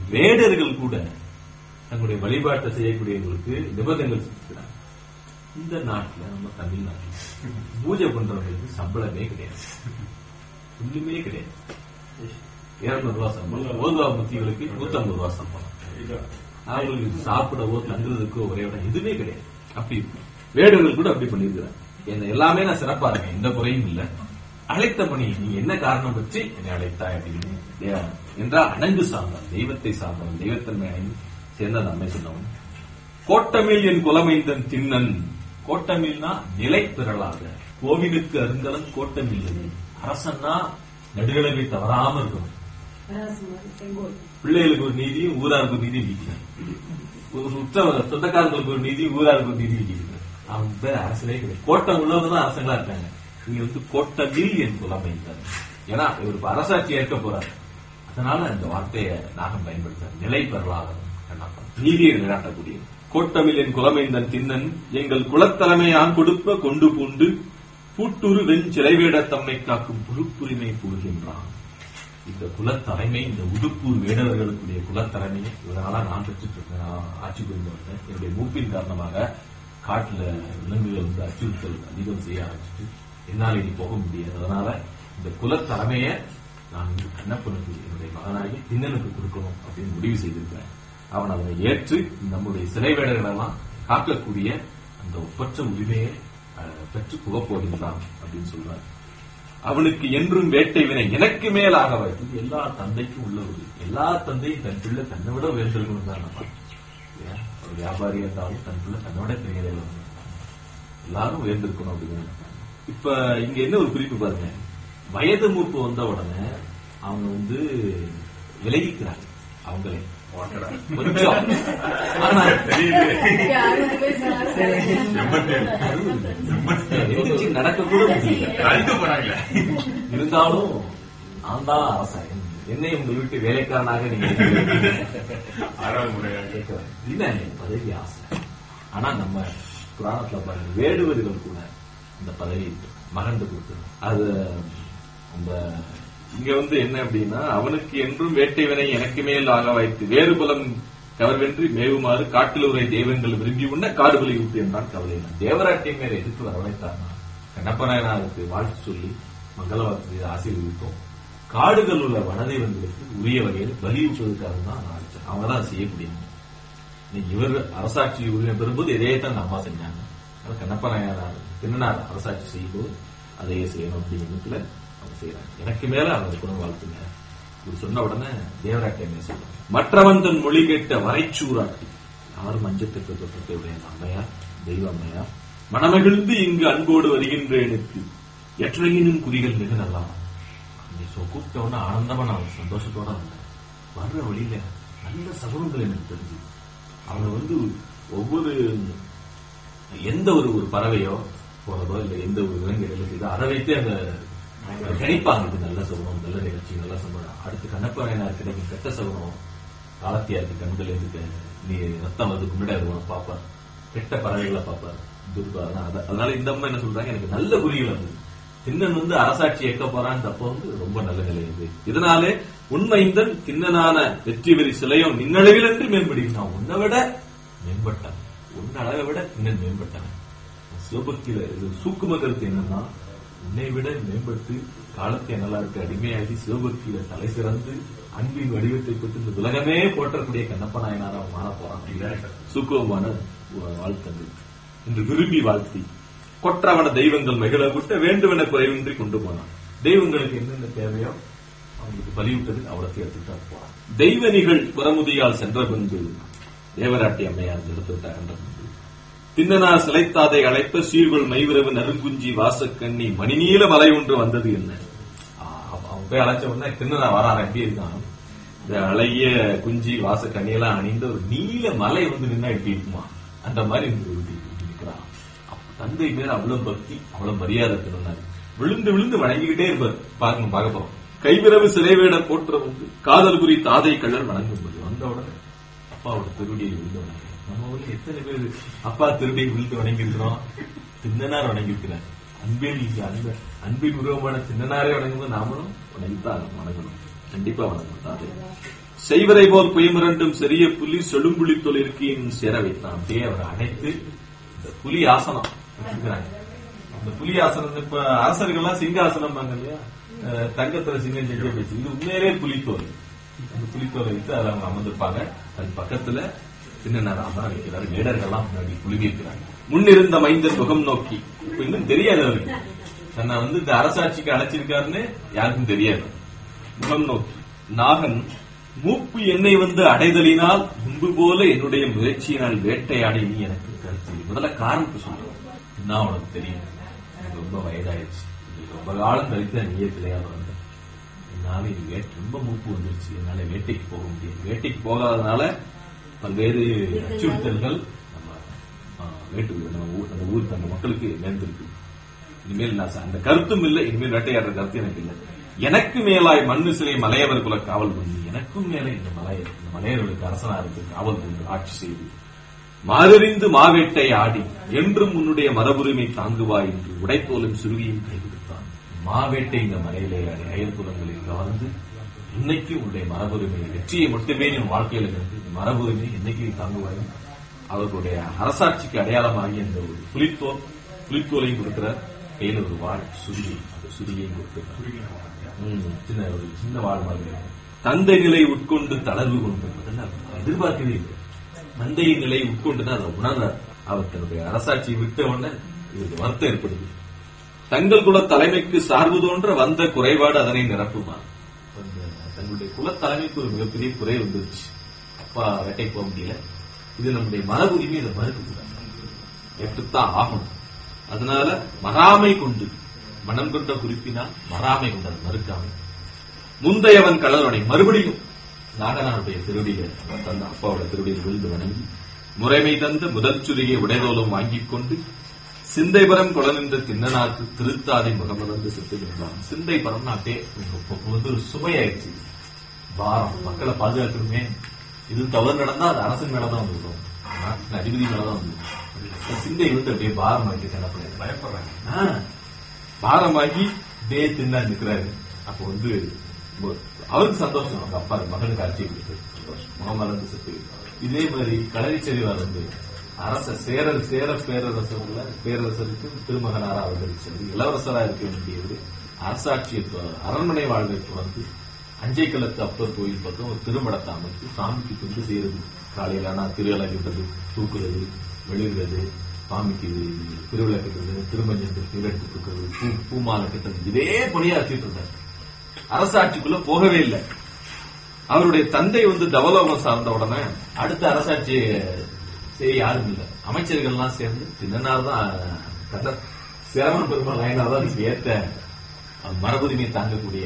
வேடர்கள் கூட தங்களுடைய வழிபாட்டை செய்யக்கூடியவங்களுக்கு நிபந்தனைகள் செஞ்சுக்கிறாங்க இந்த நாட்டுல நம்ம தமிழ்நாட்டுல பூஜை பண்றவங்களுக்கு சம்பளமே கிடையாது ஒண்ணுமே கிடையாது இருநூறு ரூபாய் சம்பளம் ஓதுவா முத்திகளுக்கு நூத்தம்பது ரூபாய் சம்பளம் அவங்களுக்கு சாப்பிடவோ தங்குறதுக்கோ ஒரே இடம் எதுவுமே கிடையாது அப்படி இருக்கு வேடர்கள் கூட அப்படி பண்ணிருக்கிறாங்க என்ன எல்லாமே நான் சிறப்பா இருக்கேன் எந்த குறையும் இல்ல அழைத்த பணி நீ என்ன காரணம் வச்சு என்னை அழைத்தாய் அப்படின்னு தே- என்றால் அணங்கு சார்ந்தான் தெய்வத்தை சார்ந்தவன் தெய்வத்தன்மையை சேர்ந்த நம்மை சொன்னவன் கோட்டமில் என் குலமைந்தன் திண்ணன் கோட்டமில்னா நிலை பெறலாக கோவிலுக்கு அருங்கலன் கோட்டமில்லை அரசன்னா நடுநிலைமை தவறாம இருக்கணும் பிள்ளைகளுக்கு ஒரு நீதியும் ஊராருக்கு ஒரு நீதியும் விதிக்கணும் ஒரு உற்ற சொந்தக்காரங்களுக்கு ஒரு நீதி ஊராருக்கு ஒரு நீதி விதிக்கணும் அவங்க பேர் அரசனே கிடையாது கோட்டம் உள்ளவங்க தான் அரசங்களா இருக்காங்க இங்க வந்து கோட்டமில் என் புலமைந்தார் ஏன்னா இவர் இப்ப அரசாட்சி ஏற்க போறாரு அதனால இந்த வார்த்தையை நாகம் பயன்படுத்தார் நிலை பெறலாதவன் கண்ணப்பன் நீதியை நிராட்டக்கூடிய கோட்டமில் என் குலமைந்தன் திண்ணன் எங்கள் குலத்தலைமையான் கொடுப்ப கொண்டு பூண்டு பூட்டுரு வெண் சிலைவேட தம்மை காக்கும் புழுப்புரிமை கூறுகின்றான் இந்த குலத்தலைமை இந்த உடுப்பூர் வேடவர்களுக்குரிய குலத்தலைமை இதனால நான் பெற்றுட்டு இருக்கேன் நான் ஆட்சி புரிந்து வந்தேன் என்னுடைய மூப்பின் காரணமாக காட்டுல விலங்குகள் வந்து அச்சுறுத்தல் அதிகம் செய்ய ஆரம்பிச்சுட்டு என்னால் இனி போக முடியாது அதனால இந்த குலத்தலைமையை நான் வந்து கண்ணப்பனுக்கு என்னுடைய மகனாகி திண்ணனுக்கு கொடுக்கணும் அப்படின்னு முடிவு செய்திருக்கிறேன் அவன் அதனை ஏற்று நம்முடைய சிலை வேடர்களெல்லாம் காக்கக்கூடிய அந்த ஒப்பற்ற உரிமையை அஹ், பெற்று புகப் போகின்றான் அப்படின்னு சொல்றார் அவனுக்கு என்றும் வேட்டை வினை எனக்கு மேலாக இது எல்லா தந்தைக்கும் உள்ள ஒரு எல்லா தந்தையும் தன் பிள்ளை தன்னை விட உயர்ந்திருக்கணும் தான் நம்ம இல்லையா? ஒரு வியாபாரியா இருந்தாலும் தன் பிள்ளை தன்னை விட பெரிய நிலையில இருக்கணும். எல்லாரும் உயர்ந்திருக்கணும் அப்படின்னு நினைப்பாங்க. இப்ப இங்க என்ன ஒரு குறிப்பு பாருங்க வயது மூப்பு வந்த உடனே அவங்க வந்து விலகிக்கிறாங்க அவங்களே கொஞ்சம் ஆனா எந்திரிச்சு நடக்க கூட முடியல அழிக்க போறாங்களே இருந்தாலும் நான் தான் அரசன் என்னை உங்க வீட்டு வேலைக்காரனாக நீங்க இருக்கிறீங்க. ஆறாவது முறையாக கேட்கிறேன். இல்ல எனக்கு பதவி ஆசை ஆனா நம்ம புராணத்துல பாருங்க வேடுவர்கள் கூட இந்த பதவி மகண்டு கொடுக்கணும் அது அந்த இங்க வந்து என்ன அப்படின்னா அவனுக்கு என்றும் வேட்டை வினை எனக்கு மேல் ஆக வைத்து வேறு புலம் கவர்வென்றி மேவுமாறு காட்டிலுரை தெய்வங்கள் விரும்பி உண்ண காடுகளை விட்டு என்றான் கவலை இல்லை. தேவராட்டியம் மேல எதுக்கு வரவழைத்தார்னா கண்ணப்பநாயனாருக்கு வாழ்த்து சொல்லி மங்கள வார்த்தை ஆசீர்வதித்தோம் காடுகள் உள்ள வனதெய்வங்களுக்கு உரிய வகையில் பலியூட்டுவதற்காக தான் நான் அழைச்சேன். அவங்க தான் செய்யக்கூடியவங்க இன்னைக்கு இவர் அரசாட்சி உரிமை பெறும்போது இதே தான் நம்ம அம்மா செஞ்சாங்க அது கண்ணப்ப நாயனார் திருநாள் அரசாட்சி செய்யும்போது அதையே செய்யணும் அப்படிங்கிறதுல அவங்க செய்யறாங்க எனக்கு மேல அவங்க கூட வாழ்த்துங்க இவர் சொன்ன உடனே தேவராட்டியமே சொல்றாங்க மற்றவன் தன் மொழி கேட்ட வரைச்சூராட்டி யாரும் மஞ்சத்துக்கு தொட்டத்தை உடைய அம்மையார் தெய்வ அம்மையார் மனமகிழ்ந்து இங்கு அன்போடு வருகின்றேனுக்கு எற்றையினும் குறிகள் மிக நல்லா நீ சொ- கூப்பிட்ட உடனே ஆனந்தமா நான் சந்தோஷத்தோட வந்தேன் வர்ற வழியில நல்ல சகுனங்கள் எனக்கு தெரிஞ்சு அவங்க வந்து ஒவ்வொரு எந்த ஒரு ஒரு பறவையோ போறதோ இல்ல எந்த ஒரு விலங்குகளோ இதோ அதை வைத்து அந்த கணிப்பாங்க இது நல்ல சகுனம் நல்ல நிகழ்ச்சி நல்ல சகுனம் அடுத்து கண்ணப்பனையனார் கிடைக்கும் கெட்ட சகுனம் காலத்தியாருக்கு கண்கள் இருக்கு நீ ரத்தம் வந்து முன்னாடி உனக்கு பார்ப்பார் கெட்ட பறவைகளை பார்ப்பார் துர்பாதனா அத- அதனால இந்த அம்மா என்ன சொல்றாங்க எனக்கு நல்ல குறிகள் வந்தது திண்ணன் வந்து அரசாட்சி இயக்க போறான்னு தப்ப வந்து ரொம்ப நல்ல நிலை இது இதனாலே உண்மைந்தன் திண்ணனான வெற்றி வெறி சிலையும் நின்னளவில் என்று மேம்படுகிறான் உன்னை விட மேம்பட்டான் உன் அளவை விட திண்ணன் மேம்பட்டான் சிவபக்தியில இது சூக்கும கருத்து என்னன்னா உன்னை விட மேம்பட்டு காலத்தை நல்லாருக்கு அடிமையாகி சிவபக்தியில தலை சிறந்து அன்பின் வடிவத்தை பெற்று இந்த உலகமே போற்றக்கூடிய கண்ணப்ப நாயனார் அவன் மாற போறான் சூக்குவமான வாழ்த்தது என்று விரும்பி வாழ்த்தி கொற்றவன தெய்வங்கள் மகிழ விட்ட வேண்டுமென குறைவின்றி கொண்டு போனான் தெய்வங்களுக்கு என்னென்ன தேவையோ அவங்களுக்கு பலிவிட்டது அவ்வளவு எடுத்துட்டு போறான் தெய்வனிகள் புறமுதியால் சென்ற பின்பு தேவராட்டி அம்மையார் எடுத்துவிட்டார் என்ற பின்பு தின்னனார் சிலைத்தாதை அழைப்ப சீர்கொள் மைவிரவு நறுங்குஞ்சி வாசக்கண்ணி மணிநீல மலை ஒன்று வந்தது என்ன ஆ, அவன் போய் அழைச்ச உடனே தின்னனா வரான் எப்படி இருக்கான் இந்த அழகிய குஞ்சி வாசக்கண்ணி எல்லாம் அணிந்த ஒரு நீல மலை வந்து நின்னா எப்படி இருக்குமா அந்த மாதிரி இருந்து இருக்கிறான் அப்ப தந்தை மேல அவ்வளவு பக்தி அவ்வளவு மரியாதை திருநாள் விழுந்து விழுந்து வணங்கிக்கிட்டே இருப்பார் பார்க்கணும் பார்க்க போறோம் கைவிரவு சிலைவேட போற்ற வந்து காதல் குறி தாதை கள்ளர் வணங்கும்போது வந்த உடனே அப்பாவோட திருடியை விழுந்து வணங்க நம்ம ஊர்ல எத்தனை பேர் அப்பா திருடியை விழுந்து வணங்கி இருக்கிறோம் தின்னனார் வணங்கி இருக்கிறார் அன்பின் அந்த அன்பின் உருவமான தின்னனாரே வணங்கும்போது நாமளும் வணங்கித்தான் வணங்கணும் கண்டிப்பா வணங்கணும் தாதை செய்வரை போல் புயமிரண்டும் சிறிய புலி செழும்புலி தொழிற்கின் சேர வைத்தான் அப்படியே அவரை அடைத்து இந்த புலி ஆசனம் வச்சிருக்கிறாங்க அந்த புலி ஆசனம் இப்ப அரசர்கள்லாம் சிங்காசனம் இல்லையா அஹ் தங்கத்துல சிங்கம் செஞ்சு வச்சு இது உண்மையிலே புலித்தோல் அந்த புலித்தோலை வைத்து அதுல அவங்க அமர்ந்திருப்பாங்க அது பக்கத்துல சின்ன ராமன் வைக்கிறாரு வேடர்கள்லாம் முன்னாடி குழுவி இருக்கிறாங்க முன்னிருந்த மைந்தன் முகம் நோக்கி இப்ப இன்னும் தெரியாது அவருக்கு தன்னை வந்து இந்த அரசாட்சிக்கு அழைச்சிருக்காருன்னு யாருக்கும் தெரியாது முகம் நோக்கி நாகன் மூப்பு என்னை வந்து அடைதலினால் முன்பு போல என்னுடைய முயற்சியினால் வேட்டையாடி நீ எனக்கு கருத்து முதல்ல காரணத்தை சொல்லுவேன் என்ன உனக்கு தெரியும் எனக்கு ரொம்ப வயதாயிடுச்சு இது ரொம்ப காலம் கழித்து நீயே கிடையாது வந்த என்னால இது வேட்டை ரொம்ப மூப்பு வந்துருச்சு என்னால வேட்டைக்கு போக முடியாது வேட்டைக்கு போகாதனால பல்வேறு அச்சுறுத்தல்கள் நம்ம ஆ, வேட்டு நம்ம ஊர் அந்த ஊர் நம்ம மக்களுக்கு நேர்ந்திருக்கு இனிமேல் நான் ச- அந்த கருத்தும் இல்லை இனிமேல் வேட்டையாடுற கருத்து எனக்கு இல்லை எனக்கு மேலாய் மண்ணு சிலை மலையவர் குல காவல் பண்ணி எனக்கும் மேலே இந்த மலையர் இந்த மலையர்களுக்கு அரசனாருக்கு காவல் புரிந்து ஆட்சி செய்து மாறறிந்து மாவேட்டை ஆடி என்றும் உன்னுடைய மரபுரிமை தாங்குவாய் என்று உடைத்தோலும் சுருவியும் கைவிடுத்தான் மாவேட்டை இந்த மலையிலே ஆடி அயல்புறங்களில் கவர்ந்து இன்னைக்கு உன்னுடைய மரபுரிமை வெற்றியை மட்டுமே என் வாழ்க்கையில கண்டு இந்த மரபுரிமை இன்னைக்கு தாங்குவாய் அவர்களுடைய அரசாட்சிக்கு அடையாளமாகி அந்த ஒரு புலித்தோல் புலித்தோலையும் கொடுக்கிறார் கையில ஒரு வாழ் சுருவி அந்த சுருவியையும் கொடுக்கிறார் ம், சின்ன ஒரு சின்ன வாழ் மாதிரி தந்தை நிலை உட்கொண்டு தளர்வு கொண்டு அதெல்லாம் எதிர்பார்க்கவே இல்லை தந்தை நிலை உட்கொண்டுதான் அதை உணர்றார் அவர் தன்னுடைய அரசாட்சியை விட்ட உடனே இவருக்கு வருத்தம் ஏற்படுது தங்கள் குல தலைமைக்கு சார்பு தோன்ற வந்த குறைபாடு அதனை நிரப்புமா அந்த தங்களுடைய குல தலைமைக்கு ஒரு மிகப்பெரிய குறை வந்துருச்சு அப்பா வேட்டைக்கு போக முடியல இது நம்முடைய மரபு உரிமை இதை மறுக்க கூடாது எட்டுத்தான் ஆகணும் அதனால மறாமை கொண்டு மனம் கொண்ட குறிப்பினால் மறாமை கொண்டது மறுக்காமை முந்தையவன் கலவனை மறுபடியும் நாகனாருடைய திருடிய தந்த அப்பாவோட திருடியில் விழுந்து வணங்கி முறைமை தந்த முதல் சுரியை உடைதோலும் வாங்கிக் கொண்டு சிந்தைபரம் குளநின்ற தின்னனாக்கு திருத்தாதை முகமலர்ந்து செத்துகின்றான் சிந்தைபரம் நாட்டே வந்து ஒரு சுமையாயிடுச்சு பாரம் மக்களை பாதுகாக்கணுமே இது தவறு நடந்தா அது அரசன் மேலதான் வந்துடும் நாட்டின் அதிபதி மேலதான் வந்துடும் சிந்தை வந்து அப்படியே பாரம் ஆக்கி கிடப்பட பயப்படுறாங்க ஆ, பாரமாகி டே தின்னா நிக்கிறாரு அப்ப வந்து ஒரு- அவருக்கு சந்தோஷம் அவங்க அப்பா மகனுக்கு ஆட்சி கொடுத்து சந்தோஷம் முகமலர்ந்து செத்து இதே மாதிரி களரிச்செறிவார் வந்து அரச சேர சேர பேரரசர்ல பேரரசருக்கு திருமகனாரா அவதரிச்சது இளவரசரா இருக்க வேண்டியது அரசாட்சியை தொ- அரண்மனை வாழ்வை தொடர்ந்து அஞ்சை களத்து அப்பர் கோயில் பக்கம் ஒரு திருமடத்தை அமைத்து சாமிக்கு தொண்டு செய்யறது காலையில ஆனா திருவிழாக்கிட்டது தூக்குறது வெளியிடுறது சாமிக்கு திருவிழா கட்டுறது திருமஞ்சத்துக்கு திருவெடுத்து தூக்குறது பூ பூமாலை கட்டுறது இதே பணியா வச்சுட்டு இருந்தார் அரசாட்சிக்குள்ள போகவே இல்லை அவருடைய தந்தை வந்து டெவலப்மெண்ட் சார்ந்த உடனே அடுத்த அரசாட்சி செய்ய யாரும் இல்லை அமைச்சர்கள்லாம் சேர்ந்து தின்னனார் தான் கட்ட சிரமண பெருமாள் நாயனார் தான் இதுக்கு ஏத்த மரபுரிமை தாங்கக்கூடிய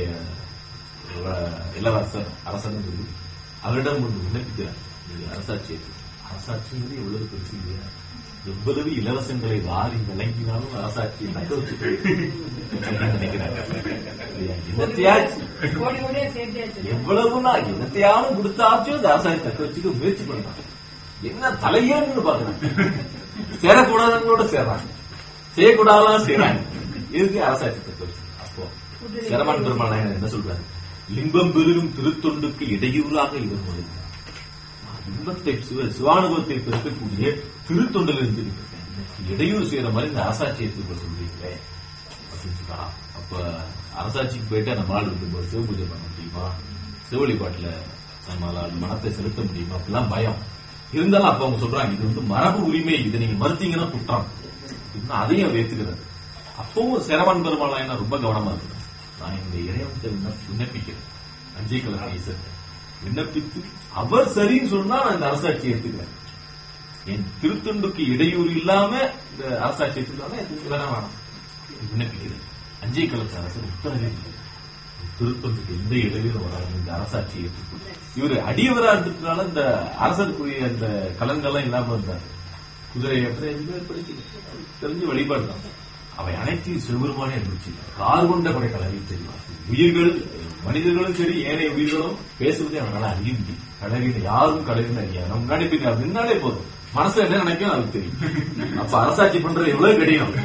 அஹ், இளவரசர் அரசன் சொல்லி அவரிடம் ஒன்று விண்ணப்பிக்கிறார் நீங்க அரசாட்சி ஏற்று. அரசாட்சிங்கிறது எவ்வளவு பெருசு இல்லையா எவ்வளவு இலவசங்களை வாரி விளங்கினாலும் அரசாட்சியை தக்க வச்சுட்டு நினைக்கிறாங்க இல்லையா? என்னத்தையாச்சு கோடி கோடியா சேர்த்தாச்சு எவ்வளவு நான் என்னத்தையாலும் கொடுத்தாச்சும் அந்த அரசாங்க தக்க வச்சுக்க முயற்சி பண்றாங்க என்ன தலையேன்னு பாக்குறாங்க சேரக்கூடாதுங்களோட சேர்றாங்க செய்யக்கூடாதான் செய்யறாங்க இதுக்கு அரசாட்சி தக்க வச்சு அப்போ சிரமன் பெருமாள் நாயனர் என்ன சொல்றாரு லிம்பம் பெருகும் திருத்தொண்டுக்கு இடையூறாக இவர் நுழைந்தார். நான் இன்பத்தை சிவ சிவானுபவத்தை பெருக்கக்கூடிய திருத்தொண்டில் இருந்து எனக்கு இடையூறு செய்யற மாதிரி இந்த அரசாட்சியை திரும்ப சொல்றீங்களே அப்படின்னு சொல்றாரா. அப்ப அரசாட்சிக்கு போயிட்டு நம்மளால இருக்கும்போது சிவ பூஜை பண்ண முடியுமா சிவ வழிபாட்டுல நம்மளால மனத்தை செலுத்த முடியுமா அப்படிலாம் பயம் இருந்தாலும் அப்ப அவங்க சொல்றாங்க இது வந்து மரபு உரிமை இதை நீங்க மறுத்தீங்கன்னா குற்றம் இன்னும் அதையும் அவர் ஏத்துக்கிறார் அப்பவும் சிரவன் பெருமாள் என்ன ரொம்ப கவனமா இருக்கு நான் இந்த இறைவன்கிட்ட விண்ணப்ப- விண்ணப்பிக்கிறேன் அஞ்சை கலர் ஈசர் விண்ணப்பித்து அவர் சரின்னு சொன்னா நான் இந்த அரசாட்சியை ஏத்துக்கிறேன் என் திருத்தொண்டுக்கு இடையூறு இல்லாம இந்த அரசாட்சி ஏற்றுக்கலாம் வேணா வேணாம் விண்ணப்பிக்கிறேன் அஞ்சை கலத்து அரசர் உத்தரவே இல்லை. திருத்தொண்டுக்கு எந்த இடையூறு வராது இந்த அரசாட்சியை ஏற்றுக்கொள்ள இவர் அடியவரா இருந்ததுனால இந்த அரசருக்குரிய அந்த கலங்கெல்லாம் இல்லாம இருந்தார் குதிரை ஏற்ற எதுவுமே படிக்கல தெரிஞ்சு வழிபாடு தான் அவை அனைத்தையும் சிவபெருமானே இருந்துச்சு கார் கொண்ட கொடை கலவி தெரியும் உயிர்கள் மனிதர்களும் சரி ஏனைய உயிர்களும் பேசுவதே அவனால அறிய முடியும் கலவின யாரும் கலவின அறியாது நம்ம முன்னாடி போய் முன்னாலே போதும் மனசுல என்ன நினைக்கும் அதுக்கு தெரியும் அப்ப அரசாட்சி பண்றது எவ்வளவு கடினம்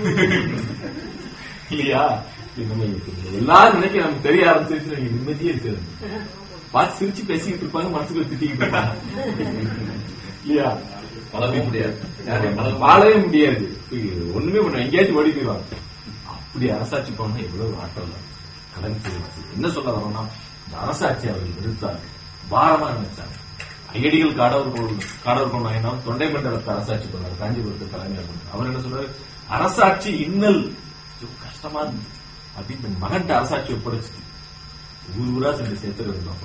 இல்லையா இது நம்ம இப்ப எல்லாரும் நினைக்க நமக்கு தெரிய ஆரம்பிச்சிருச்சு நீங்க நிம்மதியே இருக்காது பார்த்து சிரிச்சு பேசிக்கிட்டு இருப்பாங்க மனசுக்குள்ள திட்டிக்கிட்டு இருப்பாங்க இல்லையா பழகவே முடியாது வாழவே முடியாது ஒண்ணுமே பண்ண எங்கேயாச்சும் ஓடி போயிடுவாங்க அப்படி அரசாட்சி பண்ணா எவ்வளவு ஆட்டம் கடன் செய்வாச்சு என்ன சொல்ல வரோம்னா இந்த அரசாட்சி அவர்கள் நிறுத்தாங்க பாரமா நினைச்சாங்க ஐயடிகள் காடவர் கோவில் காடவர் கோவில் நாயனார் தொண்டை மண்டலத்தை அரசாட்சி பண்ணார் காஞ்சிபுரத்து கலைஞர் பண்ணார். அவர் என்ன சொல்றாரு அரசாட்சி இன்னல் ஐயோ, கஷ்டமா இருந்துச்சு அப்படின்னு மகன்கிட்ட அரசாட்சி ஒப்படைச்சிட்டு ஊர் ஊரா சென்று சேர்த்துட்டு இருந்தோம்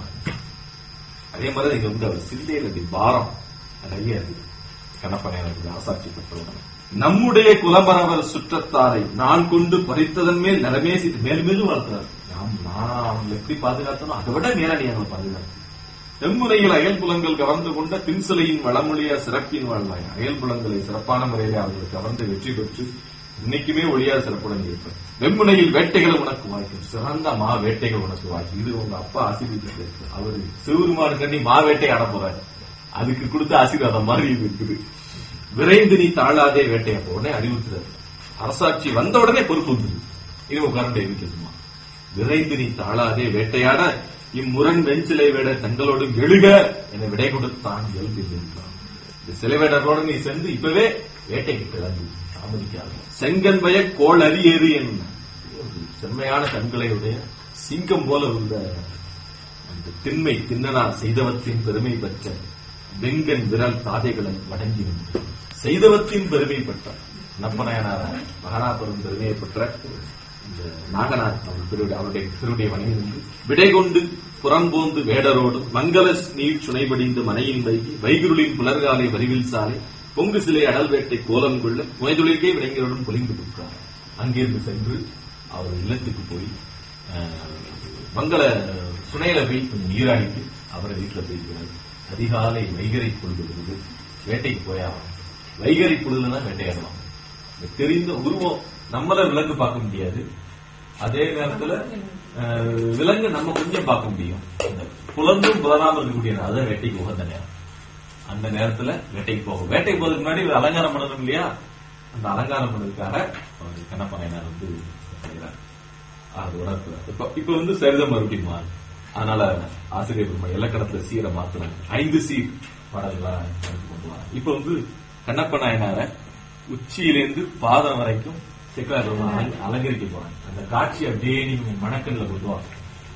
அதே மாதிரி இங்க வந்து அவர் சிந்தையில அப்படி பாரம் நிறைய இருக்கு கண்ணப்பனையாளருக்கு அரசாட்சி பெற்றவுடன் நம்முடைய குலமரவர் சுற்றத்தாரை நான் கொண்டு பறித்ததன் மேல் நலமேசித்து மேலும் மேலும் வளர்க்கிறார் நாம் நான் அவங்களை எப்படி பாதுகாத்தனோ அதை விட நேரடி அவங்களை பாதுகாத்து தென்முனையில் அயல் புலங்கள் கவர்ந்து கொண்ட தின்சிலையின் வளமொழிய சிறப்பின் வாழ்வாய் அயல் புலங்களை சிறப்பான முறையிலே அவர்கள் கவர்ந்து வெற்றி பெற்று இன்னைக்குமே ஒளியா சிறப்புடன் இருப்பேன் வெம்முனையில் வேட்டைகள் உனக்கு வாய்க்கும் சிறந்த மா வேட்டைகள் உனக்கு வாய்க்கும் இது உங்க அப்பா ஆசீர்வதித்து அவரு சிவருமாடு கண்ணி மா வேட்டை ஆட போறாரு அதுக்கு கொடுத்த ஆசீர்வாதம் மாதிரி இது இருக்குது விரைந்து நீ தாழாதே வேட்டையை உடனே அறிவுறுத்துறாரு அரசாட்சி வந்த உடனே பொறுப்பு வந்துரு இது உட்கார்ந்து வீட்டுல சும்மா விரைந்து நீ தாழாதே வேட்டையாட இம்முரண் வெஞ்சிலை வேட தங்களோடும் எழுக என விடை கொடுத்தான் இயல்பு என்றான். இந்த சிலை வேடர்களோட நீ சென்று இப்பவே வேட்டைக்கு கிளம்பு தாமதிக்காது செங்கன் வய கோள் அரியேறு என் செம்மையான கண்களையுடைய சிங்கம் போல உள்ள அந்த திண்மை தின்னனார் செய்தவத்தின் பெருமை பெற்ற வெங்கன் விரல் தாதைகளை வணங்கி நின்று செய்தவத்தின் பெருமை பெற்ற நப்பநாயனார மகானாபுரம் பெருமையை பெற்ற இந்த நாகநாத் அவர் திருவிடை அவருடைய திருவுடைய வணங்கி நின்று விடை கொண்டு புறம்போந்து வேடரோடு மங்கள நீர் சுனைபடிந்து மனையின் வைகி வைகுருளின் புலர்காலை வரிவில் சாலை பொங்கு சிலை அடல் வேட்டை கோலம் கொள்ள புனைதொழிற்கே விளைஞருடன் பொலிந்து கொடுக்கிறார் அங்கிருந்து சென்று அவர் இல்லத்துக்கு போய் அஹ், மங்கள சுனையில போய் கொஞ்சம் நீராடிட்டு அவரை வீட்டுல போயிருக்கிறார் அதிகாலை வைகரை பொழுது வருது வேட்டைக்கு போயாகணும் வைகரை பொழுதுல தான் வேட்டையாடலாம் இந்த தெரிந்த உருவம் நம்மள விலங்கு பார்க்க முடியாது அதே நேரத்துல அஹ், விலங்கு நம்ம கொஞ்சம் பார்க்க முடியும் அந்த புலந்தும் புலனாம இருக்கக்கூடிய நேரம், அதான் வேட்டைக்கு உகந்த நேரம் அந்த நேரத்துல வேட்டைக்கு போகும் வேட்டைக்கு போறதுக்கு முன்னாடி ஒரு அலங்காரம் பண்ணணும் இல்லையா அந்த அலங்காரம் பண்ணதுக்காக அவர் கண்ணப்பனையனார் வந்து செய்கிறார் அது உணர்த்துறார் இப்ப இப்ப வந்து சரிதம் மறுபடியும் மாறும் அதனால ஆசிரியர் பெருமாள் இலக்கணத்துல சீரை மாத்துறாங்க ஐந்து சீர் பாடல்களா எடுத்து கொண்டு வராங்க இப்ப வந்து கண்ணப்ப நாயனார உச்சியிலிருந்து பாதம் வரைக்கும் சிக்கலார் பெருமாள் அலங்க- அலங்கரிக்க போறாங்க அந்த காட்சி அப்படியே நீங்க மணக்கண்ல கொண்டு வாங்க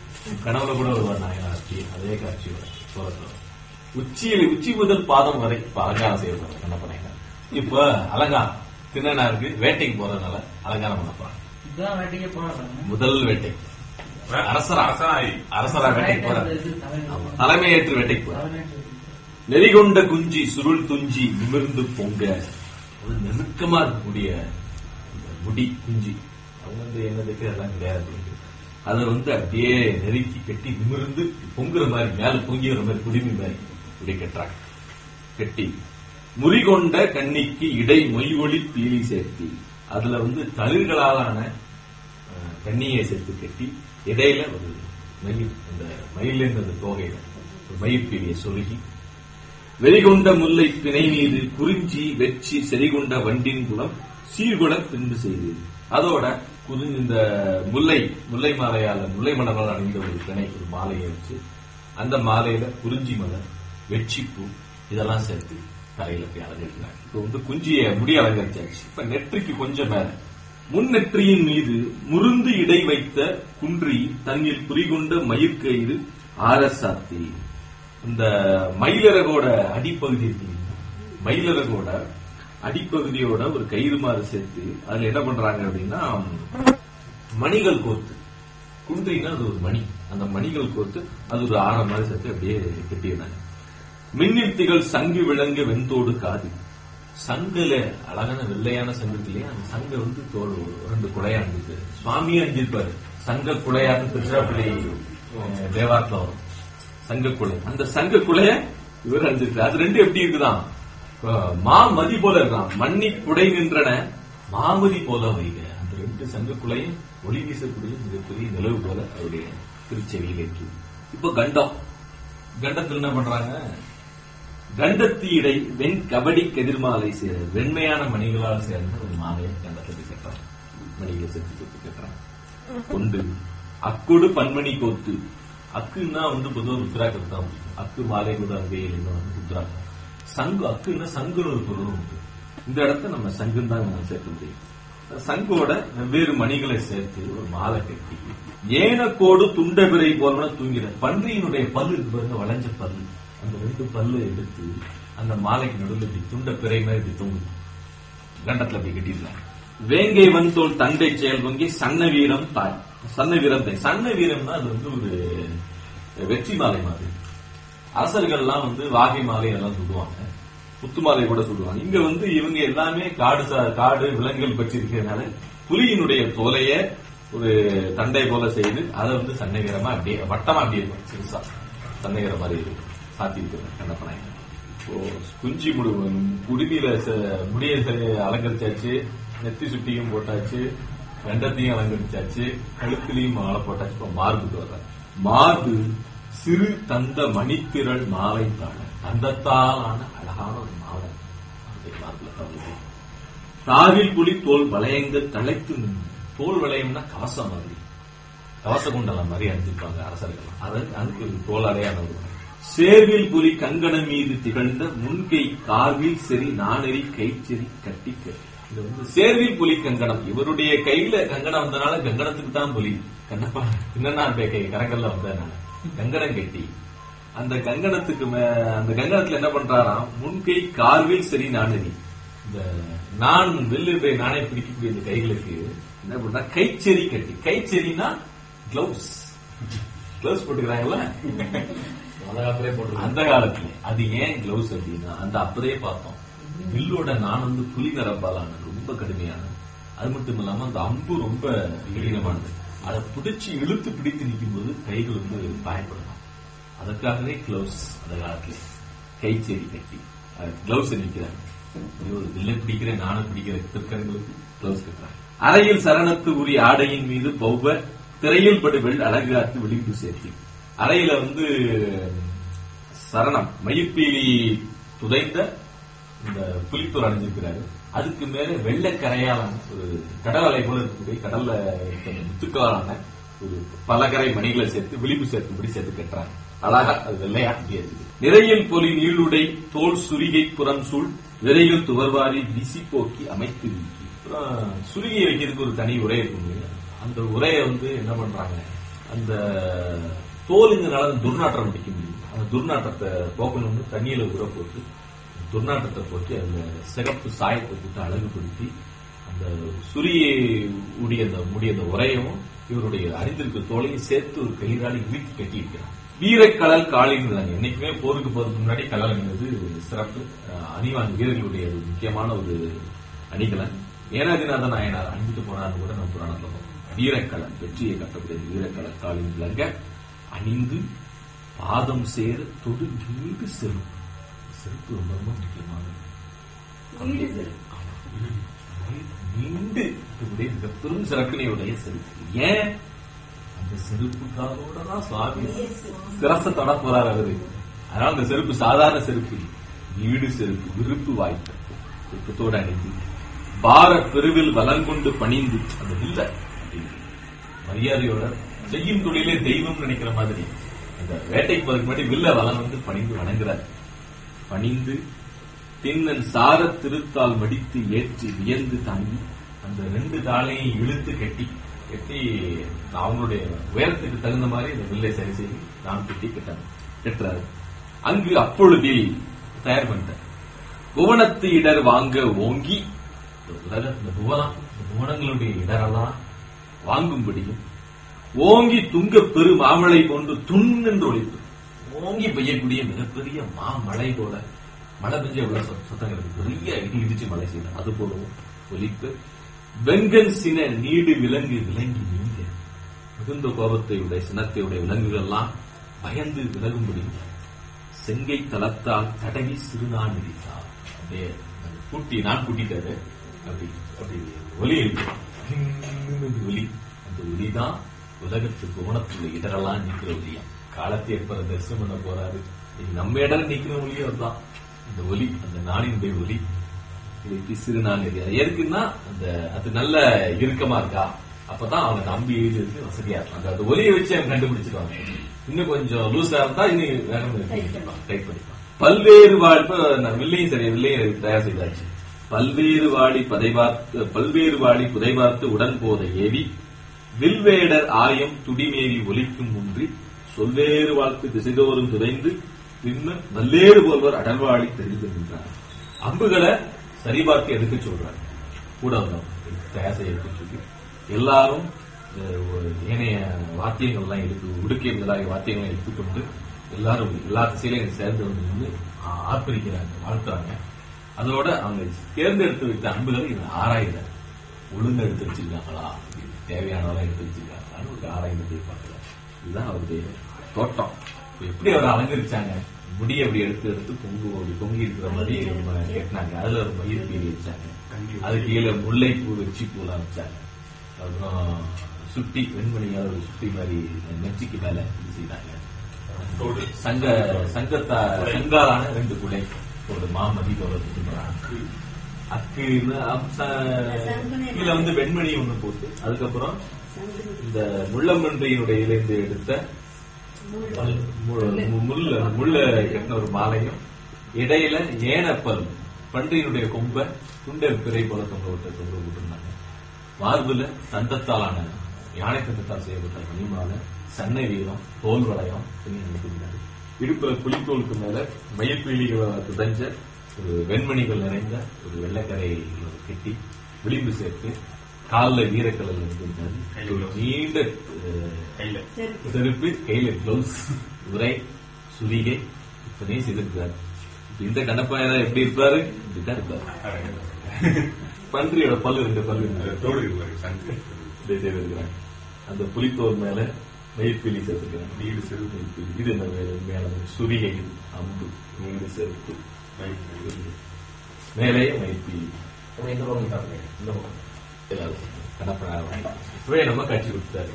கனவுல கூட வருவார் நாயனார் அப்படியே அதே காட்சி வரும் சோழத்துல உச்சியில் உச்சி முதல் பாதம் வரை இப்ப அலங்காரம் செய்யப்படுறாங்க கண்ணப்ப நாயனார் இப்ப அலங்காரம் திண்ணனாருக்கு வேட்டைக்கு போறதுனால அலங்காரம் பண்ண போறாங்க இப்பதான் வேட்டைக்கே போனாங்க முதல் வேட்டை அரசரா அரசராய் அரசரா வேட்டைக்கு போறார் ஆமா, தலைமையேற்று வேட்டைக்கு போறார் நெறிகொண்ட குஞ்சி சுருள் துஞ்சி நிமிர்ந்து பொங்க அது நெருக்கமா இருக்கக்கூடிய அந்த முடி குஞ்சி அவங்க வந்து என்னதுக்கு அதெல்லாம் கிடையாது அதை வந்து அப்படியே நெருக்கி கட்டி நிமிர்ந்து பொங்குற மாதிரி மேல பொங்கிற மாதிரி குடிமி மாதிரி இப்படி கட்டுறாங்க கட்டி முறிகொண்ட கண்ணிக்கு இடை மொய்வொளி பீலி சேர்த்தி அதுல வந்து தளிர்களாலான அஹ், கண்ணியை சேர்த்து கட்டி இடையில ஒரு மயில் அந்த மயிலின் அந்த தோகையில ஒரு மயில் பீலியை சொருகி வெறிகொண்ட முல்லை பிணை மீது குறிஞ்சி வெச்சி செறிகொண்ட வண்டின் குலம் சீர்குல பின்பு செய்து அதோட குறி- இந்த முல்லை முல்லை மாலையால முல்லை மலரால் அணிந்த ஒரு பிணை ஒரு மாலையை வச்சு அந்த மாலையில குறிஞ்சி மலர் வெச்சிப்பூ இதெல்லாம் சேர்த்து தலையில போய் அலங்கரிக்கிறாங்க இப்ப வந்து குஞ்சிய முடி அலங்கரிச்சாச்சு இப்ப நெற்றிக்கு கொஞ்சம் மேல முன் நெற்றியின் மீது முருந்து இடை வைத்த குன்றி தன்னில் குறிகொண்ட மயிர்கயிறு ஆரசாத்தி இந்த மயிலரகோட அடிப்பகுதி இருக்கு இல்லைங்களா? மயிலரகோட அடிப்பகுதியோட ஒரு கயிறு மாறு சேர்த்து அதுல என்ன பண்றாங்க அப்படின்னா மணிகள் கோர்த்து குன்றினா அது ஒரு மணி அந்த மணிகள் கோர்த்து அது ஒரு ஆரம் மாதிரி சேர்த்து அப்படியே கட்டிடுறாங்க மின்னிர்த்திகள் சங்கு விளங்க வெண்தோடு காது சங்குல அழகான வெள்ளையான சங்கு இருக்கு இல்லையா அந்த சங்கு வந்து தோடு ரெண்டு குடையா இருந்துச்சு சுவாமியே அஞ்சிருப்பாரு சங்க குடையான்னு திருச்சிராப்பள்ளி அஹ், தேவாரத்துல வரும் சங்க குலை அந்த சங்க குலைய இவர் அஞ்சிருக்கு அது ரெண்டு எப்படி இருக்குதான் அஹ், மாமதி போல இருக்கான் மண்ணி குடை நின்றன மாமதி போல வைக அந்த ரெண்டு சங்க குலையும் ஒளி வீசக்கூடிய மிகப்பெரிய நிலவு போல அவருடைய திருச்செவியில் இருக்கு இப்போ கண்டம் கண்டத்தில் என்ன பண்றாங்க கண்டத்தி இடை வெண் கபடி கதிர்மாலை சேர வெண்மையான மணிகளால் சேர்ந்த ஒரு மாலையை கண்டத்தில் கட்டுறாங்க மணிகளை சேர்த்து கொடுத்து கட்டுறாங்க கொண்டு அக்கொடு பன்மணி கோத்து அக்குன்னா வந்து பொதுவாக ருத்ராக்கு தான் பிடிக்கும் அக்கு மாலை கூட அங்கேயில் வந்து ருத்ராக்கம் சங்கு அக்குன்னா சங்குன்னு ஒரு பொருளும் உண்டு இந்த இடத்த நம்ம சங்குன்னு தான் நம்ம சேர்க்க முடியும் சங்கோட வெவ்வேறு மணிகளை சேர்த்து ஒரு மாலை கட்டி ஏனக்கோடு துண்டபிரை போல தூங்கிற பன்றியினுடைய பல்லு இருக்கு பாருங்க வளைஞ்ச பல்லு அந்த ரெண்டு பல்லு எடுத்து அந்த மாலைக்கு நடுவில் இப்படி துண்ட பிறை மாதிரி இப்படி தொங்குது கண்டத்துல அப்படி கட்டிடலாம் வேங்கை வன்தோல் தண்டை செயல் வங்கி சன்ன வீரம் தாய் சன்ன வீரம் தாய் சன்ன வீரம்னா அது வந்து ஒரு வெற்றி மாலை மாதிரி அரசர்கள்லாம் வந்து வாகை மாலை எல்லாம் சுடுவாங்க புத்து மாலை கூட சுடுவாங்க இங்க வந்து இவங்க எல்லாமே காடு சா- காடு விலங்குகள் பற்றி இருக்கிறதுனால புலியினுடைய தோலைய ஒரு தண்டை போல செய்து அதை வந்து சன்னகரமா அப்படியே வட்டமா அப்படியே இருக்கும் சிறுசா சன்னகர மாதிரி இருக்கும் சாத்தி இருக்கிறேன் கண்ணப்பனாங்க இப்போ குஞ்சி முடி குடுமியில ச- முடிய ச- அலங்கரிச்சாச்சு நெத்தி சுட்டியும் போட்டாச்சு கண்டத்தையும் அலங்கரிச்சாச்சு கழுத்துலையும் மாலை போட்டாச்சு இப்போ மார்புக்கு வர்ற மார்பு சிறு தந்த மணித்திரள் மாலை தாழ தந்தத்தால் ஆன அழகான ஒரு மாலை அந்த மார்புல தவறு தாவில் புலி தோல் வளையங்கள் தழைத்து நின்று தோல் வளையம்னா கவசம் மாதிரி கவச குண்டலம் மாதிரி அணிஞ்சிருப்பாங்க அரசர்கள் அது அதுக்கு ஒரு தோல் அடையாளம் சேர்வில் புலி கங்கணம் மீது திகழ்ந்த முன்கை கார்வில் செறி நாணெறி கைச்செறி கட்டிக்க இது வந்து சேர்வில் புலி கங்கணம் இவருடைய கையில கங்கணம் வந்தனால கங்கணத்துக்கு தான் புலி கண்ணப்பா என்னன்னா அந்த கை கரங்கள்ல வந்ததுனால கங்கணம் கட்டி அந்த கங்கணத்துக்கு மே- அந்த கங்கணத்துல என்ன பண்றாராம் முன்கை கார்வில் சரி நாணெறி இந்த நான் வெள்ளுடைய நாணை பிடிக்கக்கூடிய இந்த கைகளுக்கு என்ன பண்றா கைச்செறி கட்டி கைச்செறினா கிளவுஸ் கிளவுஸ் போட்டுக்கிறாங்கல்ல அந்த காலத்திலே போட்டு அந்த காலத்துல அது ஏன் கிளவுஸ் அப்படின்னா அந்த அப்பதே பார்த்தோம் வில்லோட நான் வந்து புலி நரம்பாலானது ரொம்ப கடுமையானது அது மட்டும் இல்லாம அந்த அம்பு ரொம்ப கடினமானது அதை பிடிச்சு இழுத்து பிடித்து நிற்கும் போது கைகள் வந்து பயப்படலாம் அதற்காகவே கிளவுஸ் அந்த காலத்துல கைச்சேரி கட்டி கிளவுஸ் நிக்கிறாங்க ஐயோ, வில்லை பிடிக்கிற நானும் பிடிக்கிற திருக்கரங்களுக்கு கிளவுஸ் கட்டுறாங்க அறையில் சரணத்து உரிய ஆடையின் மீது பௌவ திரையில் படு வெள் அழகாத்து விளிம்பு சேர்த்தி அறையில வந்து சரணம் மயிர்பீலி துதைந்த இந்த புலித்தோல் அணிஞ்சிருக்கிறாரு அதுக்கு மேல வெள்ளக்கரையாலான ஒரு கடல் அலை போல இருக்கக்கூடிய கடல்ல இருக்க அந்த முத்துக்களாலான ஒரு பலகரை மணிகளை சேர்த்து விளிம்பு சேர்த்துபடி சேர்த்து கட்டுறாங்க அழகா அது வெள்ளையா அப்படியே இருக்குது நிறையில் பொலி நீளுடை தோல் சுரிகை புறம் சூழ் விரையில் துவர்வாரி விசி போக்கி அமைத்து வீக்கி அப்புறம் சுருகி வைக்கிறதுக்கு ஒரு தனி உரை இருக்கும் இல்லையா? அந்த உரையை வந்து என்ன பண்றாங்க அந்த தோலுங்கனால அந்த துர்நாற்றம் அடிக்க முடியும் அந்த துர்நாற்றத்தை போக்கணும்னு தண்ணியில உர போட்டு துர்நாற்றத்தை போட்டு அதுல சிகப்பு சாயத்தை போட்டு அழகுபடுத்தி அந்த சுரியை உடைய அந்த முடிய அந்த உரையும் இவருடைய அறிந்திருக்க தோலையும் சேர்த்து ஒரு கயிறாடி இழுத்து கட்டி இருக்கிறார் வீரக்கடல் காலின் விலங்கு என்னைக்குமே போருக்கு போறதுக்கு முன்னாடி கலர் அணிவது சிறப்பு அஹ் அணிவான் வீரர்களுடைய ஒரு முக்கியமான ஒரு அணிகலன் ஏனாதிநாத நாயனார் அணிந்துட்டு போனார்னு கூட நம்ம புராணத்துல பார்ப்போம். வீரக்கலன் வெற்றியை கட்டக்கூடிய வீரக்கலன் காலின் விலங்க அணிந்து பாதம் சேர தொடு நீடு செருப்பு செருப்பு ரொம்ப ரொம்ப முக்கியமானது நீடு செருப்பு. ஆமா. நீண்டு இருக்கக்கூடிய மிக பெரும் சிறப்பினையுடைய செருப்பு ஏன் அந்த செருப்புக்காரோட தான் சுவாமி சிரச தொட போறார் அவரு அதனால அந்த செருப்பு சாதாரண செருப்பு இல்லை. நீடு செருப்பு விருப்பு வாய்ப்பு விருப்பத்தோட அணிந்து பார பெருவில் வலங்கொண்டு பணிந்து அந்த வில்ல அப்படின்னு மரியாதையோட செய்யும் தொழிலே தெய்வம் நினைக்கிற மாதிரி அந்த வேட்டைக்கு போறதுக்கு முன்னாடி வில்ல வலம் வந்து பணிந்து வணங்குறார் பணிந்து பின்னன் சார திருத்தால் மடித்து ஏற்றி வியந்து தாங்கி அந்த ரெண்டு தாளையும் இழுத்து கட்டி கட்டி அவங்களுடைய உயரத்துக்கு தகுந்த மாதிரி இந்த வில்லை சரி செய்து நான் கட்டி கட்டாங்க கட்டுறாரு அங்கு அப்பொழுதில் தயார் பண்ணிட்டார் புவனத்து இடர் வாங்க ஓங்கி இந்த உலக இந்த புவனம் இந்த புவனங்களுடைய இடரெல்லாம் வாங்கும்படியும் ஓங்கி துங்க பெரு மாமழை போன்று துண் என்று ஒழிப்பு ஓங்கி பெய்யக்கூடிய மிகப்பெரிய மாமழை போல மழை பெஞ்ச எவ்வளவு சத்த- சத்தம் இருக்கு பெரிய இடி இடிச்சு மழை செய்யணும் அது போலவும் ஒலிப்பு வெங்கன் சின நீடு விலங்கு விலங்கி நீங்க மிகுந்த கோபத்தை உடைய சினத்தை உடைய விலங்குகள் எல்லாம் பயந்து விலகும்படி செங்கை தளத்தால் தடவி சிறுநாள் விதித்தார் அப்படியே அந்த கூட்டி நான் கூட்டிட்டாரு அப்படி அப்படி ஒலி இருக்கு ஹிங்னு ஒலி அந்த ஒலி தான் உலகத்துக்கு உணத்துள்ள இடரெல்லாம் நிக்கிற ஒலியா காலத்தை எப்ப தரிசனம் பண்ண போறாரு இது நம்ம இடம் நிக்கிற ஒலியும் அதுதான் இந்த ஒலி அந்த நாளினுடைய ஒலி இதுக்கு சிறுநாள் நெறி அது எதுக்குன்னா அந்த அது நல்ல இறுக்கமா இருக்கா அப்பதான் அவங்க நம்பி எழுதுறதுக்கு வசதியா இருக்கும் அந்த- அந்த ஒலியை வச்சு அவங்க கண்டுபிடிச்சிருவாங்க இன்னும் கொஞ்சம் லூஸா இருந்தா இன்னும் வேகம் பண்ணிக்கலாம் டைப் பண்ணிக்கலாம் பல்வேறு வாழ் இப்ப நான் வில்லையும் சரி வில்லையும் தயார் செய்தாச்சு பல்வேறு வாடி பதைவார்த்து பல்வேறு வாடி புதைவார்த்து உடன் போத ஏவி வில்வேடர் ஆயம் துடிமேவி ஒலிக்கும் முன்றி சொல்வேறு வாழ்த்து திசைதோறும் துதைந்து பின்ன வல்லேறு போல்வர் அடல்வாளி தெரிந்து நின்றார் அம்புகளை சரிபார்த்து எடுக்க சொல்றாங்க கூட வந்தவங்க தயார் செய்ய எடுக்க சொல்லி எல்லாரும் இந்த ஒரு ஏனைய வாத்தியங்கள் எல்லாம் எடுத்து உடுக்கை முதலாகிய வாத்தியங்களை எடுத்துக்கொண்டு எல்லாரும் எல்லா திசையிலையும் சேர்ந்து வந்து நின்று ஆ- ஆர்ப்பரிக்கிறாங்க வாழ்த்துறாங்க அதோட அவங்க தேர்ந்தெடுத்து வைத்த அன்புகளை இதை ஆராயிறாங்க ஒழுங்கு எடுத்து வச்சிருக்காங்களா தேவையானவெல்லாம் எடுத்து வச்சிருக்காங்களான்னு ஒரு ஆராய்ந்து போய் பார்க்கலாம் இதுதான் அவருடைய தோட்டம் இப்ப எப்படி அவர் அலங்கரிச்சாங்க முடி அப்படி எடுத்து எடுத்து பொங்கு அப்படி பொங்கி இருக்கிற மாதிரி நம்ம கட்டினாங்க அதுல ஒரு மயிர் பீலி வச்சாங்க அது கீழே முல்லை பூ வச்சு பூலாம் வச்சாங்க அப்புறம் சுட்டி வெண்மணியால் ஒரு சுட்டி மாதிரி நெச்சிக்கு மேல இது செய்தாங்க சங்க சங்கத்தா சங்காலான ரெண்டு குலை ஒரு மாமதி அக்கு அக்குன்னு அம்ச- கீழே வந்து வெண்மணி ஒண்ணு போட்டு அதுக்கப்புறம் இந்த முள்ளம்பன்றியினுடைய இருந்து எடுத்த மு- மு- முள்ள முள்ள கட்டின ஒரு மாலையும் இடையில ஏனப்பல் பன்றியினுடைய கொம்ப துண்டர் பிறை போல தொங்க விட்டு தொங்க விட்டுருந்தாங்க மார்புல தந்தத்தாலான யானை தந்தத்தால் செய்யப்பட்ட மணிமாலை சன்னை வீரம் தோல் வளையம் துணி அனுப்பியிருந்தாரு இடுப்புல புலித்தோலுக்கு மேல மயிர்பீலிகளை துடைஞ்ச ஒரு வெண்மணிகள் நிறைந்த ஒரு வெள்ளைக்கரை கட்டி விளிம்பு சேர்த்து காலில் வீரக்கலல் இருந்திருக்காரு ஒரு நீண்ட அஹ், செருப்பு கையில கிளவுஸ் உரை சுரிகை இத்தனையும் செய்திருக்காரு இப்ப இந்த கண்ணப்பாயரா எப்படி இருப்பாரு இப்படிதான் இருப்பாரு பன்றியோட பல்லு ரெண்டு பல்லு இருக்கு. தோடு இருக்கு சங்கு இப்படி செய்திருக்கிறாங்க அந்த புலித்தோல் மேல மயிர்பீலி சேர்த்துக்கிறாங்க நீடு செருப்பு மயிர்பீலி. இது என்ன மேல மேல சுரிகை அம்பு நீடு செருப்பு மேலேயே மயிர்பீலி நம்ம இந்த பக்கம் சாப்பிடுங்க இந்த பக்கம் இப்பவே நம்ம காட்சி கொடுத்தாரு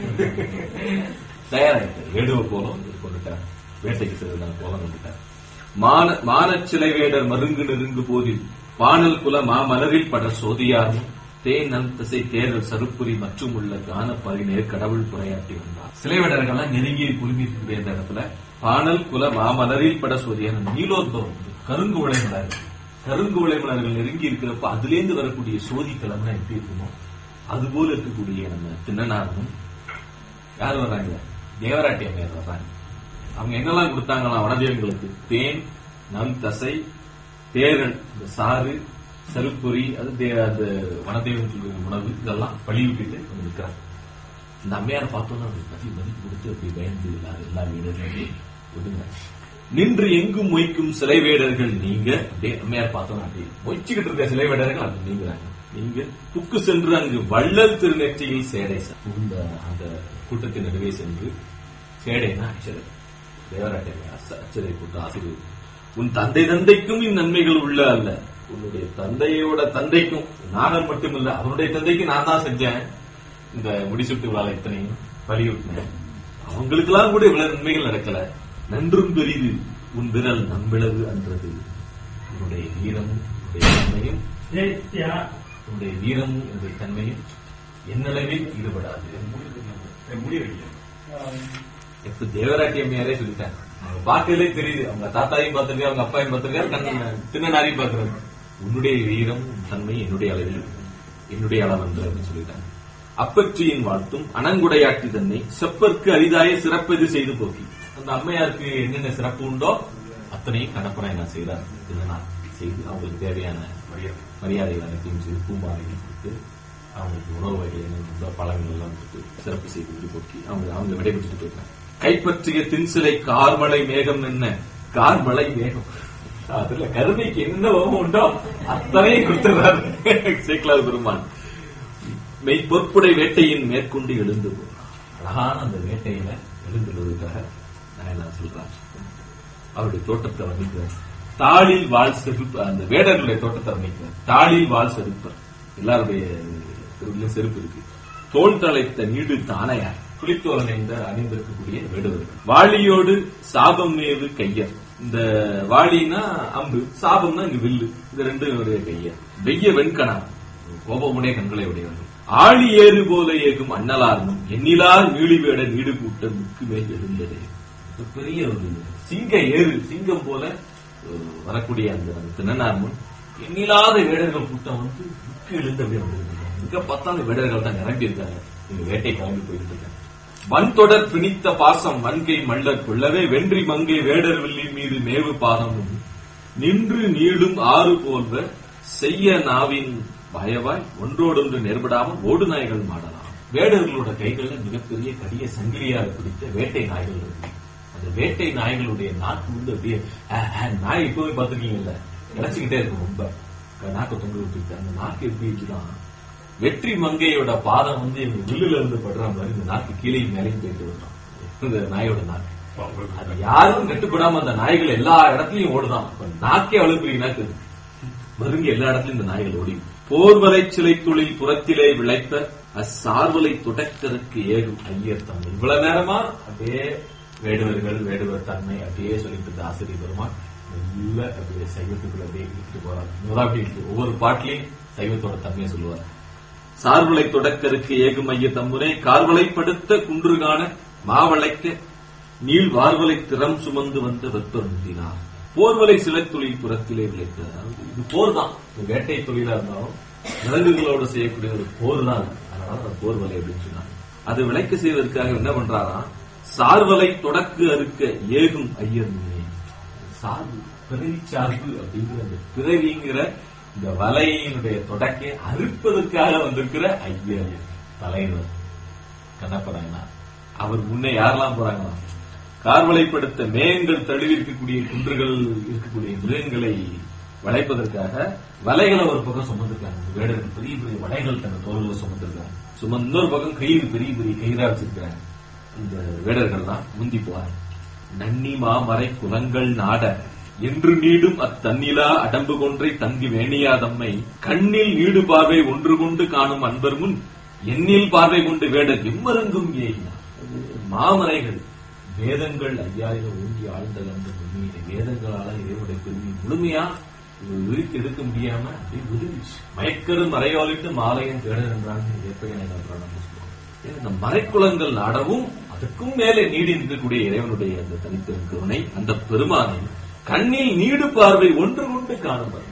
தயாராகிட்டார் வேடுவ போலம் கொண்டுட்டார் வேட்டைக்கு செல்வதான போலம் கொண்டுட்டார் மான மானச்சிலை வேடர் மருங்கு நெருங்கு போதில் பானல் குல மாமலரில் பட சோதியாரும் தேன் நல் திசை தேரல் சருப்புரி மற்றும் உள்ள கான பரிநேர் கடவுள் புறையாட்டி வந்தார் சிலை வேடர்கள்லாம் நெருங்கி குழுமி இருக்கக்கூடிய இந்த இடத்துல பானல் குல மாமலரில் பட சோதியான நீலோத்பவம் கருங்கு உலை மலர்கள் கருங்கு உலை மலர்கள் நெருங்கி இருக்கிறப்ப அதுலேருந்து வரக்கூடிய சோதி கிழமை எப்படி இருக்குமோ அதுபோல இருக்கக்கூடிய நம்ம திண்ணனாரும் யார் வர்றாங்க தேவராட்டி அம்மையார் வர்றாங்க அவங்க என்னெல்லாம் கொடுத்தாங்களாம் வனதேவங்களுக்கு தேன் நல் தசை தேரல் இந்த சாறு சருப்பொறி அது தே- அந்த வனதேவன் சொல்லுற உணவு இதெல்லாம் பழி விட்டுட்டு வந்து நிற்கிறாங்க இந்த அம்மையாரை பார்த்தோன்னா அப்படி பத்தி மதிப்பு கொடுத்து அப்படி பயந்து எல்லாரும் எல்லா வீரர்களும் ஒதுங்க நின்று எங்கும் மொய்க்கும் சிலை வேடர்கள் நீங்க அப்படியே அம்மையார் பார்த்தோன்னா அப்படி மொய்ச்சிக்கிட்டு இருக்க சிலை வேடர்கள் அப்படி நீங்கிறாங்க நீங்க புக்கு சென்று அங்கு வள்ளல் திருநெற்றியில் சேடை ச- புகுந்த அந்த கூட்டத்தின் நடுவே சென்று சேடைனா அச்சரை தேவராட்டை அச்சரை போட்டு ஆசிரியர் உன் தந்தை தந்தைக்கும் இந்நன்மைகள் உள்ள அல்ல உன்னுடைய தந்தையோட தந்தைக்கும் நாகன் மட்டுமில்ல அவனுடைய தந்தைக்கு நான் தான் செஞ்சேன் இந்த முடிசுட்டு விழா இத்தனையும் வலியுறுத்தினேன் அவங்களுக்கெல்லாம் கூட இவ்வளவு நன்மைகள் நடக்கல நன்றும் பெரிது உன் விரல் நம்பிளவு அன்றது உன்னுடைய வீரமும் உன்னுடைய தன்மையும் உன்னுடைய வீரமும் உன்னுடைய தன்மையும் என்னளவில் ஈடுபடாது முடி வைக்க எப்ப தேவராட்டி அம்மையாரே சொல்லிட்டாங்க அவங்க பார்க்கலே தெரியுது அவங்க தாத்தாவையும் பார்த்திருக்காரு அவங்க அப்பாவையும் பார்த்திருக்காரு கண்ணன் திண்ணனாரையும் பார்க்கிறாரு உன்னுடைய வீரம் உன் தன்மை என்னுடைய அளவில் என்னுடைய அளவன்று அப்படின்னு சொல்லிட்டாங்க அப்பற்றியின் வாழ்த்தும் அனங்குடையாட்டி தன்னை செப்பற்கு அரிதாய சிறப்பது செய்து போக்கி அந்த அம்மையாருக்கு என்னென்ன சிறப்பு உண்டோ அத்தனையும் கணப்பனாய் நான் செய்யறாரு திண்ணனார் செய்து அவங்களுக்கு தேவையான மரியாதை மரியாதைகள் அனைத்தையும் செய்து பூமாலைகள் கொடுத்து அவங்களுக்கு உணவு வகைகள் என்ன பழங்கள் எல்லாம் கொடுத்து சிறப்பு செய்து விட்டு போக்கி அவங்க அவங்க விடைபெற்றுட்டு போயிருக்காங்க கைப்பற்றிய தின்சிலை கார்மலை மேகம் என்ன கார்மலை மேகம் அதுல கருணைக்கு என்ன ஓமம் உண்டோ அத்தனையும் கொடுத்துறாரு சேக்கலார் பெருமான் மெய் பொற்புடை வேட்டையின் மேற்கொண்டு எழுந்து போனார் அழகான அந்த வேட்டையில எழுந்துள்ளதுக்காக நான் என்ன சொல்றேன் அவருடைய தோட்டத்தை வர்ணிக்கிறார் தாளில் வாழ் செருப்பு அந்த வேடர்களுடைய தோட்டத்தை வர்ணிக்கிறார் தாளில் வாழ் செருப்பர் எல்லாருடைய தெருவிலும் செருப்பு இருக்கு தோல் தலைத்த நீடு தானையார் புலித்தோல் அணிந்த அணிந்திருக்கக்கூடிய வேடுவர்கள் வாளியோடு சாபம் மேவு கையர் இந்த வாளினா அம்பு சாபம்னா இங்க வில்லு இது ரெண்டு உடைய கையர் வெய்ய வெண்கணா கோபமுடைய கண்களை உடையவர்கள் ஆழி ஏறு போல ஏகும் அண்ணலார்னும் எண்ணிலா நீளி வேட நீடு கூட்டம் முக்கு மேல் எழுந்தது இது பெரிய ஒரு சிங்க ஏறு சிங்கம் போல அஹ், வரக்கூடிய அந்த அந்த திண்ணனார்முன் எண்ணிலாத வேடர்கள் கூட்டம் வந்து முக்கு எழுந்து அப்படியே வந்திருக்காங்க இங்க பார்த்தாலும் வேடர்கள் தான் நிரம்பி இருக்காங்க இங்க வேட்டை கிளம்பி போயிட்டு இருக்காங்க வன்தொடர் பிணித்த பாசம் வன்கை மல்லர் கொள்ளவே வென்றி மங்கை வேடர் வில்லின் மீது மேவு பாதமும் நின்று நீளும் ஆறு போன்ற செய்ய நாவின் பயவாய் ஒன்றோடொன்று நேர்படாமல் ஓடு நாய்கள் மாடலாம் வேடர்களோட கைகள்ல மிகப்பெரிய கடிய சங்கிலியாக பிடித்த வேட்டை நாய்கள் இருக்கு அந்த வேட்டை நாய்களுடைய நாக்கு வந்து அப்படியே அஹ், அஹ், நாய் இப்பவே பார்த்திருக்கீங்கல்ல இழைச்சுக்கிட்டே இருக்கும் ரொம்ப நாக்கு தொங்க விட்டுட்டு அந்த நாக்கு எப்படி இருக்குதான் வெற்றி மங்கையோட பாதம் வந்து எங்க வில்லுல இருந்து படுற மாதிரி இந்த நாக்கு கீழே மேலேயும் போயிட்டு விடுறான் இந்த நாயோட நாக்கு அது யாரும் கட்டுப்படாம அந்த நாய்கள் எல்லா இடத்துலயும் ஓடுதான் இப்ப நாக்கே அவ்வளவு நாக்கு இருக்கு. மருங்கி எல்லா இடத்துலயும் இந்த நாய்கள் ஓடி போர்வலை சிலை தொழில் புறத்திலே விளைத்த அச்சார்வலை துடக்கருக்கு ஏகும் ஐயர் தன்மை இவ்வளவு நேரமா அப்படியே வேடுவர்கள் வேடுவர் தன்மை அப்படியே சொல்லிட்டு இருந்த ஆசிரியர் பெருமான் மெல்ல அப்படியே சைவத்துக்குள்ள அப்படியே இழுத்துட்டு போறாரு முதல் அப்படி இருக்கு. ஒவ்வொரு பாட்டிலையும் சைவத்தோட தன்மையை சொல்லுவார் சார்வலை தொடக்கருக்கு ஏகும் ஐய தம்முனை கார்வலைப்படுத்த குன்று காண மாவளைக்க நீள் வார்வலை திறம் சுமந்து வந்த வெப்பருந்தினார் போர்வலை சிலை தொழில் புறத்திலே விளைத்த அதாவது இது போர் தான் இது வேட்டை தொழிலா இருந்தாலும் விலங்குகளோடு செய்யக்கூடிய ஒரு போர் தான் அது. அதனால அந்த போர்வலை அப்படின்னு சொன்னாங்க அது விளைக்க செய்வதற்காக என்ன பண்றாராம் சார்வலை தொடக்கு அறுக்க ஏகும் ஐயர் முனே சார்பு பிறவி சார்பு அப்படிங்கிற அந்த பிறவிங்கிற இந்த வலையினுடைய தொடக்கை அறுப்பதற்காக வந்திருக்கிற ஐயர் தலைவர் கண்ணப்பனாங்கனா அவர் முன்னே யாரெல்லாம் போறாங்களா கார்வலைப்படுத்த மேகங்கள் தழுவி இருக்கக்கூடிய குன்றுகள் இருக்கக்கூடிய மிருகங்களை வளைப்பதற்காக வலைகளை ஒரு பக்கம் சுமந்திருக்காங்க வேடர்கள் பெரிய பெரிய வலைகள் தங்க தோல்களை சுமந்திருக்காங்க சுமந்து இன்னொரு பக்கம் கயிறு பெரிய பெரிய கயிறா வச்சிருக்காங்க இந்த வேடர்கள் தான் முந்தி போவாங்க நன்னி மாமரை குலங்கள் நாட என்று நீடும் அத்தன்னிலா அடம்பு கொன்றை தங்கி வேணியாதம்மை கண்ணில் நீடு பார்வை ஒன்று கொண்டு காணும் அன்பர் முன் எண்ணில் பார்வை கொண்டு வேடர் எம்மருங்கும் ஏகினார் அது மாமரைகள் வேதங்கள் ஐயாயிரம் ஊங்கி ஆழ்ந்த கண்ட உண்மையில வேதங்களால இறைவனுடைய பெருமை முழுமையா இது விரித்து எடுக்க முடியாம அப்படியே விழுந்துச்சு மயக்கரு மறையோலிட்டு மாலையும் தேட என்றாங்க ஏற்பையனை சொல்லுவாங்க ஏன்னா, இந்த மறைக்குளங்கள் நாடவும் அதுக்கும் மேலே நீடி நிற்கக்கூடிய இறைவனுடைய அந்த தனித்திருக்கிறவனை அந்த பெருமானை கண்ணில் நீடு பார்வை ஒன்று கொண்டு காணும்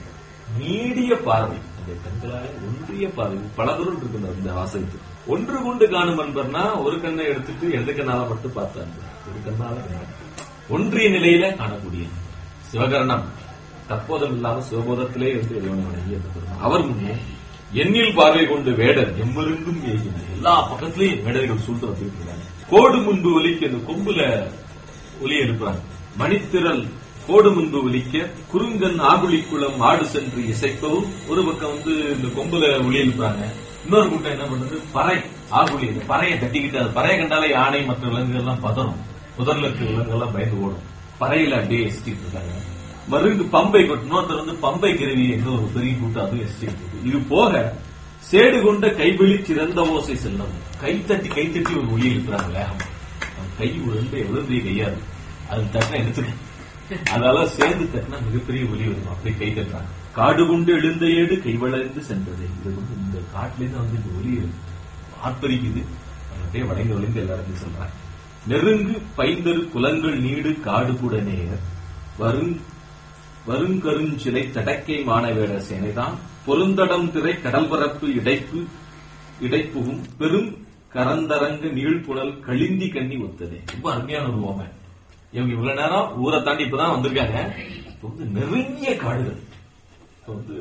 நீடிய பார்வை அந்த கண்களால ஒன்றிய பார்வை பல பொருள் இருக்கு இந்த- இந்த வாசகத்துக்கு ஒன்று கொண்டு காணும் அன்பர்னா ஒரு கண்ணை எடுத்துட்டு இடது கண்ணால மட்டும் பார்த்தாங்க ஒரு கண்ணால காணும். ஒன்றிய நிலையில காணக்கூடிய சிவகரணம் தற்போதம் இல்லாம சிவபோதத்திலே இருந்து இறைவனை வணங்கி அந்த பெருமான். அவர் முன்னே எண்ணில் பார்வை கொண்டு வேடர் எம்மருங்கும் ஏகினார் எல்லா பக்கத்திலையும் வேடர்கள் சூழ்ந்து வந்திருக்கிறாங்க கோடு முன்பு ஒலிக்க இந்த கொம்புல ஒலி எழுப்புறாங்க மணித்திரல் கோடு முன்பு ஒலிக்க குறுங்கன் ஆகுழிக்குளம் ஆடு சென்று இசைக்கவும் ஒரு பக்கம் வந்து இந்த கொம்புல ஒலி எழுப்புறாங்க இன்னொரு கூட்டம் என்ன பண்ணுது பறை ஆகுழி இந்த பறையை தட்டிக்கிட்டு அது பறையை கண்டாலே யானை மற்ற விலங்குகள் எல்லாம் பதறும் புதர்ல இருக்க விலங்குகள் எல்லாம் பயந்து ஓடும் பறையில அப்படியே எசிட்டு இருக்காங்க மருந்து பம்பை கொட்டு இன்னொருத்தர் வந்து பம்பை கருவி என்ற ஒரு பெரிய கூட்டம் அதுவும் எசிட்டு இருக்கு இது போக சேடு கொண்ட கைவெளி சிறந்த ஓசை செல்லும் கை தட்டி கை தட்டி ஒரு ஒளி இருக்கிறாங்க வேகம் அவன் கை உழந்து எவ்வளவு பெரிய கையா இருக்கு அது தட்டினா எடுத்துக்கணும் அதெல்லாம் சேர்ந்து தட்டினா மிகப்பெரிய ஒலி வரும் அப்படி கை தட்டுறாங்க காடு கொண்டு எழுந்த ஏடு கைவளர்ந்து சென்றது இது வந்து இந்த காட்டுல இருந்து வந்து இந்த ஒலி ஆர்ப்பரிக்குது அது அப்படியே வளைந்து வளைந்து எல்லாருக்கும் சொல்றாங்க நெருங்கு பைந்தரு குலங்கள் நீடு காடு கூட நேர் வருங் வருங்கருஞ்சிலை தடக்கை மாணவேட சேனைதான் பொருந்தடம் திரை கடல்பரப்பு இடைப்பு இடைப்புகும் பெரும் கரந்தரங்கு நீழ்புழல் கழிந்தி கண்ணி ஒத்ததே ரொம்ப அருமையான ஒரு ஓமை இவங்க இவ்வளவு நேரம் ஊரை தாண்டி இப்பதான் வந்திருக்காங்க இப்ப வந்து நெருங்கிய காடுகள் இப்ப வந்து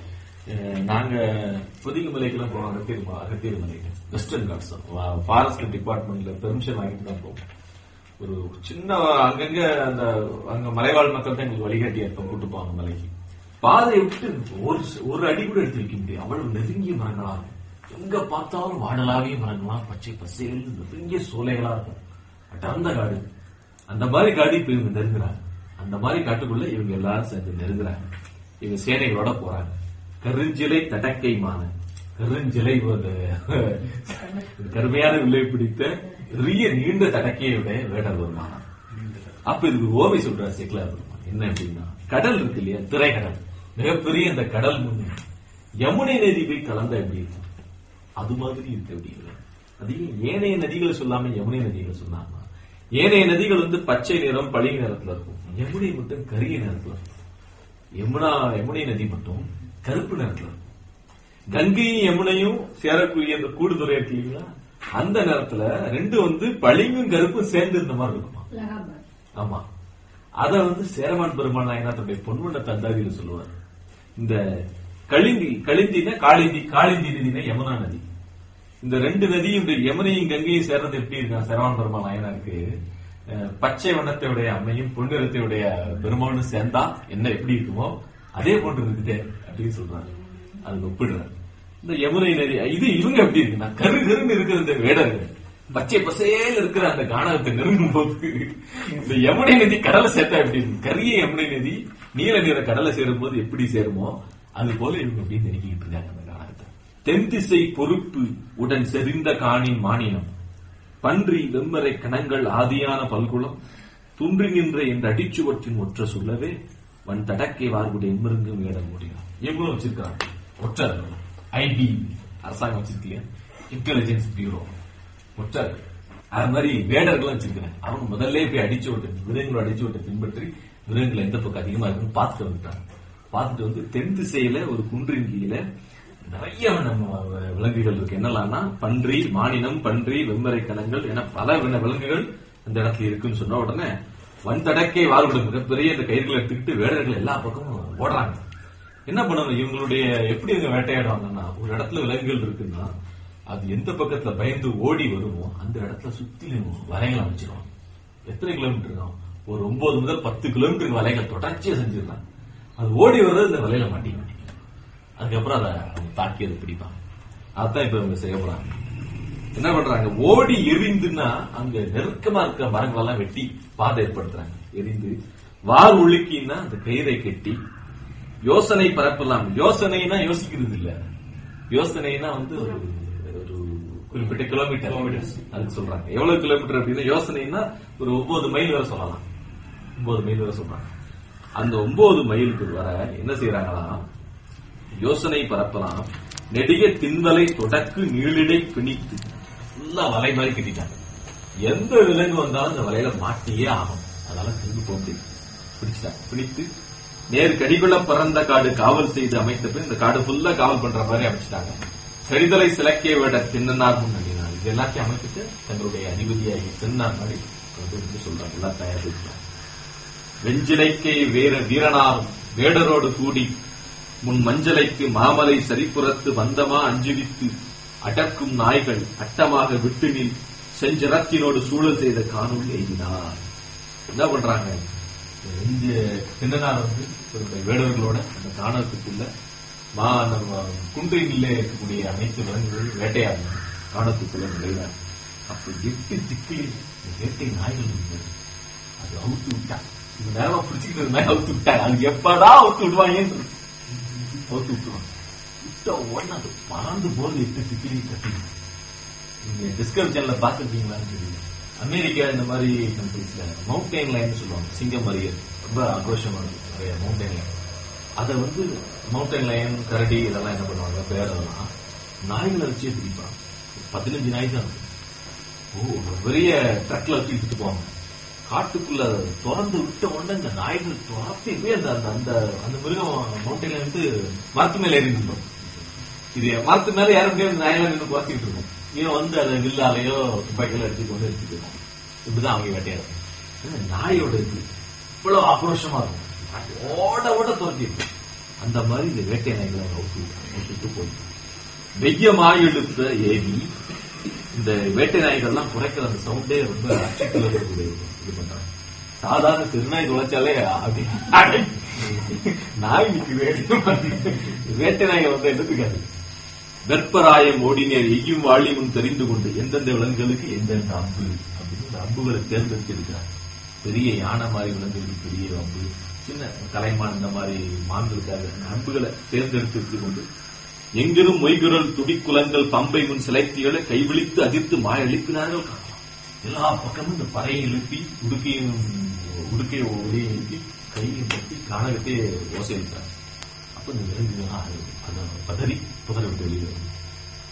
அஹ், நாங்க புதிய மலைக்கெல்லாம் போனோம் அகத்தியர் ம- அகத்தியர் மலைக்கு வெஸ்டர்ன் காட்ஸ் ஃபாரஸ்ட் டிபார்ட்மெண்ட்ல பெர்மிஷன் வாங்கிட்டு தான் போவோம் ஒரு சின்ன அங்கங்க அந்த அங்க மலைவாழ் மக்கள் தான் எங்களுக்கு வழிகாட்டியா இருப்போம் கூட்டு போவாங்க மலைக்கு பாதையை விட்டு ஒரு ஒரு அடி கூட எடுத்து வைக்க முடியும் அவ்வளவு நெருங்கிய மரங்களா இருக்கும் எங்க பார்த்தாலும் வாடலாவிய மரங்களா பச்சை பசைகள் நெருங்கிய சோலைகளா இருக்கும் அடர்ந்த காடு அந்த மாதிரி காடு இப்ப இவங்க நெருங்குறாங்க அந்த மாதிரி காட்டுக்குள்ள இவங்க எல்லாரும் சேர்ந்து நெருங்குறாங்க இவங்க சேனைகளோட போறாங்க கருஞ்சிலை தடக்கை மான கருஞ்சிலை ஒரு கருமையான விலை பிடித்த பெரிய நீண்ட தடக்கையுடைய வேடர் வருமானம் அப்ப இதுக்கு ஒரு ஓமை சொல்றார் சிக்கலா பெருமான் என்ன அப்படின்னா கடல் இருக்கு இல்லையா திரைக்கடல் மிகப்பெரிய இந்த கடல் முன் யமுனை நதி போய் கலந்தா எப்படி இருக்கும் அது மாதிரி இருக்கு அப்படிங்கிறார் அது ஏன் ஏனைய நதிகளை சொல்லாம யமுனை நதிகளை சொன்னாங்க ஏனைய நதிகள் வந்து பச்சை நிறம் பளிங்கு நிறத்துல இருக்கும் யமுனை மட்டும் கரிய நிறத்துல இருக்கும் யமுனா யமுனை நதி மட்டும் கருப்பு நிறத்துல இருக்கும் கங்கையும் யமுனையும் சேரக்கூடிய அந்த கூடுதுறை இருக்கு இல்லைங்களா அந்த நேரத்துல ரெண்டு வந்து பளிங்கும் கருப்பும் சேர்ந்து இருந்த மாதிரி இருக்குமா அலகாபாத் ஆமா அத வந்து சேரமான் பெருமாள் நாயனார் தன்னுடைய பொன்வண்ண தந்தாதியில சொல்லுவார் இந்த கலிந்தி கலிந்தினா காளிந்தி காளிந்தி நதினா யமுனா நதி இந்த ரெண்டு நதியும் இந்த யமுனையும் கங்கையும் சேர்றது எப்படி இருக்கா சேரமான் பெருமாள் நாயனாருக்கு அஹ், பச்சை வண்ணத்தையுடைய அம்மையும் பொன்னிறத்தையுடைய பெருமானும் சேர்ந்தா என்ன எப்படி இருக்குமோ அதே போன்று இருக்குதே அப்படின்னு சொல்றாரு அதுக்கு ஒப்பிடுறாரு இந்த யமுனை நதி இது இவங்க எப்படி இருக்குன்னா கரு கருன்னு இருக்கிற இந்த வேடர்கள் பச்சை பசேல இருக்கிற அந்த கானகத்தை நெருங்கும் போது இந்த யமுனை நதி கடலை சேர்த்தா எப்படி இருக்கும் கரிய யமுனை நதி நீல நிற கடலை சேரும் போது எப்படி சேருமோ அது போல இவங்க அப்படி நெருங்கிட்டு இருக்காங்க அந்த கானகத்தை தென் திசை பொறுப்பு உடன் செறிந்த காணின் மானினம் பன்றி வெம்மரை கணங்கள் ஆதியான பல்குளம் துன்றுகின்ற என்ற அடிச்சுவற்றின் ஒற்ற சொல்லவே வன் தடக்கை வார்குடைய எம்மிருங்கும் ஏட முடியும் இவங்களும் வச்சிருக்காங்க ஒற்றர் ஐபி அரசாங்கம் வச்சிருக்கீங்க இன்டெலிஜென்ஸ் பியூரோ ஒற்றர் அது மாதிரி வேடர்களும் வச்சிருக்கிறேன் அவங்க முதல்ல போய் அடிச்சு விட்டு விலங்குகளை அடிச்சு விட்டு பின்பற்றி விலங்குகள் எந்த பக்கம் அதிகமா இருக்குன்னு பார்த்துட்டு வந்துட்டாங்க பார்த்துட்டு வந்து தென் திசையில ஒரு குன்றின் கீழே நிறைய நம்ம விலங்குகள் இருக்கு என்னலாம்னா பன்றி மானினம் பன்றி வெம்பரை கணங்கள் என பல வின விலங்குகள் அந்த இடத்துல இருக்குன்னு சொன்ன உடனே வந்தடக்கே வாழ்விடும் மிகப்பெரிய இந்த கயிறுகளை எடுத்துக்கிட்டு வேடர்கள் எல்லா பக்கமும் ஓடுறாங்க என்ன பண்ணணும் இவங்களுடைய எப்படி இவங்க வேட்டையாடுவாங்கன்னா ஒரு இடத்துல விலங்குகள் இருக்குன்னா அது எந்த பக்கத்துல பயந்து ஓடி வருமோ அந்த இடத்துல சுத்திலும் வலைகளை அமைச்சிருவாங்க எத்தனை கிலோமீட்டர் இருக்கும் ஒரு ஒன்பது முதல் பத்து கிலோமீட்டருக்கு வலைகளை தொடர்ச்சியா செஞ்சிடலாம் அது ஓடி வர்றது இந்த வலையில மாட்டிக்க அதுக்கப்புறம் அதை அவங்க தாக்கி அதை பிடிப்பாங்க அதான் இப்ப இவங்க செய்ய போறாங்க என்ன பண்றாங்க ஓடி எரிந்துன்னா அங்க நெருக்கமா இருக்கிற மரங்கள் எல்லாம் வெட்டி பாதை ஏற்படுத்துறாங்க எரிந்து வார் உழுக்கின்னா அந்த கயிறை கட்டி யோசனை பரப்பலாம் யோசனைனா யோசிக்கிறது இல்ல யோசனைனா வந்து ஒரு ஒரு குறிப்பிட்ட கிலோமீட்டர் அதுக்கு சொல்றாங்க எவ்வளவு கிலோமீட்டர் அப்படின்னா யோசனைனா ஒரு ஒன்பது மைல் வரை சொல்லலாம் ஒன்பது மைல் வரை சொல்றாங்க அந்த ஒன்பது மைலுக்கு வர என்ன செய்யறாங்களாம் யோசனை பரப்பலாம் நெடிய தின்வலை தொடக்கு நீளிடை பிணித்து ஃபுல்லா வலை மாதிரி கட்டிட்டாங்க எந்த விலங்கு வந்தாலும் அந்த வலையில மாட்டியே ஆகும் அதனால திரும்பி போக முடியும் பிடிச்சிட்டாங்க பிடித்து நேர் கடிகுள்ள பறந்த காடு காவல் செய்து அமைத்த பின் இந்த காடு ஃபுல்லா காவல் பண்ற மாதிரி அமைச்சிட்டாங்க கடிதலை சிலக்கிய விட தின்னனார் முன் அணினார் இது எல்லாத்தையும் அமைச்சிட்டு தங்களுடைய அதிபதியாகி தின்னார் மாதிரி கொண்டு வந்து சொல்றாங்க எல்லாம் தயார் செய்கிறாங்க வெஞ்சிலைக்கை வேற வீரனாரும் வேடரோடு கூடி முன் மஞ்சளைக்கு மாமலை சரிப்புறத்து வந்தமா அஞ்சுவித்து அடக்கும் நாய்கள் அட்டமாக விட்டுனில் செஞ்சரத்தினோடு சூழல் செய்த காணொலி எய்தினார் என்ன பண்றாங்க வெஞ்ச தின்னனார் வந்து இவருடைய வேடர்களோட அந்த காணத்துக்குள்ள மா நம்ம குன்றினிலே இருக்கக்கூடிய அனைத்து விலங்குகள் வேட்டையாடினார் காணத்துக்குள்ள நுழைந்தார் அப்ப எட்டு திக்கில் வேட்டை நாய்கள் இருந்தது அது அவுத்து விட்டா இந்த நேரமா பிடிச்சிக்கிட்டு இருந்தா அவுத்து விட்டாங்க அது எப்படா அவுத்து விடுவாங்கன்னு இருக்கு. அவுத்து விட்டுருவாங்க விட்ட உடனே அது பறந்து போது எட்டு திக்கிலையும் கட்டி நீங்க டிஸ்கவரி சேனல்ல பாத்துருக்கீங்களான்னு தெரியல அமெரிக்கா இந்த மாதிரி கண்ட்ரீஸ்ல மவுண்டைன் லைன் சொல்லுவாங்க சிங்கம் மாதிரியே ரொம்ப ஆக்ரோஷமா இருக்கும் நிறைய மவுண்டைன் லைன் அதை வந்து மவுண்டைன் லைன் கரடி இதெல்லாம் என்ன பண்ணுவாங்க பேர் அதெல்லாம் நாய்களை வச்சே பிடிப்பாங்க பதினஞ்சு நாய் தான் இருக்கு ஓ ஒரு பெரிய ட்ரக்ல வச்சு இழுத்துட்டு போவாங்க காட்டுக்குள்ள திறந்து விட்ட உடனே இந்த நாய்கள் துரத்தி போய் அந்த அந்த அந்த அந்த மிருகம் மவுண்டைன்ல இருந்து மரத்து மேல ஏறி நின்றோம் இது மரத்து மேல ஏற முடியாது நாயெல்லாம் நின்று குறைச்சிட்டு இருக்கும் இவன் வந்து அதை வில்லாலையோ துப்பாக்கியில எடுத்துட்டு வந்து எடுத்துட்டு இருக்கும் இப்படிதான் அவங்க வேட்டையாடுறாங்க ஆனா நாயோட இது இவ்வளவு ஆக்ரோஷமா இருக்கும் ஓட ஓட துரத்தி இருக்கும் அந்த மாதிரி இந்த வேட்டை நாய்களை அவுத்து விட்டு போய் வெய்யமாய் எழுத்த ஏவி இந்த வேட்டை நாய்கள்லாம் குறைக்கிற அந்த சவுண்டே ரொம்ப அச்சுக்குள்ள இது பண்றாங்க சாதாரண திருநாய் துளைச்சாலே அப்படி அடை. நாய் நிக்குது வேட்டை நாய்கள் வந்து எடுத்துக்காது வெப்பராயம் ஓடினேர் எய்யும் வாழியும் தெரிந்து கொண்டு எந்தெந்த விலங்குகளுக்கு எந்தெந்த அம்பு அப்படின்னு இந்த அம்புகளை தேர்ந்தெடுத்திருக்கிறார் பெரிய யானை மாதிரி விலங்குகளுக்கு பெரிய அம்பு சின்ன கலைமான் இந்த மாதிரி மான்களுக்காக அந்த அம்புகளை தேர்ந்தெடுத்து கொண்டு எங்கிலும் மொய்குரல் துடிக்குலங்கள் பம்பை முன் சிலைத்திகளை கைவிழித்து அதிர்த்து மாய எழுப்பினார்கள் காணலாம் எல்லா பக்கமும் இந்த பறையை எழுப்பி உடுக்கையும் உடுக்கையை ஒளியை எழுப்பி கையை தட்டி காணகத்தே ஓசை எழுப்பார் அப்ப இந்த விலங்குகள்லாம் அதை பதறி புதற விட்டு வெளியே வரும்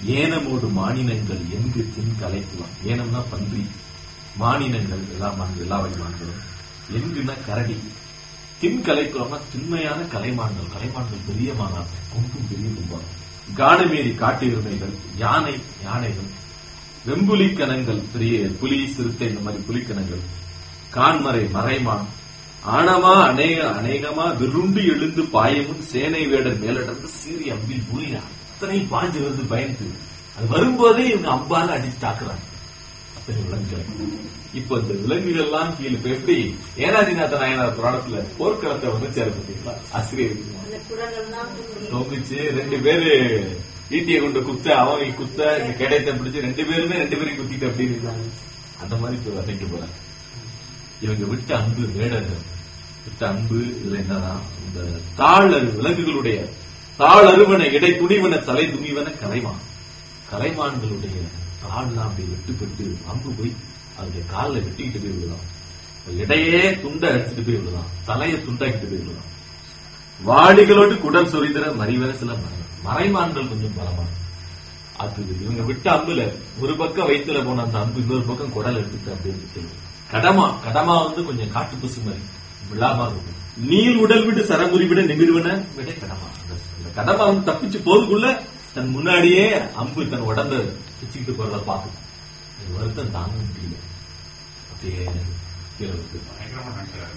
ஏனமோடு மானினங்கள் எங்கு தின் கலைக்கலாம் ஏனம்னா பன்றி மானினங்கள் எல்லா மான்கள் எல்லா வகை மான்களும் எங்குன்னா கரடி தின் கலைக்குளம்னா திண்மையான கலைமான்கள் கலைமான்கள் பெரிய மானாகும் கொம்பும் பெரிய கொம்பாகும் கானமேரி காட்டு எருமைகள் யானை யானைகள் வெம்புலிக்கணங்கள் பெரிய புலி சிறுத்தை இந்த மாதிரி புலிக்கணங்கள் கான்மறை மறைமான் ஆணவா அநேக அநேகமா விருண்டு எழுந்து பாயமுன் சேனை வேடர் மேலடர்ந்து சீறி அம்பில் புலினா அத்தனை பாஞ்சு வருது பயந்து அது வரும்போதே இவங்க அம்பால அடிச்சு தாக்குறாங்க அத்தனை விலங்குகள் இப்ப இந்த விலங்குகள் எல்லாம் கீழே இப்ப எப்படி ஏனாதிநாத நாயனார் புராணத்துல போர்க்களத்தை வந்து சேர பார்த்தீங்களா ஆசிரியர் அந்த குரங்கள்லாம் தூங்கி தொங்குச்சு ரெண்டு பேரு ஈட்டியை கொண்டு குத்த அவன் குத்த இந்த கிடையத்தை பிடிச்சு ரெண்டு பேருமே ரெண்டு பேரையும் குத்திட்டு அப்படின்னு இருந்தாங்க அந்த மாதிரி இப்ப வசைக்க போறாங்க இவங்க விட்ட அன்பு வேடர்கள் விட்ட அன்பு இதுல என்னன்னா இந்த தாழ் அரு விலங்குகளுடைய தாழ் அருவன இடை துணிவன தலை துணிவன கலைமான் கலைமான்களுடைய தாழ்லாம் அப்படி வெட்டுப்பட்டு அம்பு போய் அதனுடைய காலில் வெட்டிக்கிட்டு போய் விழுதான் இடையே துண்டை அடிச்சுட்டு போய் விழுதான் தலையை துண்டாக்கிட்டு போய் விழுதான் வாடிகளோடு குடல் சொரிதர மறிவர சில மரம் மறைமான்கள் கொஞ்சம் பலமான அது இவங்க விட்ட அம்புல ஒரு பக்கம் வயித்துல போன அந்த அம்பு இன்னொரு பக்கம் குடல் எடுத்துட்டு அப்படியே விட்டு கடமா கடமா வந்து கொஞ்சம் காட்டு பசு மாதிரி விழாமா இருக்கும் நீள் உடல் விட்டு சரமுறி விட நிமிர்வன விட கடமா அந்த அந்த கடமா வந்து தப்பிச்சு போறதுக்குள்ள தன் முன்னாடியே அம்பு தன் உடம்ப பிச்சுக்கிட்டு போறத பார்க்கும் அது வருத்தம் தாங்க முடியல அப்படியே கீழே விட்டு பயங்கரமா நினைக்கிறாரு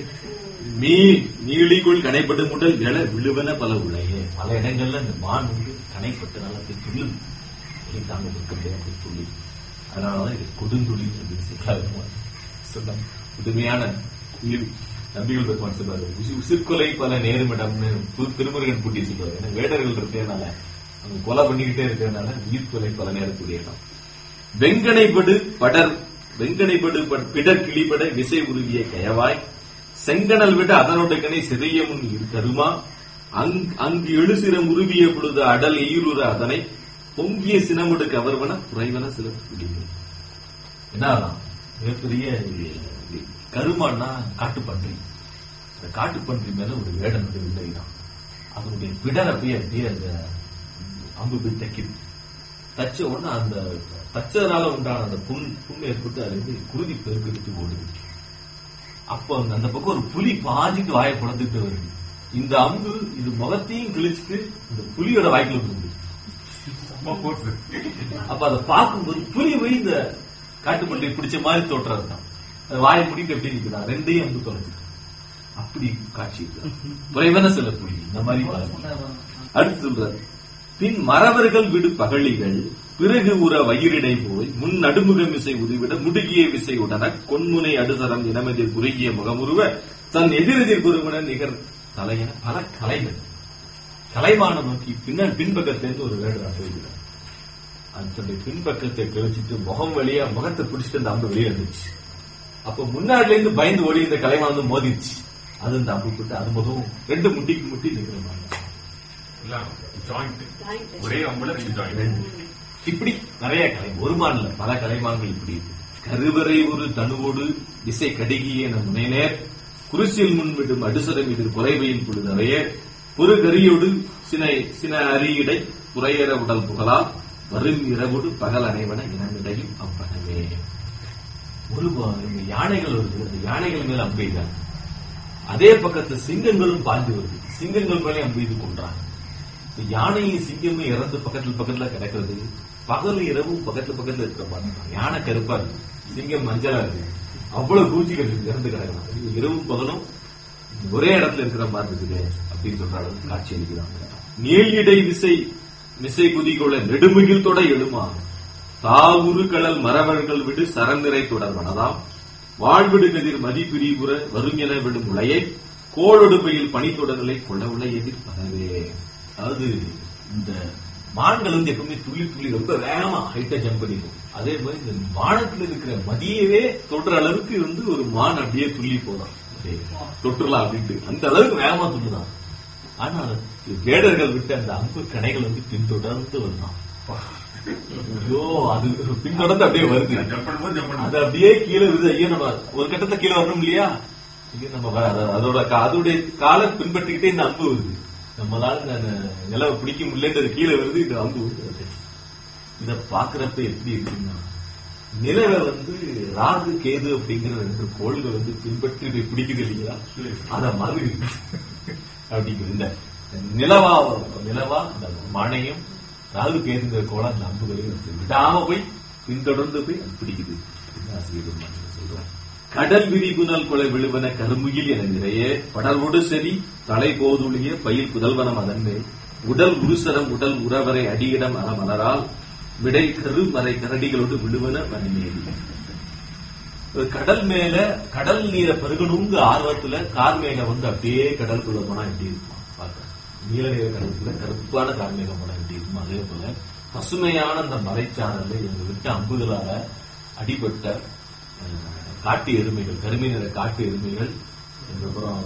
மீ நீளிக்குள் கடைப்பட்டு முதல் எழ விழுவன பல உலையே பல இடங்கள்ல இந்த மான் வந்து கனைப்பட்டனால அப்படி துள்ளு இதை தாங்க முடியல அப்படி துள்ளி அதனாலதான் இது கொடுந்துளி அப்படின்னு சொல்றாங்க சொன்னாங்க புதுமையான குயில் நம்பிகள் பெருமான் சொல்றாரு உசி- உசிர்கொலை பல நேருமிடம்னு புது திருமுருகன் பூட்டி சொல்றாரு ஏன்னா வேடர்கள் இருக்கிறதுனால அவங்க கொலை பண்ணிக்கிட்டே இருக்கிறதுனால உயிர்கொலை பல நேரக்கூடிய இடம் வெங்கனைப்படு படர் வெங்கனைப்படு பட்- பிடர் கிளிபட விசை உருவிய கயவாய் செங்கனல் விட அதனுடனே சிறிய முன் இரு கருமா அங்- அங்கு எழுசிரம் உருவிய பொழுது அடல் எயிருற அதனை பொங்கிய சினமுடு கவர்வன குறைவன சில குடிமை என்னதான் மிகப்பெரிய இது. கருமான்னா காட்டுப்பன்றி அந்த காட்டுப்பன்றி மேல ஒரு வேடனுடைய வில்லைதான் அதனுடைய பிடர் அப்படியே அப்படியே அந்த அம்பு போய் தைக்குது தச்ச உடனே அந்த தச்சதுனால உண்டான அந்த புண் புண் ஏற்பட்டு அது வந்து குருதி பெருக்கெடுத்து ஓடுது அப்போ அந்த- அந்த பக்கம் ஒரு புலி பாஞ்சிட்டு வாயை புலந்துட்டு வருது இந்த அம்பு இது முகத்தையும் கிழிச்சிட்டு இந்த புலியோட வாய்க்குள்ள விழுந்து சும்மா போட்டு அப்ப அதை பார்க்கும்போது புலி போய் இந்த காட்டுப்பள்ளி பிடிச்ச மாதிரி தோற்றது தான் அது வாயை முடிட்டு எப்படி நிக்குதான் ரெண்டையும் அம்பு தொலைச்சு அப்படி காட்சி இருக்கு குறைவன சில புலி இந்த மாதிரி பாருங்க. அடுத்து சொல்றாரு பின் மறவர்கள் விடு பகழிகள் பிறகு உற வயிறிடை போய் முன் நடுமுக விசை உருவிட முடுகிய விசை உடன கொன்முனை அடுசரம் இனமதில் குறுகிய முகமுருவ தன் எதிரெதிர் குருவன நிகர் தலையென பல கலைகள் கலைமானம் நோக்கி பின்னால் பின்பக்கத்திலிருந்து ஒரு வேடுதான் போய்கிறார் அந்த பின்பக்கத்தை கிழிச்சிட்டு முகம் வழியா முகத்தை பிடிச்சிட்டு அந்த அம்பு வெளியே வந்துச்சு அப்ப முன்னாடில இருந்து பயந்து ஓடி இந்த கலைமான் வந்து மோதிருச்சு அது இந்த அம்பு போட்டு அது முகம் ரெண்டு முட்டிக்கு முட்டி நிக்கிற மாதிரி இல்ல ஜாயிண்ட் Joint. ஒரே அம்புல ரெண்டு ஜாயிண்ட் ரெண்டு. இப்படி நிறைய கலை ஒரு மாநில பல கலைமான்கள் இப்படி இருக்கு கருவறை ஒரு தனுவோடு திசை கடுகிய நம் முனைநேர் குருசில் முன்விடும் அடுசரம் இதில் குறைவையில் புழு நிறைய ஒரு கரியோடு சினை சின அரியடை புறையற உடல் புகழால் வரும் இரவோடு பகல் அனைவன இனமிடையும் அவ்வனவே ஒரு ப- இந்த யானைகள் வருது அந்த யானைகள் மேல அம்பெய்தாங்க அதே பக்கத்து சிங்கங்களும் பாஞ்சு வருது சிங்கங்கள் மேலே அம்பெய்து கொன்றாங்க இந்த யானையும் சிங்கமும் இறந்து பக்கத்துல பக்கத்துல கிடக்கிறது பகல் இரவும் பக்கத்துல பக்கத்துல இருக்கிற மாதிரி இருக்கும். யானை கருப்பா இருக்கு சிங்கம் மஞ்சளா இருக்கு அவ்வளவு பூச்சிகள் இருக்கு இறந்து கிடக்கலாம் இது இரவும் பகலும் ஒரே இடத்துல இருக்கிற மாதிரி இருக்குது அப்படின்னு சொல்ற அளவுக்கு காட்சி அளிக்கிறாங்க நீளிடை விசை விசை குதிகொள்ள நெடுமுகில் தொட எழுமா தாவுரு கடல் மரவர்கள் விடு சரநிறை தொடர்வனதாம் வாழ்விடு கதிர் மதிப்பிரிபுற வரும் என விடும் உலையை கோளொடுமையில் பனித்தொடர்களை கொள்ள உலை எதிர் பரவே அதாவது இந்த மான்கள் வந்து எப்பவுமே துள்ளி துள்ளி ரொம்ப வேகமா ஹைட்டா ஜம்ப் பண்ணிக்கும் அதே மாதிரி இந்த வானத்துல இருக்கிற மதியவே தொடுற அளவுக்கு வந்து ஒரு மான் அப்படியே துள்ளி போலாம் அப்படியே தொட்டுறலாம் அப்படின்ட்டு அந்த அளவுக்கு வேகமா துள்ளுதான் ஆனா வேடர்கள் விட்டு அந்த அம்பு கணைகள் வந்து பின்தொடர்ந்து வருதான் ஐயோ அது பின்தொடர்ந்து அப்படியே வருது ஜம்ப் பண்ணும்போது ஜம்ப் அது பண்ணும்போது அப்படியே கீழே விழுது ஐயோ நம்ம ஒரு கட்டத்துல கீழே வரணும் இல்லையா ஐயோ நம்ம வ- அத- அதோட கா- அதோடைய காலை பின்பற்றிக்கிட்டே இந்த அம்பு வருது நம்மளால இந்த நிலவை பிடிக்க முடியலன்றது கீழே வருது இந்த அம்பு வருது இத பாக்குறப்ப எப்படி இருக்குன்னா நிலவை வந்து ராகு கேது அப்படிங்கிற ரெண்டு கோள்கள் வந்து பின்பற்றி போய் பிடிக்குது இல்லைங்களா அத மாதிரி இருக்கு. அப்படிங்கிறது இந்த நிலவா நிலவா இந்த மழையும் ராகு கேதுங்கிற கோலம் அந்த அம்புகளையும் வந்து விடாம போய் பின்தொடர்ந்து போய் அது பிடிக்குது அப்படின்னு ஆசிரியர் பெருமான் சொல்றார் கடல் விரிகுணல் கொலை விழுவன கருமுகில் என நிறைய படர்வோடு செறி தலை போதுளிய பயில் புதல்வனம் அதன்மேல் உடல் உருசரம் உடல் உறவரை அடியிடம் அறமலரால் விடை கருமறை கரடிகளோடு விழுவன வன்மேலி ஒரு கடல் மேல கடல் நீரை பருகணுங்க ஆர்வத்துல கார்மேகம் வந்து அப்படியே கடலுக்குள்ள போனா எப்படி இருக்கும் பார்க்க நீல நீர கடலுக்குள்ள கருப்பான கார்மேகம் போனா எப்படி இருக்கும் அதே போல பசுமையான அந்த மலைச்சாரல்ல இவங்க விட்ட அம்புகளால அடிபட்ட அஹ், காட்டு எருமைகள் கருமை நிற காட்டு எருமைகள் அதுக்கப்புறம்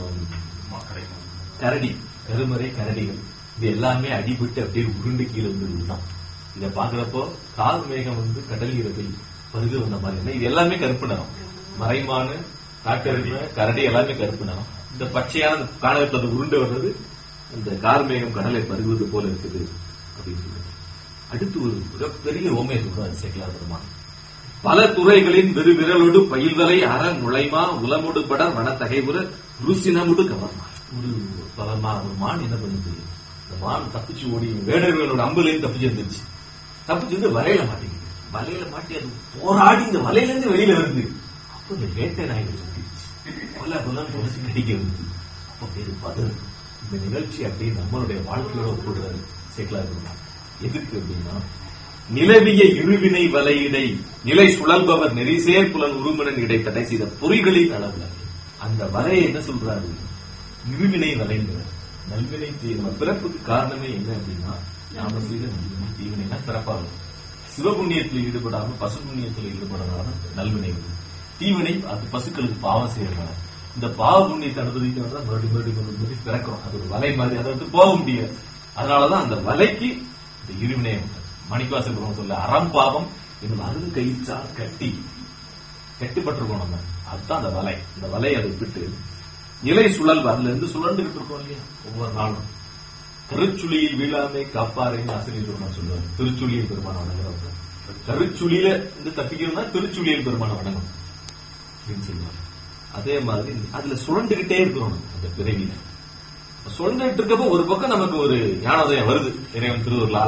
கரடி கருமறை கரடிகள் இது எல்லாமே அடிபட்டு அப்படியே உருண்டு கீழே வந்து விழுதான் இத பாக்குறப்போ கால் மேகம் வந்து கடல் இறப்பை பருகு வந்த மாதிரி இல்லை. இது எல்லாமே கருப்பு நிறம் மறைமானு காட்டெருமை கரடி எல்லாமே கருப்பு நிறம் இந்த பச்சையான காணகத்துல அது உருண்டு வர்றது இந்த கார் மேகம் கடலை பருகுவது போல இருக்குது அப்படின்னு சொல்லுது அடுத்து ஒரு மிகப்பெரிய ஓமையை சொல்றாரு சேக்கலார் பெருமான் பல துறைகளின் வெறு விரலோடு பயில்வலை அற நுழைமா உலமுடு படர் வனத்தகைவுற ருசினமுடு கவர்மா ஒரு பலமா ஒரு மான் என்ன பண்ணுது இந்த மான் தப்பிச்சு ஓடி வேடர்களோட அம்புலேருந்து தப்பிச்சு வந்துருச்சு தப்பிச்சு வந்து வலையில மாட்டிக்குது வலையில மாட்டி அது போராடி இந்த வலையில இருந்து வெளியில வருது அப்ப இந்த வேட்டை நாய்கள் வந்துருச்சு கொலை கொலை தொலைச்சு கடிக்க வருது அப்ப பேரு பதறு இந்த நிகழ்ச்சி அப்படியே நம்மளுடைய வாழ்க்கையோட ஒப்பிடுறாரு சேக்கலா பெருமாள் எதுக்கு அப்படின்னா நிலவிய இருவினை வலையிடை நிலை சுழல்பவர் நெறிசேர் புலன் உருமனன் இடை தடை செய்த பொறிகளின் அளவுல அந்த வலையை என்ன சொல்றாரு இருவினை வலைங்கிறார் நல்வினை தீ- நம்ம பிறப்புக்கு காரணமே என்ன அப்படின்னா நாம செய்த நல்வினை தீவினைனா பிறப்பாகும் சிவபுண்ணியத்தில் ஈடுபடாம பசு புண்ணியத்தில் ஈடுபடுறதுனால நல்வினை வருது. தீவினை அது பசுக்களுக்கு பாவம் செய்யறதுனால இந்த பாவ புண்ணியத்தை அனுபவிக்கிறதா மறுபடியும் மறுபடியும் மறுபடியும் மறுபடியும் பிறக்கிறோம் அது ஒரு வலை மாதிரி அதை விட்டு போக முடியாது அதனாலதான் அந்த வலைக்கு இந்த இருவினை மணிக்காசல் பிரம்ம சொல்ல அறம் பாவம் என்னும் அருள் கயிற்றால் கட்டி கட்டுப்பட்டிருக்கோம் நம்ம அதுதான் அந்த வலை இந்த வலையை அதை விட்டு நிலை சுழல் அதுல இருந்து சுழண்டுகிட்டு இருக்கோம் இல்லையா ஒவ்வொரு நாளும் கருச்சுளியில் வீழாமை காப்பாருன்னு ஆசிரியர் பெருமான் சொல்லுவார் திருச்சுளியில் பெருமான வணங்குறவங்க கருச்சுளியில இருந்து தப்பிக்கணும்னா திருச்சுளியில் பெருமான வணங்கும் அப்படின்னு சொல்லுவாங்க அதே மாதிரி அதுல சுழண்டுகிட்டே இருக்கிறோம் நம்ம அந்த பிறவியில சுழண்டுகிட்டு இருக்கப்போ ஒரு பக்கம் நமக்கு ஒரு ஞானோதயம் வருது இறைவன் திருவருளால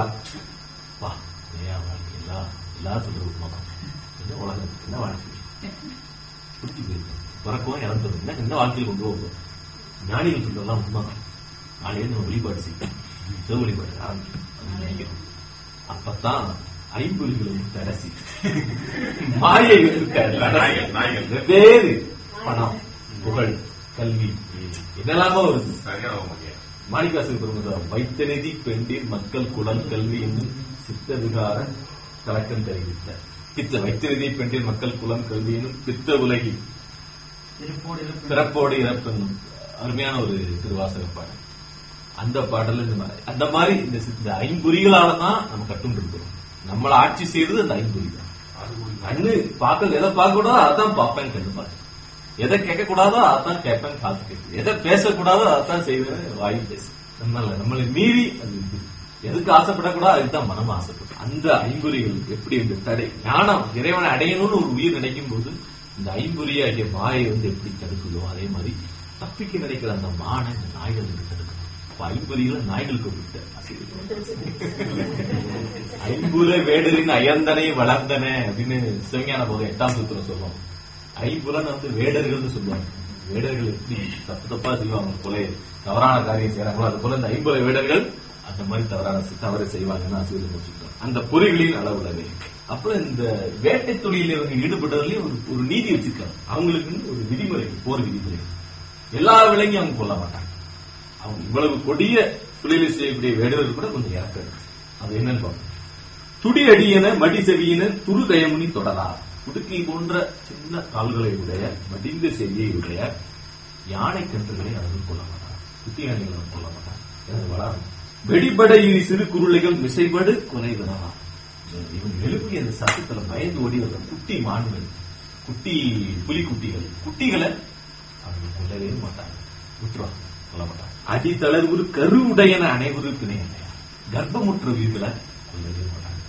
வா ஏன் வாழ்க்கை எல்லாம் எல்லாத்துக்கும் உண்மைதான் என்ன உலகத்துக்கு என்ன வாழ்க்கை பிடிச்சி போயிருக்கு பிறக்கவும் இறந்தது என்ன என்ன வாழ்க்கையில் கொண்டு போகும் ஞானிகள் சொல்றதெல்லாம் உண்மைதான் நாளையே நம்ம வழிபாடு செய்யணும் சிவ வழிபாடு ஆரம்பிக்கணும் அப்படின்னு நினைக்கணும் அப்பதான் ஐம்பொலிகளை விட்டு அரசி மாயை விட்டு நாய்கள், நாய்கள். வெவ்வேறு பணம் புகழ் கல்வி என்னெல்லாமோ வருது சரியான உண்மையா மாணிக்காசு பெருமதார் வைத்தநிதி பெண்டிர் மக்கள் குலல் கல்வி என்னும் சித்த விகார கலக்கம் தெரிவித்த பித்த வைத்தநிதி பெண்டிர் மக்கள் குலம் கல்வி என்னும் பித்த உலகி பிறப்போடு இறப்பு என்னும் அருமையான ஒரு திருவாசக பாடல் அந்த பாடல் இந்த மாதிரி அந்த மாதிரி இந்த சி- இந்த ஐம்பொறிகளால தான் நம்ம கட்டுண்டு இருக்கிறோம் நம்மளை ஆட்சி செய்யறது அந்த ஐம்பொறி தான் கண்ணு பார்க்க எதை பார்க்க கூடாதோ அதான் பார்ப்பேன் கண்ணு பார்த்து எதை கேட்க கூடாதோ அதான் கேட்பேன் காது கேட்குது எதை பேசக்கூடாதோ அதான் செய்வேன் வாயு பேசு நம்மள நம்மளை மீறி அது இருக்கு எதுக்கு ஆசைப்படக்கூடாது அதுதான் மனம் ஆசைப்படும் அந்த ஐம்பொறிகள் எப்படி இந்த தடை ஞானம் இறைவனை அடையணும்னு ஒரு உயிர் நினைக்கும் போது இந்த ஐம்பொறி ஆகிய மாயை வந்து எப்படி தடுக்குதோ அதே மாதிரி தப்பிக்க நினைக்கிற அந்த மானை இந்த நாய்கள் வந்து தடுக்குது அப்ப ஐம்பொறிகளை நாய்களுக்கு விட்டு ஐம்புல வேடரின் அயர்ந்தனை வளர்ந்தன அப்படின்னு சிவஞான போது எட்டாம் சூத்திரம் சொல்லுவோம் ஐம்புலன் வந்து வேடர்கள்னு சொல்லுவாங்க வேடர்கள் எப்படி தப்பு தப்பா செய்வாங்க கொலை தவறான காரியம் செய்யறாங்களோ அது போல இந்த ஐம்புல வேடர்கள் அந்த மாதிரி தவறான தவறு செய்வாங்கன்னு ஆசிரியர் சொல்றாங்க அந்த பொறிகளின் அளவுலவே அப்புறம் இந்த வேட்டை தொழிலில் இவங்க ஈடுபட்டதுலயும் ஒரு ஒரு நீதி வச்சிருக்காங்க அவங்களுக்கு ஒரு விதிமுறை போர் விதிமுறை எல்லா விலங்கையும் அவங்க கொல்ல மாட்டாங்க அவங்க இவ்வளவு கொடிய தொழிலை செய்யக்கூடிய வேடர்கள் கூட கொஞ்சம் இறக்க இருக்கு அது என்னன்னு பார்ப்போம் துடி அடியன மடி செவியின துரு கயமுனி தொடரா துடுக்கி போன்ற சின்ன கால்களை உடைய மடிந்த செவியை உடைய யானை கன்றுகளை அவர்கள் கொள்ள மாட்டார் குட்டி யானைகளை அவர்கள் கொள்ள மாட்டார் எனது வளரும் வெடிபட இனி சிறு குருளைகள் மிசைபடு கொலை விடலாம் இவன் எழுப்பிய அந்த சத்தத்துல பயந்து ஓடி வந்த குட்டி மான்கள் குட்டி புலிக்குட்டிகள் குட்டிகளை அவர்கள் கொல்லவே மாட்டாங்க விட்டுருவாங்க கொல்ல மாட்டாங்க அடி தளர்வுரு கருவுடையன அனைவரு பிணைய கர்ப்பமுற்ற வீட்டுல கொல்லவே மாட்டாங்க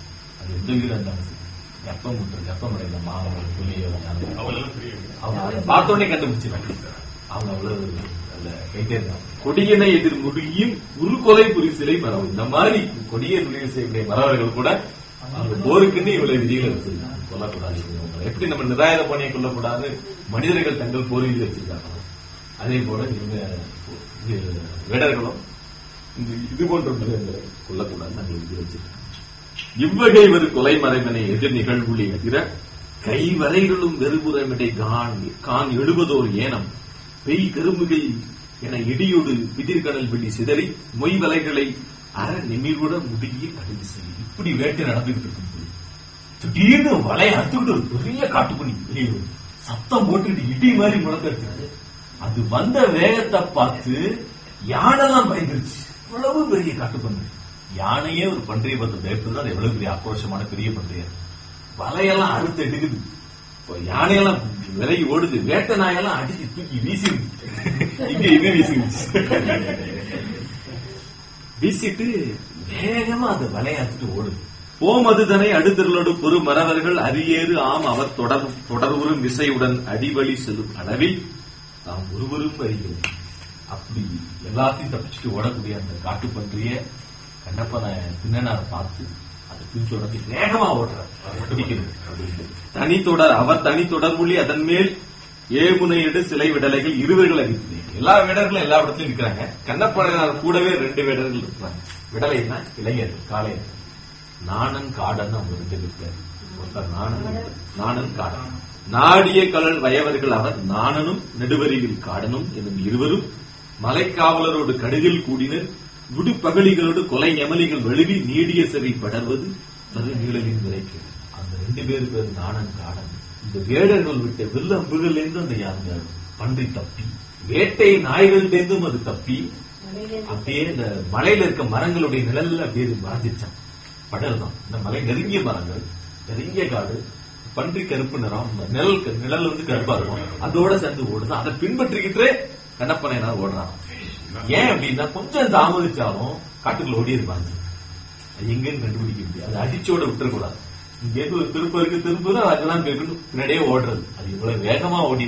அது எந்த வீரா இருந்தாலும் சரி கர்ப்பம் விட்டு கர்ப்பம் அடைந்த மாணவர்கள் புள்ளியோ அவளெல்லாம் தெரியும் அவங்க அதை பார்த்த உடனே கண்டுபிடிச்சிருக்காங்க அவங்க அவ்வளவு அந்த கைட்டே இருக்காங்க கொடியனை எதிர் முடியும் உருக்கொலை புரிசிலை மரபு இந்த மாதிரி கொடிய தொழில் செய்யக்கூடிய மறவர்கள் கூட அவங்க போருக்குன்னு இவ்வளவு விதிகளை வச்சிருக்காங்க கொல்லக்கூடாது இவங்களை. எப்படி நம்ம நிராயுத பணியை கொல்லக்கூடாது மனிதர்கள் தங்கள் போர் விதி வச்சிருக்காங்க அதே போல இவங்க இது வேடர்களும் இந்த இது போன்ற மிருகங்களை கொல்லக்கூடாது நாங்கள் விதி வச்சிருக்காங்க இவ்வகை ஒரு கொலை மறைமனை எதிர் நிகழ்வுள்ளி எதிர கைவரைகளும் வெறுபுறமிடை கான் கான் எழுபதோர் ஏனம் பெய் கரும்புகை என இடியோடு பிதிர்கடல் பிடி சிதறி மொய் வலைகளை அற நிமிர்வுட முடிய கடுகு செய்யும் இப்படி வேட்டை நடந்துகிட்டு இருக்கும் போது திடீர்னு வலையை அறுத்துக்கிட்டு ஒரு பெரிய காட்டுப்பணி வெளியே வரும். சத்தம் போட்டுட்டு இடி மாதிரி முழக்கிறது அது வந்த வேகத்தை பார்த்து யானைலாம் பயந்துருச்சு இவ்வளவு பெரிய காட்டுப்பன்றி யானையே ஒரு பன்றியை பார்த்து பயப்படுது அது எவ்வளவு பெரிய ஆக்ரோஷமான பெரிய பன்றியா வலையெல்லாம் அறுத்து எடுக்குது இப்போ யானையெல்லாம் விலகி ஓடுது வேட்டை நாயெல்லாம் அடிச்சு தூக்கி வீசிடுது இங்க இது வீசிடுச்சு வீசிட்டு வேகமா அந்த வலையாத்துட்டு ஓடுது போமதுதனை அடுத்தர்களோடு பொறு மறவர்கள் அரியேறு ஆம் அவர் தொடர் தொடர்வுறும் விசையுடன் அடிவழி செல்லும் அளவில் தாம் ஒருவரும் அறிகிறோம் அப்படி எல்லாத்தையும் தப்பிச்சுட்டு ஓடக்கூடிய அந்த காட்டுப்பன்றிய கண்ணப்பனை திண்ணனார் பார்த்து அதை பிடிச்சு உடனே வேகமா ஓடுறார் அவர் பிடிக்கிறது அப்படின்னு. தனித்தொடர் அவர் தனித்தொடர் மொழி அதன் மேல் ஏமுனையிடு சிலை விடலைகள் இருவர்கள் அறிவித்தது எல்லா வீடர்களும் எல்லா இடத்துலயும் இருக்கிறாங்க கண்ணப்பனார் கூடவே ரெண்டு வீடர்கள் இருக்கிறாங்க விடலைன்னா இளைஞர்கள் காளையர்கள் நாணன் காடன் அவங்க ரெண்டு பேர் ஒருத்தர் நாணன் நாணன் காடன் நாடிய கலல் வயவர்கள் அவர் நாணனும் நெடுவரியில் காடனும் என்னும் இருவரும் மலைக்காவலரோடு கடுகில் கூடினர் விடுபகலிகளோடு கொலை எமலிகள் வழுவி நீடிய செவி படர்வது தருநீழலின் விரைக்கிறது அந்த ரெண்டு பேர் பேர் நாணன் காடன் இந்த வேடர்கள் விட்ட வில்லம்புகள் இருந்து அந்த அந்த பன்றி தப்பி வேட்டை நாய்களிலிருந்தும் அது தப்பி அப்படியே இந்த மலையில இருக்க மரங்களுடைய நிழல்ல அப்படியே இது மறைஞ்சிச்சான் படர்தான் இந்த மலை நெருங்கிய மரங்கள் நெருங்கிய காடு பன்றி கருப்பு நிறம் நிழல் நிழல் வந்து கருப்பா இருக்கும் அதோட சேர்ந்து ஓடுது அதை பின்பற்றிக்கிட்டே கண்ணப்பனை நான் ஓடுறான் ஏன் அப்படின்னா கொஞ்சம் தாமதிச்சாலும் காட்டுக்குள்ள ஓடி இருப்பாங்க அது எங்கன்னு கண்டுபிடிக்க முடியாது அது அடிச்சோட விட்டுறக்கூடாது இங்க இருந்து ஒரு திருப்ப இருக்கு திரும்ப இருக்கு, அதுதான் கேட்கணும் பின்னாடியே ஓடுறது அது இவ்வளவு வேகமா ஓடி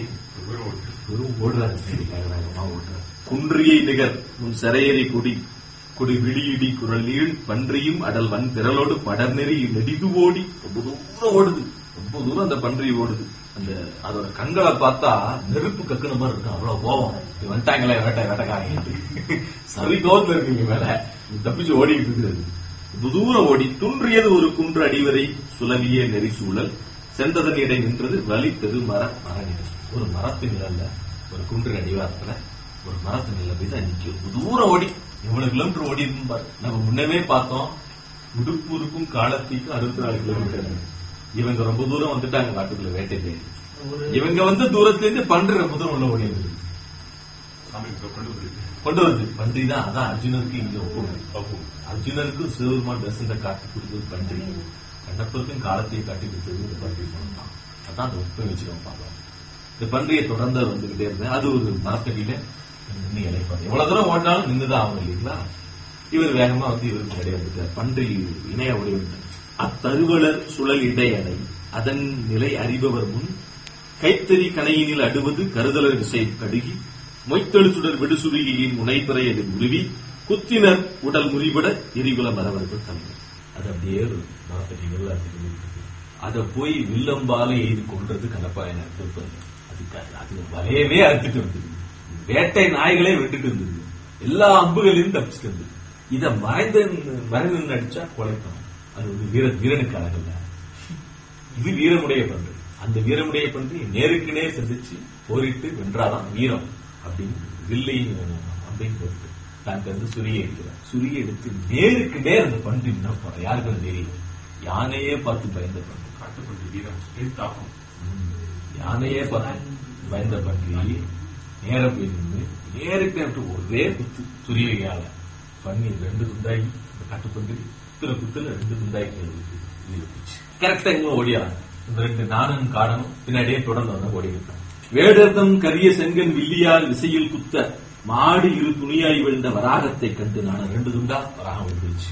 வெறும் ஓடுறாரு வேக வேகமா ஓடுறாரு குன்றியை நிகர் உன் சிறையறி குடி குடி விழியிடி குரலில் பன்றியும் அடல் வன் திரளோடு படர்நெறி நெடிது ஓடி ரொம்ப தூரம் ஓடுது ரொம்ப தூரம் அந்த பன்றி ஓடுது அந்த அதோட கண்களை பார்த்தா நெருப்பு கக்குன மாதிரி இருக்கும் அவ்வளவு கோவம் இது வந்துட்டாங்களே வேட்டை வேட்டைக்காரங்க சரி கோவத்துல இருக்குங்க மேல இது தப்பிச்சு ஓடிக்கிட்டு இருக்குது ரொம்ப தூரம் ஓடி துன்றியது ஒரு குன்று அடிவரை சுலவிய நெறி சூழல் சென்றதன் இடை நின்றது வலி தெரு மர மரநிலை ஒரு மரத்து நிழல்ல ஒரு குன்று அடிவாரத்துல ஒரு மரத்து நிழல் போய் தான் நிக்கும் ரொம்ப தூரம் ஓடி எவ்வளவு கிலோமீட்டர் ஓடி இருக்கும் பாரு நம்ம முன்னவே பார்த்தோம் உடுப்பூருக்கும் காலத்திக்கும் அறுபத்தி நாலு கிலோமீட்டர் இவங்க ரொம்ப தூரம் வந்துட்டாங்க காட்டுக்குள்ள வேட்டை தேடி இவங்க வந்து தூரத்துல இருந்து பன்று ரொம்ப தூரம் உள்ள ஓடி இருந்தது சாமி இப்ப கொண்டு வந்து கொண்டு வருது பன்றி தான் அதான் அர்ஜுனருக்கு இங்க ஒப்புமை அர்ஜுனருக்கும் சிவபெருமான் தரிசனத்தை காட்டி கொடுத்தது பன்றி கண்ணப்பருக்கும் காலத்தையே காட்டி கொடுத்தது இந்த பன்றி தான் அதான் அந்த ஒப்புமை வச்சுக்கோங்க பார்க்கலாம் இந்த பன்றியை தொடர்ந்து அவர் வந்துகிட்டே இருந்தேன் அது ஒரு மரத்தடியில நின்று இலைப்பாரு எவ்வளவு தூரம் ஓடினாலும் நின்றுதான் ஆகும் இல்லைங்களா இவர் வேகமா வந்து இவருக்கு முன்னாடியே வந்துட்டார் பன்றி இணைய ஓடி வந்தார் அத்தருவலர் சுழல் இடையடை அதன் நிலை அறிபவர் முன் கைத்தறி கணையினில் அடுவது கருதலர் விசை கடுகி மொய்த்தெழு சுடர் விடுசுருகியின் முனைப்புறை அது உருவி குத்தினர் உடல் முறிபட எரிகுல மரவர்கள் தலைவர் அது அப்படியே ஒரு மரத்தடி வெள்ள அதை போய் வில்லம்பால எய்து கொன்றது கண்ணப்பாயன திருப்பதி அதுக்கு அது வலையவே அறுத்துட்டு வந்தது வேட்டை நாய்களே விட்டுட்டு இருந்தது எல்லா அம்புகளையும் தப்பிச்சுட்டு இருந்தது இத மறைந்த மறைந்து அடிச்சா கொலைக்கணும் அது வந்து வீர வீரனுக்கு அழகல்ல இது வீரமுடைய பண்பு அந்த வீரமுடைய பண்பு நேருக்கு நேர் சந்திச்சு போரிட்டு வென்றாதான் வீரம் அப்படின்னு வில்லையும் அப்படின்னு போட்டு தான் வந்து சுரிய எடுக்கிறார் சுரிய எடுத்து நேருக்கு நேர் அந்த பண்பு என்ன போற யாருக்கு அது தெரியும் யானையே பார்த்து பயந்த பண்பு காட்டுப்பள்ளி வீரம் ஸ்ட்ரெயிட் ஆகும் யானையே பார்த்து பயந்த பன்றி நேர போய் நின்று நேருக்கு நேரத்து ஒரே குத்து சுரியகையால பண்ணி ரெண்டு துண்டாகி இந்த காட்டுப்பன்றி குத்துல குத்துல ரெண்டு துண்டாகி கரெக்டா இங்க ஓடியாங்க இந்த ரெண்டு நானும் காடனும் பின்னாடியே தொடர்ந்து வந்து ஓடி இருக்காங்க வேடர்தம் கரிய செங்கன் வில்லியால் விசையில் குத்த மாடு இரு துணியாய் விழுந்த வராகத்தை கண்டு நான் ரெண்டு துண்டா வராகம் விழுந்துச்சு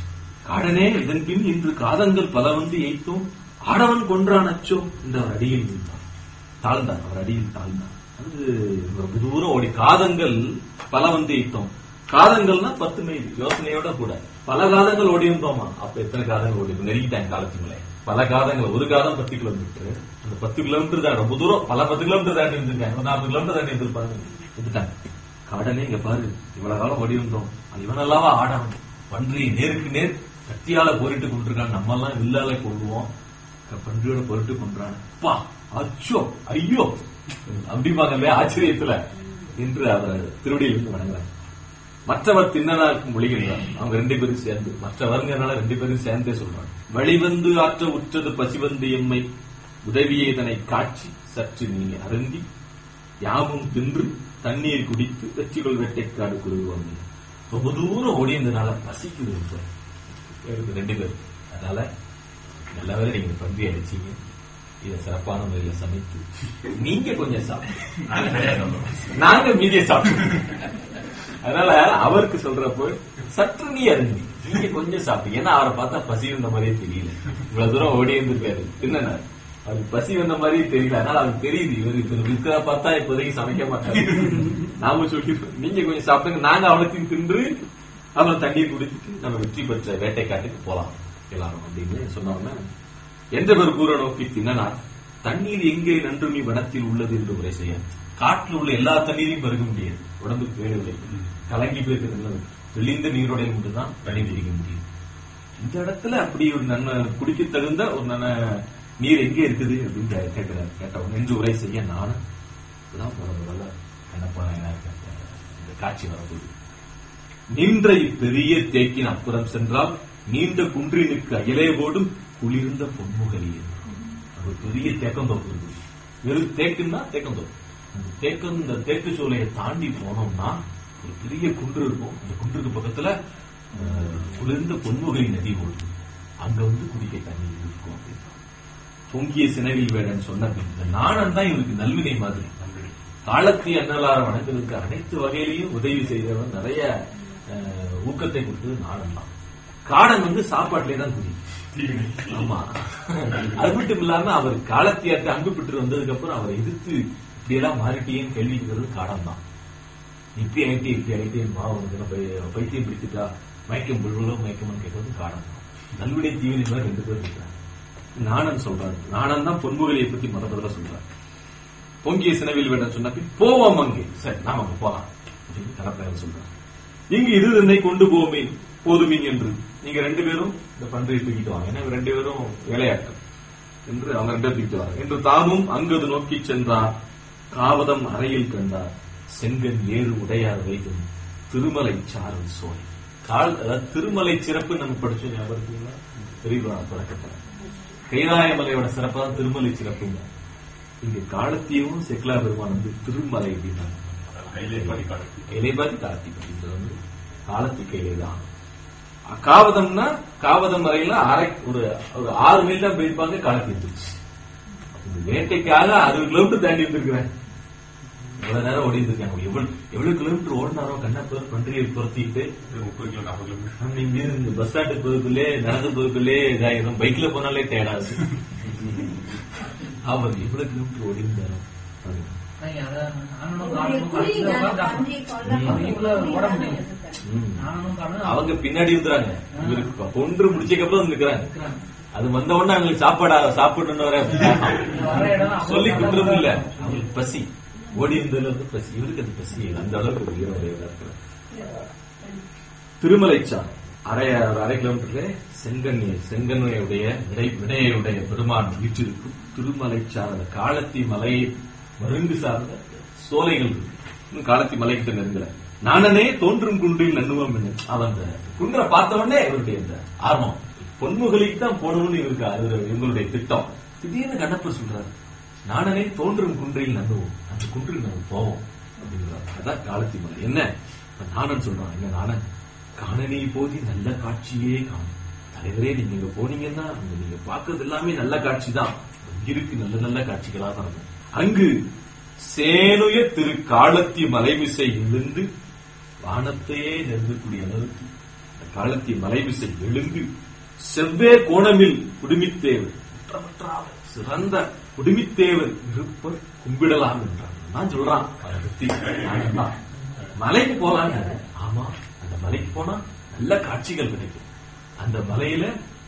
காடனே இதன் பின் இன்று காதங்கள் பல வந்து எய்த்தோம் ஆடவன் கொன்றான் அச்சோ என்று அவர் அடியில் நின்றான் தாழ்ந்தான் அவர் அடியில் தாழ்ந்தான் அது ரொம்ப தூரம் ஓடி காதங்கள் பல வந்து எய்த்தோம் காதங்கள்னா பத்து மைல் யோசனையோட கூட பல காதங்கள் ஓடி இருந்தோமா அப்ப எத்தனை காதங்கள் ஓடி இருந்தோம்? நெருங்கிட்டாங்க காலத்துங்களே பல காதங்கள் ஒரு காதம் பத்து கிலோமீட்டர் அந்த பத்து கிலோமீட்டர் தான் ரொம்ப தூரம் பல பத்து கிலோமீட்டர் தாண்டி இருந்திருக்காங்க ஒரு நாற்பது கிலோமீட்டர் தாண்டி இருந்திருப்பாங்க வந்துட்டாங்க காடனே இங்க பாரு இவ்வளவு காலம் ஓடி இருந்தோம் அது இவன் அல்லவா ஆடவன் பன்றி நேருக்கு நேர் கத்தியால போரிட்டு கொண்டிருக்கான் நம்ம எல்லாம் வில்லால கொள்வோம் பன்றியோட பொருட்டு கொன்றான் அப்பா அச்சோ ஐயோ அப்படிப்பாங்க இல்லையா ஆச்சரியத்துல என்று அவர் திருவடியிலிருந்து வணங்குறாங்க மற்றவர் தின்னனாருக்கு மொழிகிறார் அவங்க ரெண்டு பேரும் சேர்ந்து மற்றவர்ங்கனால ரெண்டு பேரும் சேர்ந்தே சொல்றாங்க வழிவந்து ஆற்ற உற்றது பசிவந்து எம்மை உதவியே இதனை காட்சி சற்று நீ அருந்தி யாவும் தின்று தண்ணீர் குடித்து வெற்றிகொள் வேட்டைக்காடு குழுவோம் ரொம்ப தூரம் ஓடியதுனால பசிக்குது இப்ப. இவருக்கு ரெண்டு பேரும் அதனால நல்லவரை நீங்க பன்றி அடிச்சீங்க இதை சிறப்பான முறையில சமைத்து நீங்க கொஞ்சம் சாப்பிடுங்க நாங்க சரியா சொல்றோம் நாங்க மீதியை சாப்பிடுவோம் அதனால அவருக்கு சொல்றப்போ சற்று நீ அருந்தி நீங்க கொஞ்சம் சாப்பிடுங்க ஏன்னா அவரை பார்த்தா பசி வந்த மாதிரியே தெரியல இவ்வளவு தூரம் ஓடி இருந்திருக்காரு தின்னார் அவருக்கு பசி வந்த மாதிரியே தெரியல அதனால அவருக்கு தெரியுது இவர் இப்ப இருக்கிற பார்த்தா இப்போதைக்கு சமைக்க மாட்டாரு நாம சொல்லிடுறோம் நீங்க கொஞ்சம் சாப்பிடுங்க நாங்க அவளுக்கு தின்று அப்புறம் தண்ணீர் குடிச்சிட்டு நம்ம வெற்றி பெற்ற வேட்டைக்காட்டுக்கு போலாம் எல்லாரும் அப்படின்னு சொன்னோம்னா எந்த ஒரு கூற நோக்கி தின்னனார் தண்ணீர் எங்கே நன்று நீ வனத்தில் உள்ளது என்று உரை செய்ய காட்டில் உள்ள எல்லா தண்ணீரையும் பருக முடியாது உடம்புக்கு வேலை இல்லை கலங்கி போயிருக்கிறது தெளிந்த நீரோடையில் மட்டும்தான் தண்ணீர் குடிக்க முடியும் இந்த இடத்துல அப்படி ஒரு நன்மை குடிக்க தகுந்த ஒரு நல்ல நீர் எங்கே இருக்குது அப்படின்னு கே- கேட்கிறார் கேட்டவன் என்று உரை செய்ய நானும் இப்பதான் முத முதல்ல கண்ணப்பா நாயனாருக்கு அந்த- இந்த காட்சி வரப்போகுது நின்ற இப்பெரிய தேக்கின் அப்புறம் சென்றால் நீண்ட குன்றினுக்கு அயலே ஓடும் குளிர்ந்த பொன்முகலியே ஒரு பெரிய தேக்கந்தோப்பு இருக்கு வெறும் தேக்குன்னா தேக்கந்தோப்பு அந்த தேக்கம் இந்த தேக்கு சோலையை தாண்டி போனோம்னா ஒரு பெரிய குன்று இருக்கும் அந்த குன்றுக்கு பக்கத்துல அஹ், குளிர்ந்த பொன்முகலி நதி ஓடுது அங்க வந்து குடிக்க தண்ணி இருக்கும் அப்படின்னு பொங்கிய சினவில் வேடன் சொன்ன பின் இந்த நாணம் தான் இவருக்கு நல்வினை மாதிரி காலத்தி அன்னலார வணங்குவதற்கு அனைத்து வகையிலையும் உதவி செய்தவன் நிறைய அஹ், ஊக்கத்தை கொடுத்தது நாணம் தான் காடன் வந்து சாப்பாட்டிலே தான் குடி ஆமா அது மட்டும் இல்லாம அவர் காலத்தியார்ட்ட அன்பு பெற்று வந்ததுக்கு அப்புறம் அவரை எதிர்த்து இப்படி எல்லாம் மாறிட்டேன்னு கேள்வி கேட்கறது காடம் தான் இப்படி ஆயிட்டு இப்படி ஆயிட்டு மா உனக்கு என்ன பை- பைத்தியம் பிடித்துட்டா மயக்கம் புழுவலோ மயக்கம்னு கேட்கறது காடம் தான் நல்வினை தீவினை மாதிரி ரெண்டு பேரும் இருக்கிறாங்க நாணன் சொல்றாரு நாணன் தான் பொன்முகலியை பத்தி முத முதல்ல சொல்றாரு பொங்கிய சினவில் வேடம் சொன்ன பின் போவோம் அங்கே சரி நாம அங்க போலாம் அப்படின்னு கலப்பையார் சொல்றாரு இங்கு இது என்னை கொண்டு போமே போதுமீன் என்று நீங்க ரெண்டு பேரும் இந்த பன்றையை தூக்கிட்டு வாங்க ஏன்னா இவங்க ரெண்டு பேரும் வேலையாட்கள் என்று அவங்க ரெண்டு பேரும் தூக்கிட்டு வாங்க என்று தாமும் அங்கது நோக்கி சென்றார் காவதம் அறையில் கண்டார் செங்கன் ஏறு உடையார் வைகும் திருமலை சாரல் சோலை கால் அதாவது திருமலை சிறப்பு நம்ம படிச்சோம் ஞாபகம் இருக்குங்களா தெரியுமா தொடக்கத்துல கைலாயமலையோட சிறப்பு தான் திருமலை சிறப்புங்க இங்க காலத்தியவும் செக்லா பெருமான் வந்து திருமலை அப்படின்னாங்க கையிலே பாதி காடு இலைபாதி கார்த்திக் அப்படின்றது வந்து காலத்தி கையிலே தான் காவதம்னா காவதம் வரையில அரை ஒரு ஒரு ஆறு மைல் தான் போயிருப்பாங்க காலத்தி இருந்துச்சு இந்த வேட்டைக்காக அறுபது கிலோமீட்டர் தாண்டி இருந்திருக்கிறேன் இவ்வளவு நேரம் ஓடி இருந்திருக்காங்க எவ்வளவு எவ்வளவு கிலோமீட்டர் ஓடினாரோ கண்ணப்பர் பன்றியை துரத்திட்டு ஒரு முப்பது கிலோ நாற்பது கிலோமீட்டர் நீங்க இந்த பஸ் ஸ்டாண்டுக்கு போறதுக்குள்ளே நடந்து போறதுக்குள்ளே இதாயிரும் பைக்ல போனாலே டயர்டாது அவர் எவ்வளவு கிலோமீட்டர் ஓடி இருந்தாரோ பாருங்க. ஐயா, அதான் நானும் ஒரு காணும் புலி கடைசியில நான் உட்கார்ந்து பன்றி கொல்ல ம். போய் இவ்வளவு ஓட முடியும். ம். நானும் காணும் அவங்க பின்னாடி இருக்கிறாங்க இவருக்கு கொன்று முடிச்சதுக்கு அப்புறம் நிக்கிறாங்க இருக்கிறாங்க. அது வந்த உடனே அவங்களுக்கு சாப்பாடா சாப்பிடணும் வர வர இடம் அவ்வளவு சொல்லி கொடுக்கறது இல்ல நல்லதா அவங்களுக்கு பசி ஓடி இருந்ததுல வந்து பசி இவருக்கு அது பசி இல்லை. அந்த அளவுக்கு ஒரு வீரமுடையவரா இருக்கிறார் திருமலைச்சான் அரை அரை கிலோமீட்டர்ல செங்கண்ணி செங்கண்ணையுடைய விடை விடையுடைய பெருமான் வீட்டிற்கும் திருமலைச்சார் அந்த காலத்தி மலை மருங்கு சார்ந்த சோலைகள் இருக்கு இன்னும் காலத்தி மலைக்கிட்ட நெருங்கல நானனே தோன்றும் குன்றில் நண்ணுவோம் என்ன அவன் அந்த குன்றை பார்த்த உடனே இவருடைய அந்த ஆர்வம் பொன்முகலிக்கு தான் போடணும்னு இவருக்கு அது இவங்களுடைய திட்டம் திடீர்னு கண்ணப்பர் சொல்றாரு நானனே தோன்றும் குன்றில் நண்ணுவோம் அந்த குன்றில் நம்ம போவோம் அப்படிங்கிறார் அதான் காலத்தி மலை என்ன இப்ப நானன் சொல்றான் என்ன நானன் காணனி போதி நல்ல காட்சியே காணும் தலைவரே நீங்க இங்க போனீங்கன்னா அங்க நீங்க பார்க்கறது எல்லாமே நல்ல காட்சி தான் இருக்கு நல்ல நல்ல காட்சிகளா தான் இருக்கும் அங்கு சேனுய திரு காலத்தி மலைமிசை எழுந்து வானத்தையே நெருங்கக்கூடிய அளவுக்கு இந்த காலத்திய மலைவிசை எழுந்து செவ்வே கோணமில் குடுமித்தேவர் குற்றமற்றாவர் சிறந்த குடுமித்தேவர் இருப்பர் கும்பிடலாம் என்றார் நான் சொல்றான் அதை பத்தி நான் தான். மலைக்கு போலான்னு ஆமா அந்த மலைக்கு போனா நல்ல காட்சிகள் கிடைக்கும் அந்த மலையில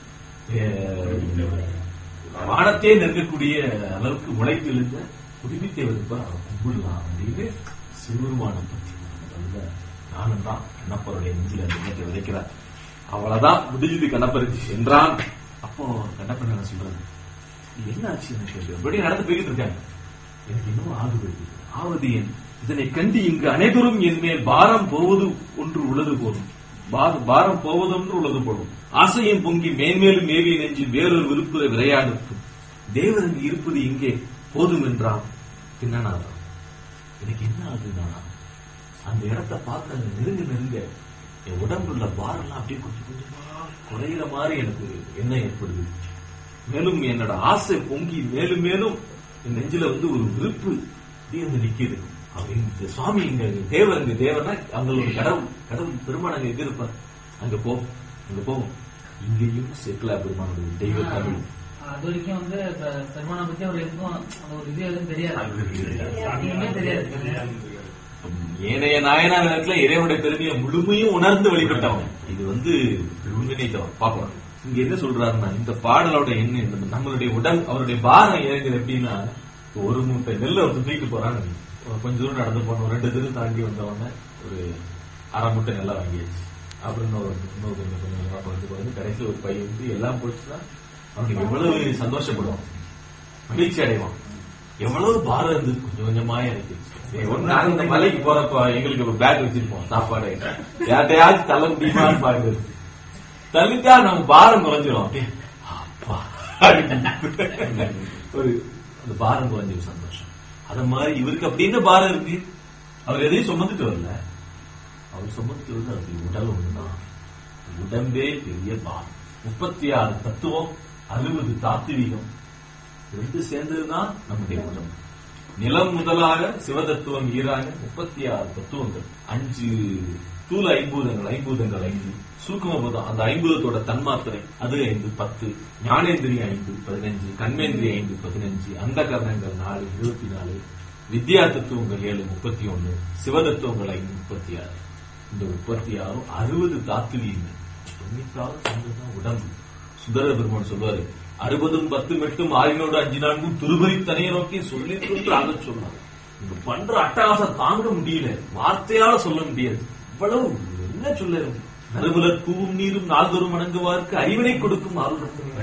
அஹ், வானத்தே நெருங்கக்கூடிய அளவுக்கு முளைத்து எழுந்த குடிமித்தேவர் இருப்பார் அவரை கும்பிடலாம் அப்படின்னு சிறுவருமானம் பத்தி நல்ல நானும் தான் கண்ணப்பருடைய நெஞ்சில அந்த எண்ணத்தை விதைக்கிறார் அவ்வளவுதான் முடிஞ்சது கண்ணப்பருக்கு என்றான் அப்போ கண்ணப்பன் என்ன சொல்றது இது என்ன ஆச்சு எனக்கு எப்படி நடந்து போய்கிட்டு இருக்காங்க எனக்கு இன்னும் ஆகுது ஆவது என் இதனை கண்டு இங்கு அனைவரும் என் மேல் பாரம் போவது ஒன்று உள்ளது போதும் பா- பாரம் போவதொன்று உள்ளது போதும் ஆசையும் பொங்கி மேன்மேலும் மேவிய நெஞ்சில் வேறொரு விருப்புற விரையாடுக்கும் தேவர் அங்கு இருப்பது இங்கே போதும் என்றான் தின்னனாதான் எனக்கு என்ன ஆகுதுன்னா அந்த இடத்தை பார்த்து அங்க நெருங்க நெருங்க என் உடம்புல உள்ள பாரெல்லாம் அப்படியே கொஞ்சம் கொஞ்சமா குறையிற மாதிரி எனக்கு ஒரு எண்ணம் ஏற்படுது மேலும் என்னோட ஆசை பொங்கி மேலும் மேலும் என் நெஞ்சில வந்து ஒரு விருப்பு அப்படியே வந்து நிக்குது அப்படின்னு இந்த சுவாமி இங்க தேவர் இங்க தேவர்னா அவங்களோட கடவுள் கடவுள் பெருமான் அங்க எங்க இருப்பார் அங்க போ அங்க போவோம் இங்கேயும் சேக்கலா பெருமானுடைய தெய்வ தமிழ் அது வரைக்கும் வந்து இப்ப பெருமானை பத்தி அவர் எதுக்கும் அந்த ஒரு இது எதுவும் தெரியாது எதுவுமே தெரியாது ஏனைய நாயனார் இடத்துல இறைவனுடைய பெருமையை முழுமையும் உணர்ந்து வழிபட்டவன் இது வந்து உண்மைத்தவன் பாப்போம் இங்க என்ன சொல்றாருன்னா இந்த பாடலோட என்ன என்ன- நம்மளுடைய உடல் அவருடைய பாரம் இறங்குது எப்படின்னா இப்போ ஒரு மூட்டை நெல்லை ஒருத்தர் தூக்கிட்டு போறான்னு கொஞ்ச தூரம் நடந்து போனோம் ரெண்டு தெரு தாண்டி வந்தவொடனே ஒரு அரை மூட்டை நெல்லை வாங்கியாச்சு அப்புறம் இன்னொரு இன்னொரு கொஞ்சம் கொஞ்சம் கொஞ்சமா குறைஞ்சு குறைஞ்சு கடைசியில் ஒரு பை வந்து எல்லாம் போச்சுன்னா அவனுக்கு எவ்வளவு சந்தோஷப்படுவான் மகிழ்ச்சி அடைவான் எவ்வளவு பாரம் இருந்தது கொஞ்சம் கொஞ்சமா எனக்கு ஒண்ணு நாங்க இந்த மலைக்கு போறப்ப எங்களுக்கு ஒரு பேக் வச்சிருப்போம் சாப்பாடு யார்ட்டையாச்சும் தள்ள முடியுமான்னு பாக்குறது தள்ளிட்டா நம்ம பாரம் குறைஞ்சிரும் அப்படியே அப்பா அப்படின்னு ஒரு அந்த பாரம் குறைஞ்ச சந்தோஷம் அத மாதிரி இவருக்கு அப்படி என்ன பாரம் இருக்கு அவர் எதையும் சுமந்துட்டு வரல அவர் சுமந்துட்டு வந்து அது உடல் ஒண்ணுதான் உடம்பே பெரிய பாரம் முப்பத்தி ஆறு தத்துவம் அறுபது தாத்வீகம் ரெண்டு சேர்ந்ததுதான் நம்முடைய உடம்பு நிலம் முதலாக சிவதத்துவம் ஈராக முப்பத்தி ஆறு தத்துவங்கள் அஞ்சு தூள ஐம்பூதங்கள் ஐம்பூதங்கள் ஐந்து சூக்குமபூதம் அந்த ஐம்பூதத்தோட தன்மாத்திரை அது ஐந்து பத்து ஞானேந்திரிய ஐந்து பதினஞ்சு கண்மேந்திரிய ஐந்து பதினஞ்சு அந்த கரணங்கள் நாலு இருபத்தி நாலு வித்யா தத்துவங்கள் ஏழு முப்பத்தி ஒன்னு சிவதத்துவங்கள் ஐந்து முப்பத்தி ஆறு இந்த முப்பத்தி ஆறும் அறுபது தாத்துவீங்கள் தொண்ணூத்தாறு சேர்ந்ததுதான் உடம்பு சுந்தர பெருமான் சொல்வாரு அறுபதும் பத்து மெட்டும் ஆயினோடு அஞ்சு நான்கும் துருபரி தனியை நோக்கி சொல்லி கொண்டு ஆக சொன்னார் இங்க பண்ற அட்டகாசம் தாங்க முடியல வார்த்தையால சொல்ல முடியாது இவ்வளவு என்ன சொல்ல நறுமலர் பூவும் நீரும் நாள்தோறும் வணங்குவார்க்கு அறிவினை கொடுக்கும் அருள்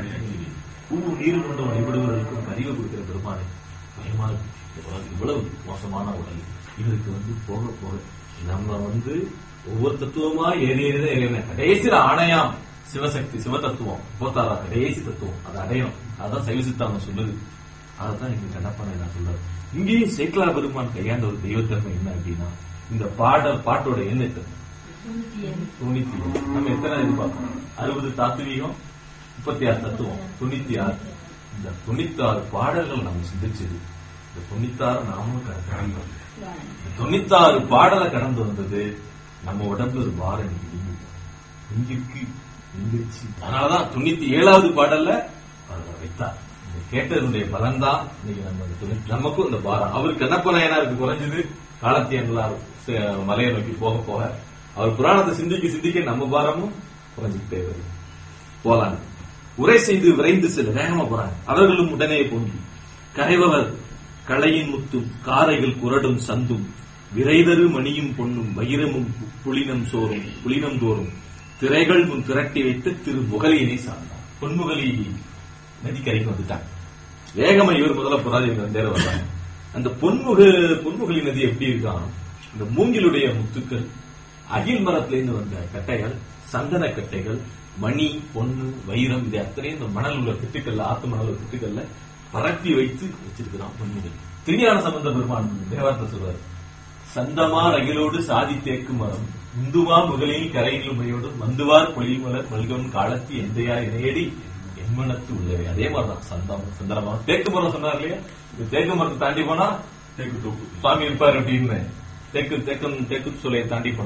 பூவும் நீரும் கொண்டு வழிபடுவதற்கும் அறிவு கொடுக்கிற பெருமானை பயமா இருக்கு இவ்வளவு- இவ்வளவு மோசமான உடல் இவருக்கு வந்து போக போக நம்ம வந்து ஒவ்வொரு தத்துவமா ஏறி ஏறிதான் ஏறின கடைசியில ஆணையாம் சிவசக்தி சிவதத்துவம் போத்தாரா கடைசி தத்துவம் அதை அடையணும் அதான் சைவ சித்தாந்தம் சொல்லுது அதான் இங்க கண்ணப்பனை நான் சொல்றேன் இங்கேயும் சேக்கலா பெருமான் கையாண்ட ஒரு தெய்வத்தன்மை என்ன அப்படின்னா இந்த பாடல் பாட்டோட என்ன தன்மை தொண்ணூத்தி ஏழு. நம்ம எத்தனை எதிர்பார்க்கணும் அறுபது தாத்வீகம் முப்பத்தி ஆறு தத்துவம் தொண்ணூத்தி ஆறு இந்த தொண்ணூத்தி ஆறு பாடல்கள் நம்ம சிந்திச்சது இந்த தொண்ணூத்தாறு நாமும் கடந்து வந்தோம். இந்த தொண்ணூத்தாறு பாடலை கடந்து வந்தது நம்ம உடம்புல ஒரு பாரம் இன்னைக்கு இங்கிருக்கு இங்கிருச்சு அதனாலதான் தொண்ணூத்தி ஏழாவது பாடல்ல அவர் வைத்தார் இந்த கேட்டதனுடைய பலன்தான் இன்னைக்கு நம்ம இந்த தொண்ணூத்தி- நமக்கும் இந்த பாரம் அவர் கண்ணப்பநாயனாருக்கு குறைஞ்சது காலத்தியங்களார் மலையை நோக்கி போக போக அவர் புராணத்தை சிந்திக்க சிந்திக்க நம்ம பாரமும் குறைஞ்சிக்கிட்டே வருது போலாம் உரை செய்து விரைந்து செல்ல வேகமா போறாங்க அவர்களும் உடனே பொங்கி கரைபவர் களையின் முத்தும் காரைகள் குரடும் சந்தும் விரைதரு மணியும் பொன்னும் வைரமும் பு- புலினம் சோறும் புலினம் தோறும் திரைகள் முன் திரட்டி வைத்து திரு முகலியினை சார்ந்தார் பொன்முகலி நதிக்கரைக்கு வந்துட்டாங்க வேகமா இவர் முதல்ல போறாரு இவங்க நேரம் வர்றாங்க அந்த பொன்முக பொன்முகலி நதி எப்படி இருக்கான் இந்த மூங்கிலுடைய முத்துக்கள் அகில் மரத்திலிருந்து வந்த கட்டைகள் சந்தன கட்டைகள் மணி பொன்னு வைரம் இது அத்தனையும் இந்த மணல் உள்ள திட்டுக்கல்ல ஆத்து மணல் உள்ள திட்டுக்கல்ல பரப்பி வைத்து வச்சிருக்கிறான் பொன்முகல் திருஞான சம்பந்த பெருமான் தேவாரத்தை சொல்றாரு சந்தமார் அகிலோடு சாதி தேக்கு மரம் இந்துவா முகலில் கரையில் முறையோடு மந்துவார் பொழில் மலர் மல்கம் காலத்தி எந்தையா இணையடி என்மனத்து உள்ளவை அதே மாதிரிதான் சந்தம் சந்தன மரம் தேக்கு மரம் சொன்னார் இல்லையா இந்த தேக்கு மரத்தை தாண்டி போனா தேக்கு தோப்பு சுவாமி இருப்பார் அப்படின்னு தேக்கு தேக்கம் தேக்கு சோலையை தாண்டி போனார்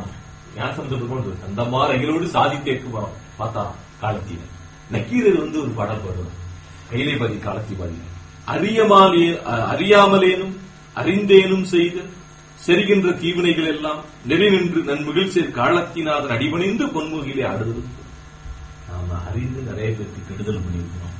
ஞானசம்பந்த பெருமாள் அந்த மாதிரி எங்களோடு சாதித்தேற்கு வரோம் பார்த்தா காலத்தில நக்கீரர் வந்து ஒரு பாடல் பாடுவார் கைலை பாதி காலத்தி பாதி அறியமாலே அ- அறியாமலேனும் அறிந்தேனும் செய்த செரிகின்ற தீவினைகள் எல்லாம் நெறி நின்று நன்முகில் சேர் காலத்தினாதன் அடிபணிந்து பொன்முகிலே ஆடுவது நாம அறிந்து நிறைய பேருக்கு கெடுதல் பண்ணியிருக்கிறோம்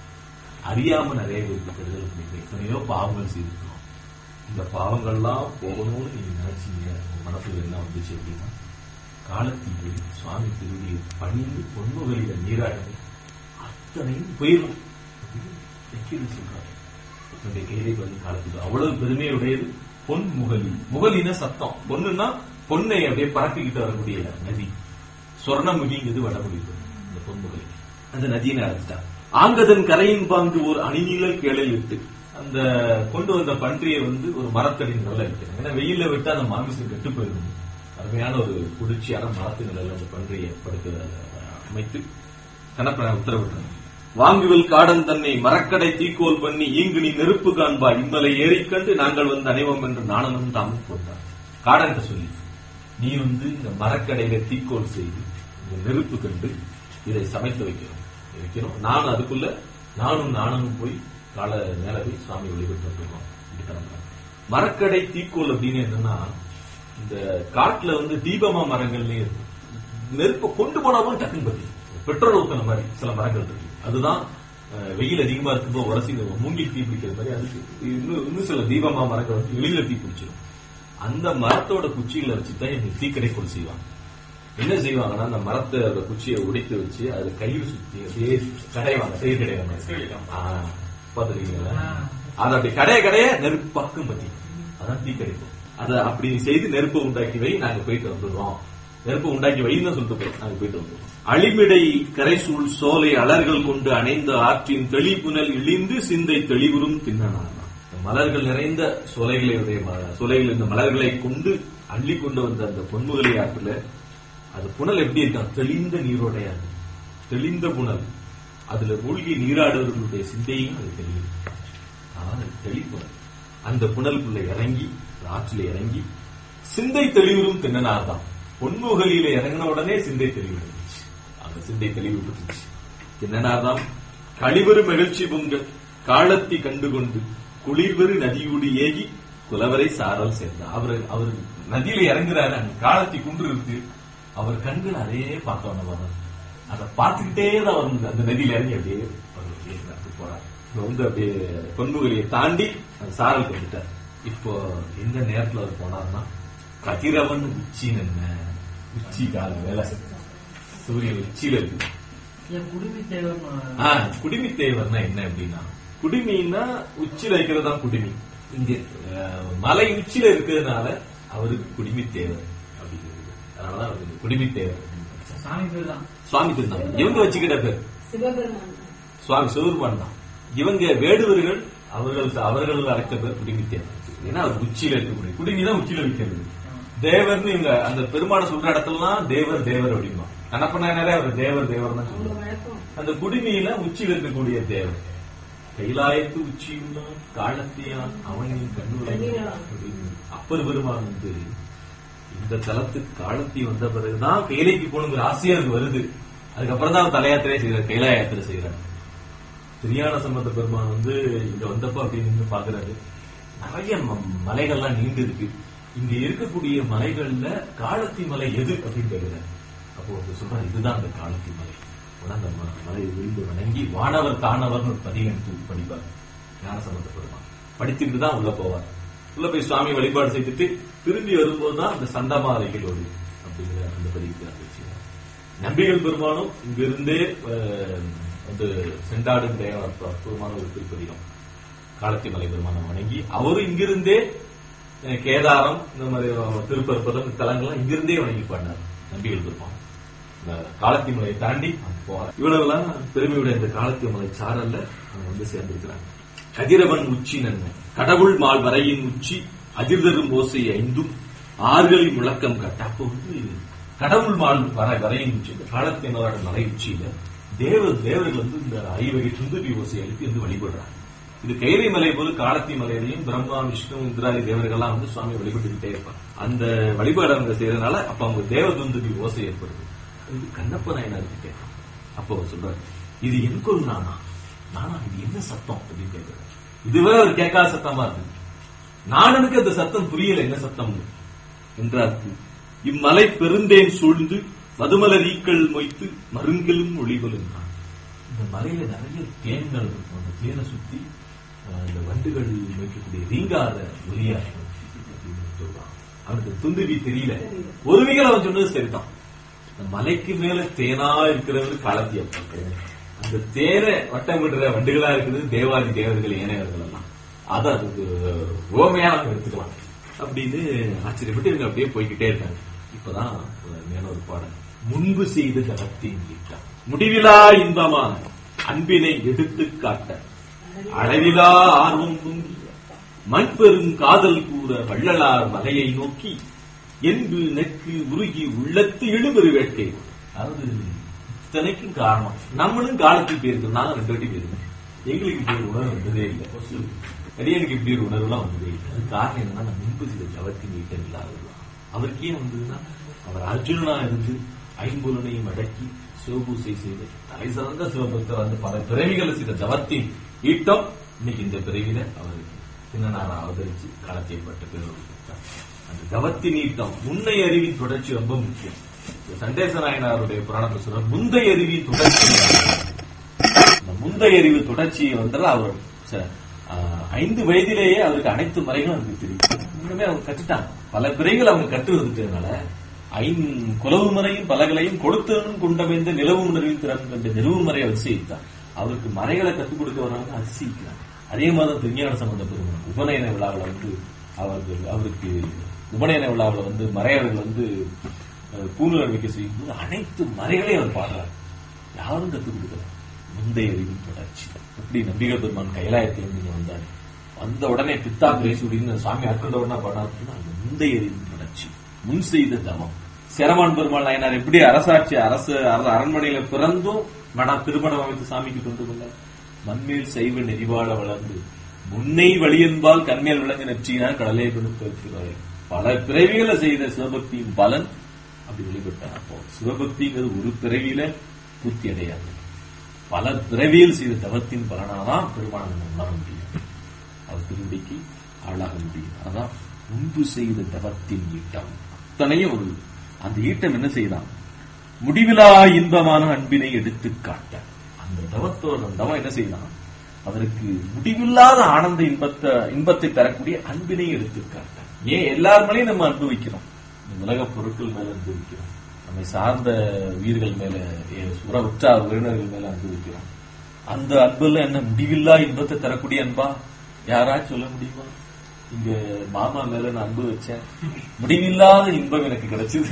அறியாம நிறைய பேருக்கு கெடுதல் பண்ணியிருக்கோம் எத்தனையோ பாவங்கள் செய்திருக்கிறோம் இந்த பாவங்கள்லாம் போகணும்னு நீங்க நினைச்சீங்க உங்க மனசுல என்ன வந்துச்சு அப்படின்னா காலத்தில் சுவாமி திருடியை பணிந்து பொன்முகளில நீராடுங்க அத்தனையும் போயிடும் அப்படின்னு நக்கீரர் சொல்றாரு தன்னுடைய கைதை பதில் காலத்தில் அவ்வளவு பெருமையுடையது பொன் முகலி முகலின சத்தம் பொண்ணுன்னா பொன்னை அப்படியே பரப்பிக்கிட்டு வரக்கூடிய நதி சொர்ணமுகிங்கிறது வடமொழி சொல். இந்த பொன்முகலி அந்த நதியை அழைச்சிட்டான் ஆங்கதன் கரையின் பாங்கு ஒரு அணிநிழல் கேளை விட்டு அந்த கொண்டு வந்த பன்றியை வந்து ஒரு மரத்தடி நிழல வைக்கிறாங்க ஏன்னா வெயில விட்டு அந்த மாமிசம் கெட்டு போயிடும் அருமையான ஒரு குளிர்ச்சியான மரத்து நிழல் அந்த பன்றியை படுக்க அமைத்து கணப்பன உத்தரவிட்டாங்க வாங்குவில் காடன் தன்னை மரக்கடை தீக்கோல் பண்ணி ஈங்குனி நெருப்பு காண்பா இம்மலை ஏறிக்கண்டு நாங்கள் வந்து அனைவம் என்று நாணனும் தாமும் போட்டார் காடன் சொல்லி நீ வந்து இந்த மரக்கடையில தீக்கோல் செய்து இந்த நெருப்பு கண்டு இதை சமைத்து வைக்கிறோம் வைக்கிறோம் நான் அதுக்குள்ள நானும் நானும் போய் கால மேல போய் சுவாமி வழிபட்டு வந்துருக்கோம் இப்படி கிளம்புறோம். மரக்கடை தீக்கோல் அப்படின்னு என்னன்னா இந்த காட்டுல வந்து தீபமா மரங்கள்லயே இருக்கும் நெருப்பை கொண்டு போனாலும் டக்குன்னு பத்தி பெட்ரோல் ஊத்துன மாதிரி சில மரங்கள் இருக்கு அதுதான் அஹ், வெயில் அதிகமா இருக்கும்போது உரசி மூங்கில் தீ பிடிக்கிற மாதிரி அதுக்கு இன்னும் இன்னும் சில தீபமா மரங்கள் வந்து எளிதில தீ பிடிச்சிடும் அந்த மரத்தோட குச்சிகளை வச்சுதான் இவங்க தீக்கடை கொண்டு செய்வாங்க என்ன செய்வாங்கன்னா அந்த மரத்தை அந்த குச்சியை உடைத்து வச்சு அது கயிறு சுத்தி அப்படியே கடைவாங்க செய்ய கடைவாங்க பாத்துருக்கீங்களா அதை அப்படி கடைய கடைய நெருப்பாக்கும் பத்தி அதான் தீ கிடைக்கும் அதை அப்படி செய்து நெருப்பு உண்டாக்கி வை நாங்க போயிட்டு வந்துடுறோம் நெருப்பு உண்டாக்கி வைன்னு சொல்லிட்டு போய் நாங்க போயிட்டு வந்துடுறோம் அழிமிடை கரைசூழ் சோலை அலர்கள் கொண்டு அணைந்த ஆற்றின் தெளிப்புனல் இழிந்து சிந்தை தெளிவுறும் தின்னனான் மலர்கள் நிறைந்த சோலைகளுடைய ம- சோலைகள் இந்த மலர்களை கொண்டு அள்ளி கொண்டு வந்த அந்த பொன்முகலை ஆற்றுல அது புனல் எப்படி இருக்கான் தெளிந்த நீரோடையா இருக்கு. தெளிந்த புனல் அதுல மூழ்கி நீராடுவர்களுடைய சிந்தையும் அது தெரியும் ஆனால் அது தெளிப்புணல் அந்த புனலுக்குள்ள இறங்கி அந்த ஆற்றில இறங்கி சிந்தை தெளிவுறும் தின்னனார் தான் பொன்முகலியில இறங்கின உடனே சிந்தை தெளிவு இருந்துச்சு அந்த சிந்தை தெளிவு பெற்றுச்சு தின்னனார் தான் கழிவரு மகிழ்ச்சி பொங்க காலத்தி கண்டுகொண்டு குளிர்வரு நதியூடி ஏகி குலவரை சாரல் சேர்ந்தார் அவர் அவர் நதியில இறங்குறாரு அங்க காலத்தி குன்று இருக்கு அவர் கண்கள் அதே பார்த்தவன அதை பார்த்துக்கிட்டே தான் அவர் அந்த நதியில இறங்கி அப்படியே அவர் அப்படியே நடந்து போறார் இப்ப வந்து அப்படியே பொன்முகலியை தாண்டி அந்த சாரல் வந்துட்டார் இப்போ எந்த நேரத்துல அவர் போனார்னா கதிரவன் உச்சி என்ன உச்சி கால வேலை சூரியன் உச்சியில இருக்கு என் குடுமி தேவன் ஆ, குடிமி தேவர்னா என்ன அப்படின்னா குடிமின்னா உச்சியில இருக்கிறது தான் குடிமி இங்க அஹ், மலை உச்சியில இருக்கிறதுனால அவருக்கு குடிமி தேவர் அப்படிங்கிறது அதனாலதான் அவருக்கு குடிமி தேவர் அப்படின்னு வச்சாங்க. சாமி பேர் தான் சுவாமி திருநாமம் இவங்க வச்சுக்கிட்ட பேர் சிவபெருமான் சுவாமி சிவருமான் தான் இவங்க வேடுவர்கள் அவர்கள் அவர்கள் அழைத்த பேர் குடிமி தேவர் ஏன்னா அவர் உச்சியில இருக்கக்கூடிய குடிமி தான் உச்சியில வைக்கிறது தேவர்னு இவங்க அந்த பெருமானை சொல்ற இடத்துலலாம் தேவர் தேவர் அப்படிமா கணப்பனாரே அவர் தேவர் தேவர் தான் உங்க சொல்லுவாங்க வழக்கம் அந்த குடிமையில உச்சியில் இருக்கக்கூடிய தேவன் கைலாயத்து உச்சியுள்ளான் காலத்தியான் அவனின் கண்ணுடன் அப்பர் பெருமான் வந்து இந்த தலத்துக்கு காலத்தி வந்த பிறகுதான் கைலைக்கு போகணுங்கிற ஆசையா எனக்கு வருது அதுக்கப்புறம் தான் தலையாத்திரை செய்யறாரு கைலாய யாத்திரை செய்யறாரு திருஞான சம்பந்த பெருமான் வந்து இங்க வந்தப்ப அப்படி நின்று பாக்குறாரு நிறைய ம- மலைகள்லாம் நீண்டு இருக்கு இங்க இருக்கக்கூடிய மலைகள்ல காலத்தி மலை எது அப்படின்னு கேக்குறாரு அப்போ அவர் சொல்றாரு இதுதான் அந்த காலத்தி மலை உடனே அந்த ம- மலையை விழுந்து வணங்கி வானவர் தானவர்னு ஒரு பதிகன் படிப்பார் ஞான சம்பந்த பெருமான் படித்துட்டு தான் உள்ள போவார் உள்ள போய் சுவாமி வழிபாடு செய்துட்டு திரும்பி வரும்போது தான் அந்த சண்டமாலைகள் ஒரு அப்படிங்கிற அந்த பதிவுக்கு ஆரம்பிச்சுவார் நம்பிகள் பெருமானும் இங்கிருந்தே அஹ், வந்து செண்டாடுங்கிற ஒரு அற்புதமான ஒரு திருப்பதிகம் காலத்தி மலை பெருமானை வணங்கி அவரும் இங்கிருந்தே அஹ், கேதாரம் இந்த மாதிரி திருப்பற்பதம் இந்த தலங்கள்லாம் இங்கிருந்தே வணங்கி பண்ணார் நம்பிகள் பெருமான் இந்த காலத்தி மலையை தாண்டி அங்க போறார் இவ்வளவுலாம் பெருமையுடைய இந்த காலத்தி மலை சாரல்ல அவங்க வந்து சேர்ந்திருக்கிறாங்க கதிரவன் உச்சி நன்மை கடவுள் மால் வரையின் உச்சி அதிர்தரும் ஓசை ஐந்தும் ஆறுகளின் முழக்கம் கட்ட அப்போ வந்து கடவுள் மால் வர வரையின் உச்சி இந்த காலத்தி மலோட மலை உச்சியில தேவ தேவர்கள் வந்து இந்த ஐவகை சுந்தரி ஓசை எழுப்பி வந்து வழிபடுறாங்க இது கைலை மலை போல காலத்தி மலையிலையும் பிரம்மா விஷ்ணு இந்திராதி தேவர்கள்லாம் வந்து சுவாமி வழிபட்டுக்கிட்டே இருப்பாங்க அந்த வழிபாடு அவங்க செய்யறதுனால அப்ப அவங்க தேவதுந்துதி ஓசை ஏற்படுது இது கண்ணப்ப நாயனாருக்கு கேட்கும் அப்போ அவர் சொல்றாரு இது எனக்கு ஒரு நானா நானா இது என்ன சத்தம் அப்படின்னு கேட்கிறாரு இதுவே அவர் கேட்காத சத்தமா இருக்கு நானனுக்கு அந்த சத்தம் புரியல என்ன சத்தம் என்றார்க்கு இம்மலை பெருந்தேன் சூழ்ந்து மதுமலர் ஈக்கள் மொய்த்து மருங்கலும் ஒளிகளும் இந்த மலையில நிறைய தேன்கள் இருக்கும் அந்த தேனை சுத்தி அஹ், இந்த வண்டுகள் வைக்கக்கூடிய ரீங்கார ஒலியா இருக்கும் அப்படின்னு சொல்றான் அவனுக்கு துந்துவி தெரியல ஒரு விகல் அவன் சொன்னது சரிதான் இந்த மலைக்கு மேல தேனா இருக்கிறவர் காலத்தி அப்பன் அந்த தேனை வட்டம் விடுற வண்டுகளா இருக்குது தேவாதி தேவர்கள் ஏனையவர்கள் எல்லாம் அதை அதுக்கு ஓமையா நம்ம எடுத்துக்கலாம் அப்படின்னு ஆச்சரியப்பட்டு இவங்க அப்படியே போய்கிட்டே இருக்காங்க இப்பதான் ஒரு அருமையான ஒரு பாடல் முன்பு செய்த தகத்தின் ஈட்டம் முடிவிலா இன்பமான அன்பினை எடுத்துக் காட்ட அளவிலா ஆர்வம் பொங்கி மண்பெரும் காதல் கூற வள்ளலார் மலையை நோக்கி என்பு நெக்கு உருகி உள்ளத்து எழுபெரு வேட்கை அதாவது இத்தனைக்கும் காரணம் நம்மளும் காலத்துக்கு போயிருக்கோம் நாங்க ரெண்டு வாட்டி போயிருக்கோம் எங்களுக்கு இப்படி ஒரு உணர்வு வந்ததே இல்லை அடியனுக்கு இப்படி ஒரு உணர்வுலாம் வந்ததே இல்லை அது காரணம் என்னன்னா நான் முன்பு சில ஜவத்தின் ஈட்டம் இல்லாததுதான் அவருக்கு ஏன் வந்ததுன்னா அவர் அர்ஜுனனா இருந்து ஐம்பொருளையும் அடக்கி சிவபூசை செய்து தலை சிறந்த சிவபக்தர் வந்து பல பிறவிகளை செய்த ஜவத்தின் ஈட்டம் இன்னைக்கு இந்த பிறவியில அவர் சின்னனார அவதரிச்சு காலத்தை பட்ட பேர் அந்த தவத்தின் ஈட்டம் முன்னை அறிவின் தொடர்ச்சி ரொம்ப முக்கியம் சண்டேச நாயனாருடைய புராணத்தை சொல்ற முந்தைய அறிவின் தொடர்ச்சி இந்த முந்தைய அறிவு தொடர்ச்சியை வந்தால் அவர் ச- ஆஹ், ஐந்து வயதிலேயே அவருக்கு அனைத்து முறைகளும் அவருக்கு தெரியும் இன்னுமே அவங்க கற்றுட்டாங்க பல பிறைகள் அவங்க கற்று வந்துட்டதுனால ஐந் குலவு முறையும் பலகளையும் கொடுத்தனும் கொண்டமைந்த நிலவு உணர்வின் திறன் கண்டு நிலவு முறை அதிசயித்தார் அவருக்கு மறைகளை கற்றுக் கொடுக்க வர்றவங்க அதிசயிக்கிறார் அதே மாதிரி திருஞான சம்பந்த பெருமன் உபநயன விழாவில் வந்து அவர்கள் அவருக்கு உபநயன விழாவில் வந்து மறையவர்கள் வந்து அஹ், பூணூல் வைக்க செய்யும்போது அனைத்து மறைகளையும் அவர் பாடுறார் யாரும் கற்றுக் கொடுக்கல முந்தைய அறிவின் தொடர்ச்சி எப்படி நம்பிகள் பெருமான் கைலாயத்திலிருந்து இங்க வந்தாரு வந்த உடனே பித்தா பேசுடின்னு சாமி அற்கொண்ட உடனே பண்ணாருன்னா அந்த முந்தைய அறிவின் தொடர்ச்சி முன் செய்த தவம் சேரமான் பெருமாள் நாயனார் எப்படி அரசாட்சி அரசு அரச- அரண்மனையில பிறந்தும் மன திருமணம் அமைத்து சாமிக்கு கொண்டு வந்தார் மண்மேல் செய்வ நெறிவாழ வளர்ந்து முன்னை வழியன்பால் கண்மேல் விளங்கு நெற்றியினால் கடலை கொடுத்து வைக்கிறார் பல பிறவிகளை செய்த சிவபக்தியின் பலன் அப்படி வெளிப்பட்டார் அப்போ சிவபக்திங்கிறது ஒரு பிறவியில பூர்த்தி அடையாது பல பிறவியில் செய்த தவத்தின் பலனாதான் பெருமானை நம்ம உணர முடியும் அவர் திருவடிக்கு ஆளாக முடியும் அதான் முன்பு செய்த தவத்தின் ஈட்டம் அத்தனையும் ஒரு அந்த ஈட்டம் என்ன செய்தான் முடிவிலா இன்பமான அன்பினை எடுத்து காட்ட அந்த தவத்தோட அந்த தவம் என்ன செய்தான் அவருக்கு முடிவில்லாத ஆனந்த இன்பத்தை இன்பத்தை தரக்கூடிய அன்பினை எடுத்து காட்ட ஏன் எல்லார் மேலேயும் நம்ம அனுபவிக்கிறோம் இந்த உலக பொருட்கள் மேல அனுபவிக்கிறோம் நம்மை சார்ந்த உயிர்கள் மேல ஏ- உற உற்றார் உறவினர்கள் மேல அனுபவிக்கிறோம் அந்த அன்புல என்ன முடிவில்லா இன்பத்தை தரக்கூடிய அன்பா யாராச்சும் சொல்ல முடியுமா இங்க மாமா மேல நான் அன்பு வச்சேன் முடிவில்லாத இன்பம் எனக்கு கிடைச்சது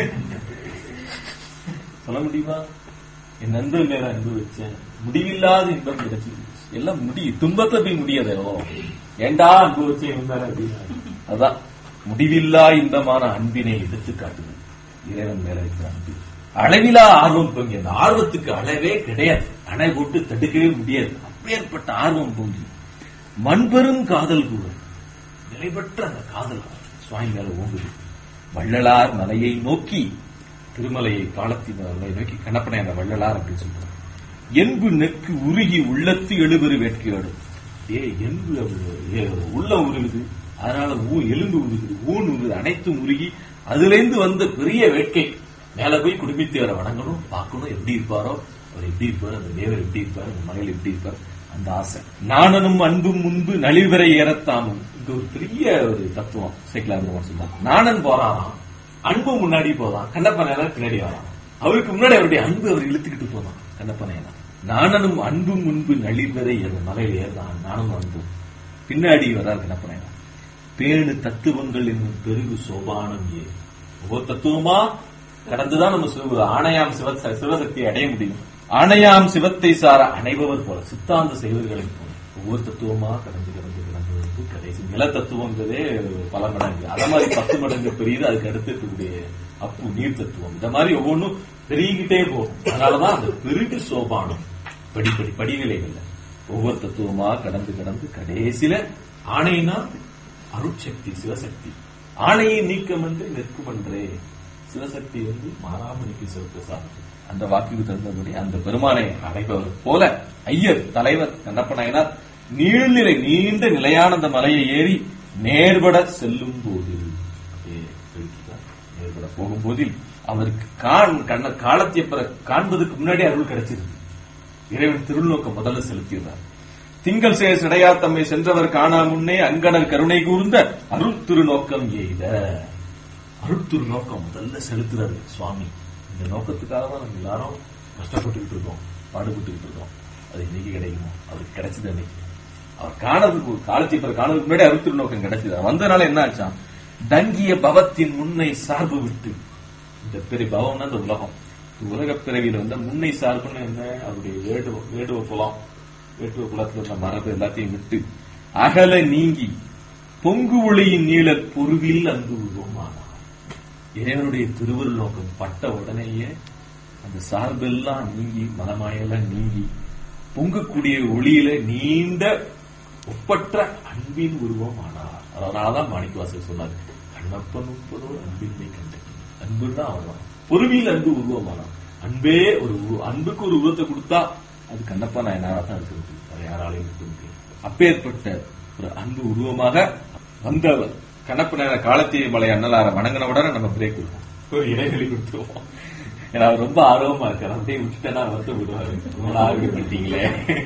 சொல்ல முடியுமா என் நண்பன் மேல அன்பு வச்சேன் முடிவில்லாத இன்பம் கிடைச்சது எல்லாம் முடி துன்பத்தை போய் முடியாதோ ஏண்டா அன்பு வச்சேன் இருந்தாரு அப்படின்னு அதான் முடிவில்லா இன்பமான அன்பினை எடுத்து காட்டுது இறைவன் மேல இருக்கிற அன்பு அளவிலா ஆர்வம் பொங்கி அந்த ஆர்வத்துக்கு அளவே கிடையாது அணை போட்டு தடுக்கவே முடியாது அப்பேற்பட்ட ஆர்வம் பொங்கி மண்பெரும் காதல் கூட நிலைபெற்ற அந்த காதல் சுவாமி மேல ஓங்குது வள்ளலார் மலையை நோக்கி திருமலையை காலத்தின் மலையை நோக்கி கண்ணப்பனை அந்த வள்ளலார் அப்படின்னு சொல்றாங்க என்பு நெக்கு உருகி உள்ளத்து எழுபெரு வேட்கையோடு ஏ என்பு அவரு- ஏ, உள்ளம் உருகுது அதனால ஊ எலும்பு உருகுது ஊன் உருகுது அனைத்தும் உருகி அதுல இருந்து வந்த பெரிய வேட்கை மேல போய் குடும்பத்தேவரை வணங்கணும் பார்க்கணும் எப்படி இருப்பாரோ அவர் எப்படி இருப்பாரு அந்த தேவர் எப்படி இருப்பாரு அந்த மலையில் எப்படி இருப்பாரு அந்த ஆசை நாணனும் அன்பும் முன்பு நலிவரை ஏறத்தாமும் இங்க ஒரு பெரிய ஒரு தத்துவம் சேக்கலார் சொல்றாங்க நாணன் போறாராம் அன்பு முன்னாடி போதான் கண்ணப்பனையனா பின்னாடி வரான் அவருக்கு முன்னாடி அவருடைய அன்பு அவர் இழுத்துக்கிட்டு போதான் கண்ணப்பனையனா நாணனும் அன்பும் முன்பு நளிர்வரை ஏற மலையில் ஏறதான் நானும் அன்பும் பின்னாடி வரார் கண்ணப்பனையனா பேணு தத்துவங்கள் என்னும் பெருகு சோபானம் ஏ ஒவ்வொரு தத்துவமா கடந்துதான் நம்ம சிவ ஆணையாம் சிவ சிவசக்தியை அடைய முடியும் ஆணையாம் சிவத்தை சார அணைபவர் போல சித்தாந்த செய்வர்களை போல ஒவ்வொரு தத்துவமா கடந்து கடந்து கடந்து வந்து கடைசி நில தத்துவங்கிறதே பல மடங்கு அத மாதிரி பத்து மடங்கு பெரியது அதுக்கு அடுத்து இருக்கக்கூடிய அப்பு நீர் தத்துவம் இந்த மாதிரி ஒவ்வொன்றும் பெருகிக்கிட்டே போகும் அதனாலதான் அந்த பெருகு சோபானம் படிப்படி படிநிலைகள்ல ஒவ்வொரு தத்துவமா கடந்து கடந்து கடைசியில ஆணைனா அருட்சக்தி சிவசக்தி ஆணையை நீக்கம் என்று நிற்கும் என்றே சிவசக்தி வந்து மாறாமணிக்கு சிவப்பிரசாதம் அந்த வாக்குக்கு தகுந்தபடி அந்த பெருமானை அடைபவர் போல ஐயர் தலைவர் கண்ணப்ப நாயனார் நீழ்நிலை நீண்ட நிலையான அந்த மலையை ஏறி நேர்பட செல்லும் போது அப்படியே போயிட்டுருக்கார். நேர்பட போகும்போதில் அவருக்கு காண் கண்ண காலத்தை பிற காண்பதற்கு முன்னாடி அருள் கிடைச்சிருக்கு இறைவன் திருநோக்கம் முதல்ல செலுத்தியுள்ளார் திங்கள் சேர் சிடையார் தம்மை சென்றவர் காணா முன்னே அங்கனர் கருணை கூர்ந்த அருள் திருநோக்கம் எய்த அருள் திருநோக்கம் முதல்ல செலுத்துறாரு சுவாமி இந்த நோக்கத்துக்காக தான் நம்ம எல்லாரும் கஷ்டப்பட்டுக்கிட்டு இருக்கோம் பாடுபட்டுக்கிட்டு இருக்கோம் அது இன்னைக்கு கிடைக்குமோ அவருக்கு கிடைச்சது அன்னைக்கு அவர் காணதுக்கு காலத்தை பிற காணதுக்கு முன்னாடி அருள் திருநோக்கம் கிடைச்சது வந்தனால என்ன ஆச்சான் தங்கிய பவத்தின் முன்னை சார்பு விட்டு இந்த பெரிய பவம்னா இந்த உலகம் இந்த உலகப் பிறவியில வந்து முன்னை சார்புன்னு என்ன அவருடைய வேடுவ வேடுவ குலம் வேட்டுவ குலத்துல இருந்த மரபு எல்லாத்தையும் விட்டு அகல நீங்கி பொங்கு ஒளியின் நீழல் பொருவில் அங்கு உருவமானார் இறைவனுடைய திருவருள் நோக்கம் பட்ட உடனேயே அந்த சார்பெல்லாம் நீங்கி மனமாயெல்லாம் நீங்கி பொங்கக்கூடிய ஒளியில நீண்ட ஒப்பற்ற அன்பின் உருவம் ஆனார் அதனாலதான் மாணிக்கவாசல் சொன்னார் கண்ணப்பன் உட்பதோர் அன்பின்மை கண்டேன் அன்புன்னா அவர்தான் பொறுமையில் அன்பு உருவமானார் அன்பே ஒரு உருவம் அன்புக்கு ஒரு உருவத்தை கொடுத்தா அது கண்ணப்பா நாயனாரா தான் இருக்க முடியும் வேற யாராலையும் இருக்க முடியும் அப்பேற்பட்ட ஒரு அன்பு உருவமாக வந்தவர் கண்ணப்ப நாயனார் காலத்தீய மலை அண்ணலார வணங்கின உடனே நம்ம பிரேக் கொடுப்போம் ஒரு இடைவெளி கொடுத்துருவோம் ஏன்னா அவர் ரொம்ப ஆர்வமா இருக்காரு அப்படியே விட்டுட்டேன்னா வருத்த விடுவாரு ரொம்ப ஆர்வப்பட்டீங்களே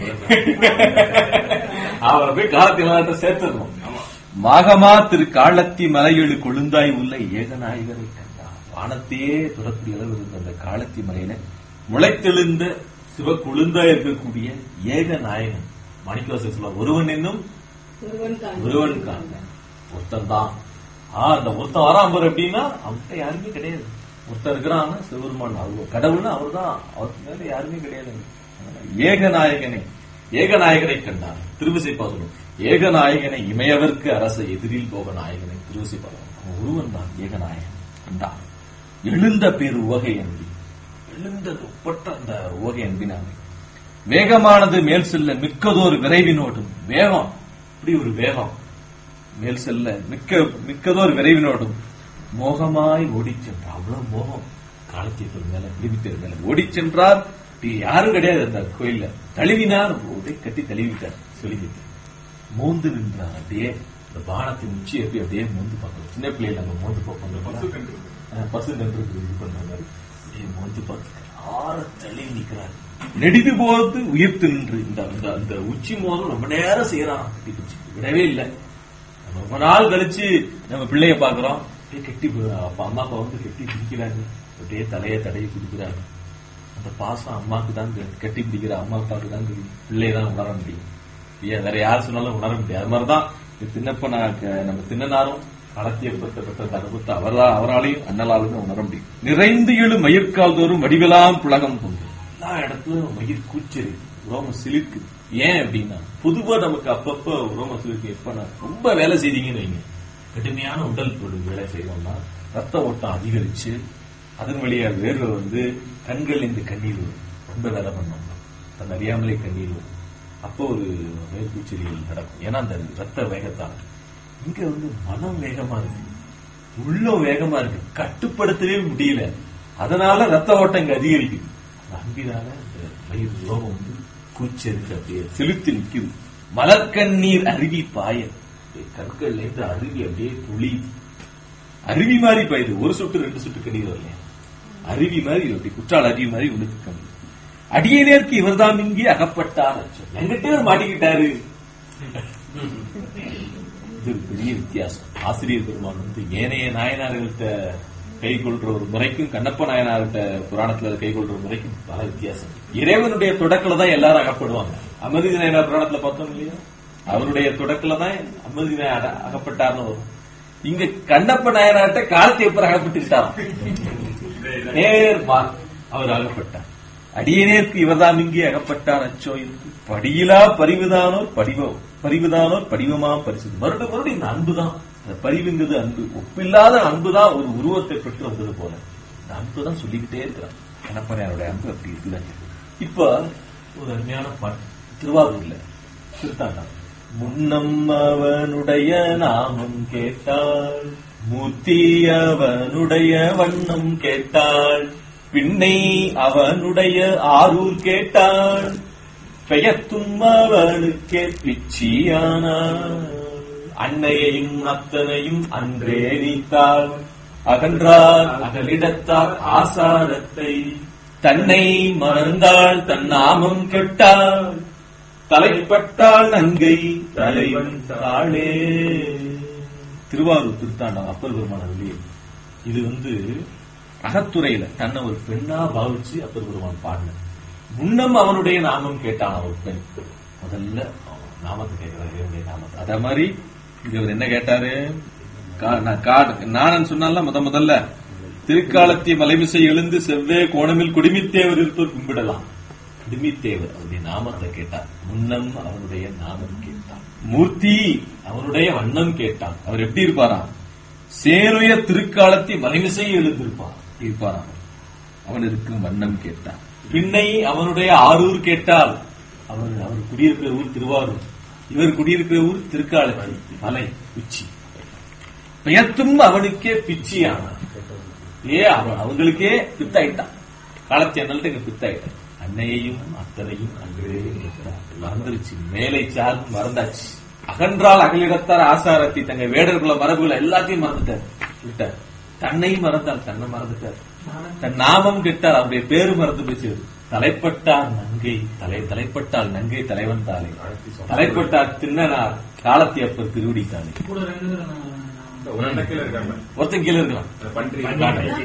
அவரை போய் காலத்தில் சேர்த்துடணும் மாகமா திரு காலத்தி மலையெழு கொழுந்தாய் உள்ள ஏகநாயகரை கண்டார் வானத்தையே தொடக்கூடிய அளவு இருந்த அந்த காலத்தி மலையில முளைத்தெழுந்த சிவ கொழுந்தாய் இருக்கக்கூடிய ஏக நாயகன் மாணிக்கவாசல் சொல்ல ஒருவன் என்னும் ஒருவன் காண்பான். ஒருவன் காண்க ஒருத்தன் தான் ஆ அந்த ஒருத்தன் வரான் பாரு அப்படின்னா அவன்கிட்ட யாருமே கிடையாது ஒருத்தன் இருக்கிறான் சிவபெருமான் அவர் கடவுள்னா அவர்தான் அவருக்கு மேல யாருமே கிடையாது ஏகநாயகனை ஏகநாயகனை கண்டார் திருவிசைப்பாசனம் ஏகநாயகனை இமையவர்க்கு அரச எதிரில் போக நாயகனை திருவிசைப்பாசனம் அவன் ஒருவன் தான் ஏகநாயகன் கண்டார் எழுந்த பேர் உவகை அன்பி எழுந்த ஒப்பற்ற அந்த உவகை அன்பினாமே வேகமானது மேல் செல்ல மிக்கதோர் விரைவினோடும் வேகம் இப்படி ஒரு வேகம் மேல் செல்ல மிக்க மிக்கதோர் விரைவினோடும் மோகமாய் ஓடிச் சென்றார் அவ்வளவு மோகம் காலத்தீபர் மேல விடுவித்தர் மேல ஓடிச் சென்றார் இப்படி யாரும் கிடையாது அந்த கோயில்ல தழுவினார் ஓடி கட்டி தழுவிட்டார் சொல்லிக்கிட்டு மோந்து நின்றார் அப்படியே இந்த பானத்தின் உச்சி எப்படி அப்படியே மோந்து பார்க்கணும் சின்ன பிள்ளைல நம்ம மோந்து பார்ப்போம் அஹ் பசு நன்று இது பண்ற மாதிரி அப்படியே மோந்து பார்த்து ஆற தள்ளி நிக்கிறார் நெடிது போது உயிர்த்து நின்று இந்த இந்த- அந்த உச்சி மோதல் ரொம்ப நேரம் செய்யறான் கட்டி பிடிச்சு விடவே இல்லை நம்ம ரொம்ப நாள் கழிச்சு நம்ம பிள்ளைய பாக்குறோம் அப்படியே கெட்டி பி- அப்பா அம்மா அப்பா வந்து கெட்டி பிடிக்கிறாங்க அப்படியே தலையை தடவி பிடிக்கிறாங்க அந்த பாசம் அம்மாக்கு தான் தெ- கெட்டி பிடிக்கிற அம்மா அப்பாவுக்கு தான் தெரியும் பிள்ளையை தான் உணர முடியும் ஏன் வேற யார் சொன்னாலும் உணர முடியாது அது மாதிரிதான் இந்த தின்னப்ப நம்ம தின்னனாரும் களத்தியப்பட்ட பெற்ற தகவத்தை அவர்தான் அவராலையும் அண்ணலாலும் தான் உணர முடியும் நிறைந்து எழு மயிர்கால் தோறும் வடிவெல்லாம் புலகம் கொண்டு எல்லா இடத்துலயும் மயிர் கூச்சரி ரோம சிலிர்க்கு ஏன் அப்படின்னா பொதுவா நமக்கு அப்பப்ப ரோம சிலிர்க்கு எப்ப ரொம்ப வேலை செய்தீங்கன்னு வைங்க கடுமையான உடல் பொருள் வேலை செய்யறோம்னா ரத்த ஓட்டம் அதிகரிச்சு அதன் வழியா வேர்வை வந்து கண்கள் இந்த கண்ணீர் வரும் ரொம்ப வேலை பண்ணோம்னா தன் அறியாமலே கண்ணீர் வரும் அப்போ ஒரு மேற்கூச்சலிகள் நடக்கும் ஏன்னா அந்த ரத்த வேகத்தால் இங்க வந்து மனம் வேகமா இருக்கு உள்ளம் வேகமா இருக்கு கட்டுப்படுத்தவே முடியல அதனால ரத்த ஓட்டம் இங்க அதிகரிக்குது அந்த அன்பினால அந்த மயிர் ரோகம் வந்து கூச்சரிக்கு அப்படியே செலுத்தி நிக்குது மலர்கண்ணீர் அருவி பாய அப்படியே கற்கள்ல இருந்து அருவி அப்படியே துளி அருவி மாதிரி பாயுது ஒரு சொட்டு ரெண்டு சொட்டு கண்ணீர் வரல அருவி மாதிரி அப்படி குற்றால அருவி மாதிரி உனக்கு கம்மி அடியனேற்கு இவர்தான் இங்கே அகப்பட்டார் அச்சம். எங்கிட்டே அவர் மாட்டிக்கிட்டாரு இது ஒரு பெரிய வித்தியாசம் ஆசிரியர் பெருமான் வந்து ஏனைய நாயனார்கள்ட்ட கை கொள்ற ஒரு முறைக்கும் கண்ணப்ப நாயனார்கிட்ட புராணத்துல கை கொள்ற முறைக்கும் பல வித்தியாசம் இறைவனுடைய தொடக்கல தான் எல்லாரும் அகப்படுவாங்க அமர்தி நாயனார் புராணத்துல பார்த்தோம் இல்லையா அவருடைய தொடக்கல தான் அமர்தி நாயனார் அகப்பட்டார்னு வரும் இங்க கண்ணப்ப நாயனார்ட்ட காலத்தை எப்ப அகப்பட்டுக்கிட்டாராம் நேர் மார் அவர் அகப்பட்டார் அடியனேற்கு இவர்தான் இங்கே அகப்பட்டார் அச்சோ இருக்கு படியிலா பரிவுதானோர் படிவோ பரிவுதானோர் படிவமா பரிசு மறுபடி மறுபடியும் இந்த அன்புதான் அந்த பரிவுங்கிறது அன்பு ஒப்பில்லாத அன்புதான் ஒரு உருவத்தை பெற்று வந்தது போல இந்த அன்பு தான் சொல்லிக்கிட்டே இருக்கிறான் கணப்பனையாருடைய அன்பு அப்படி இருக்குதான் இப்ப ஒரு அருமையான பாட்டு திருவாரூர்ல திருத்தாண்டாம் முன்னம் அவனுடைய நாமம் கேட்டாள் மூர்த்தி அவனுடைய வண்ணம் கேட்டாள் பின்னை அவனுடைய ஆரூர் கேட்டாள் பெயர்த்தும் அவனுக்கே பிச்சியானாள் அன்னையையும் அத்தனையும் அன்றே நீத்தாள் அகன்றார் அகலிடத்தார் ஆசாரத்தை தன்னை மறந்தாள் தன் நாமம் கெட்டாள் தலைப்பட்டாள் நங்கை தலைவன் தாளே திருவாரூர் திருத்தாண்டம் அப்பர் பெருமான வெளியே இது வந்து அகத்துறையில தன்னை ஒரு பெண்ணா பாவிச்சு அப்பர் பெருமான் பாடின முன்னம் அவனுடைய நாமம் கேட்டான் ஒரு பெண் முதல்ல அவன் நாமத்தை கேட்கிறார் இவனுடைய நாமத்தை அதே மாதிரி இங்க இவர் என்ன கேட்டாரு கா- நான் கா- நானன் சொன்னால முத முதல்ல திருக்காலத்திய மலைமிசை எழுந்து செவ்வே கோணமில் குடிமித்தேவர் இருப்பவர் கும்பிடலாம் குடிமித்தேவர் அவருடைய நாமத்தை கேட்டார் முன்னம் அவனுடைய நாமம் கேட்டான் மூர்த்தி அவனுடைய வண்ணம் கேட்டான் அவர் எப்படி இருப்பாராம் சேருய திருக்காலத்தி மலைமிசை எழுந்திருப்பார் இருப்பாராம் அவன் இருக்கும் வண்ணம் கேட்டான் பின்னை அவனுடைய ஆரூர் கேட்டால் அவர் அவர் குடியிருக்கிற ஊர் திருவாரூர் இவர் குடியிருக்கிற ஊர் திருக்காலத்தி மலை உச்சி பெயர்த்தும் அவனுக்கே பிச்சியானான் ஏ அவன் அவங்களுக்கே பித்தாயிட்டான் காலத்தி அண்ணல்ட்ட இங்க பித்தாயிட்டான் அன்னையையும் அத்தனையும் அன்றே நிறுத்தார். மறந்துருச்சு மேலை சார்ந்து மறந்தாச்சு அகன்றால் அகலிடத்தார் ஆசாரத்தை தங்க வேடர்குல மரபுகளை எல்லாத்தையும் மறந்துட்டார் விட்டார் தன்னை மறந்தால் தன்னை மறந்துட்டார் தன் நாமம் கெட்டார் அவருடைய பேரு மறந்து போச்சு தலைப்பட்டார் நங்கை தலை தலைப்பட்டால் நங்கை தலைவன் தாளை தலைப்பட்டார் தின்னனார் காலத்தி அப்பர் திருவடி தாளை கூட ரெண்டு பேரும் நான்- ஒரு அண்ணன் கீழே இருக்காங்க ஒருத்தன் கீழே இருக்கலாம் அந்த பன்றி காடை.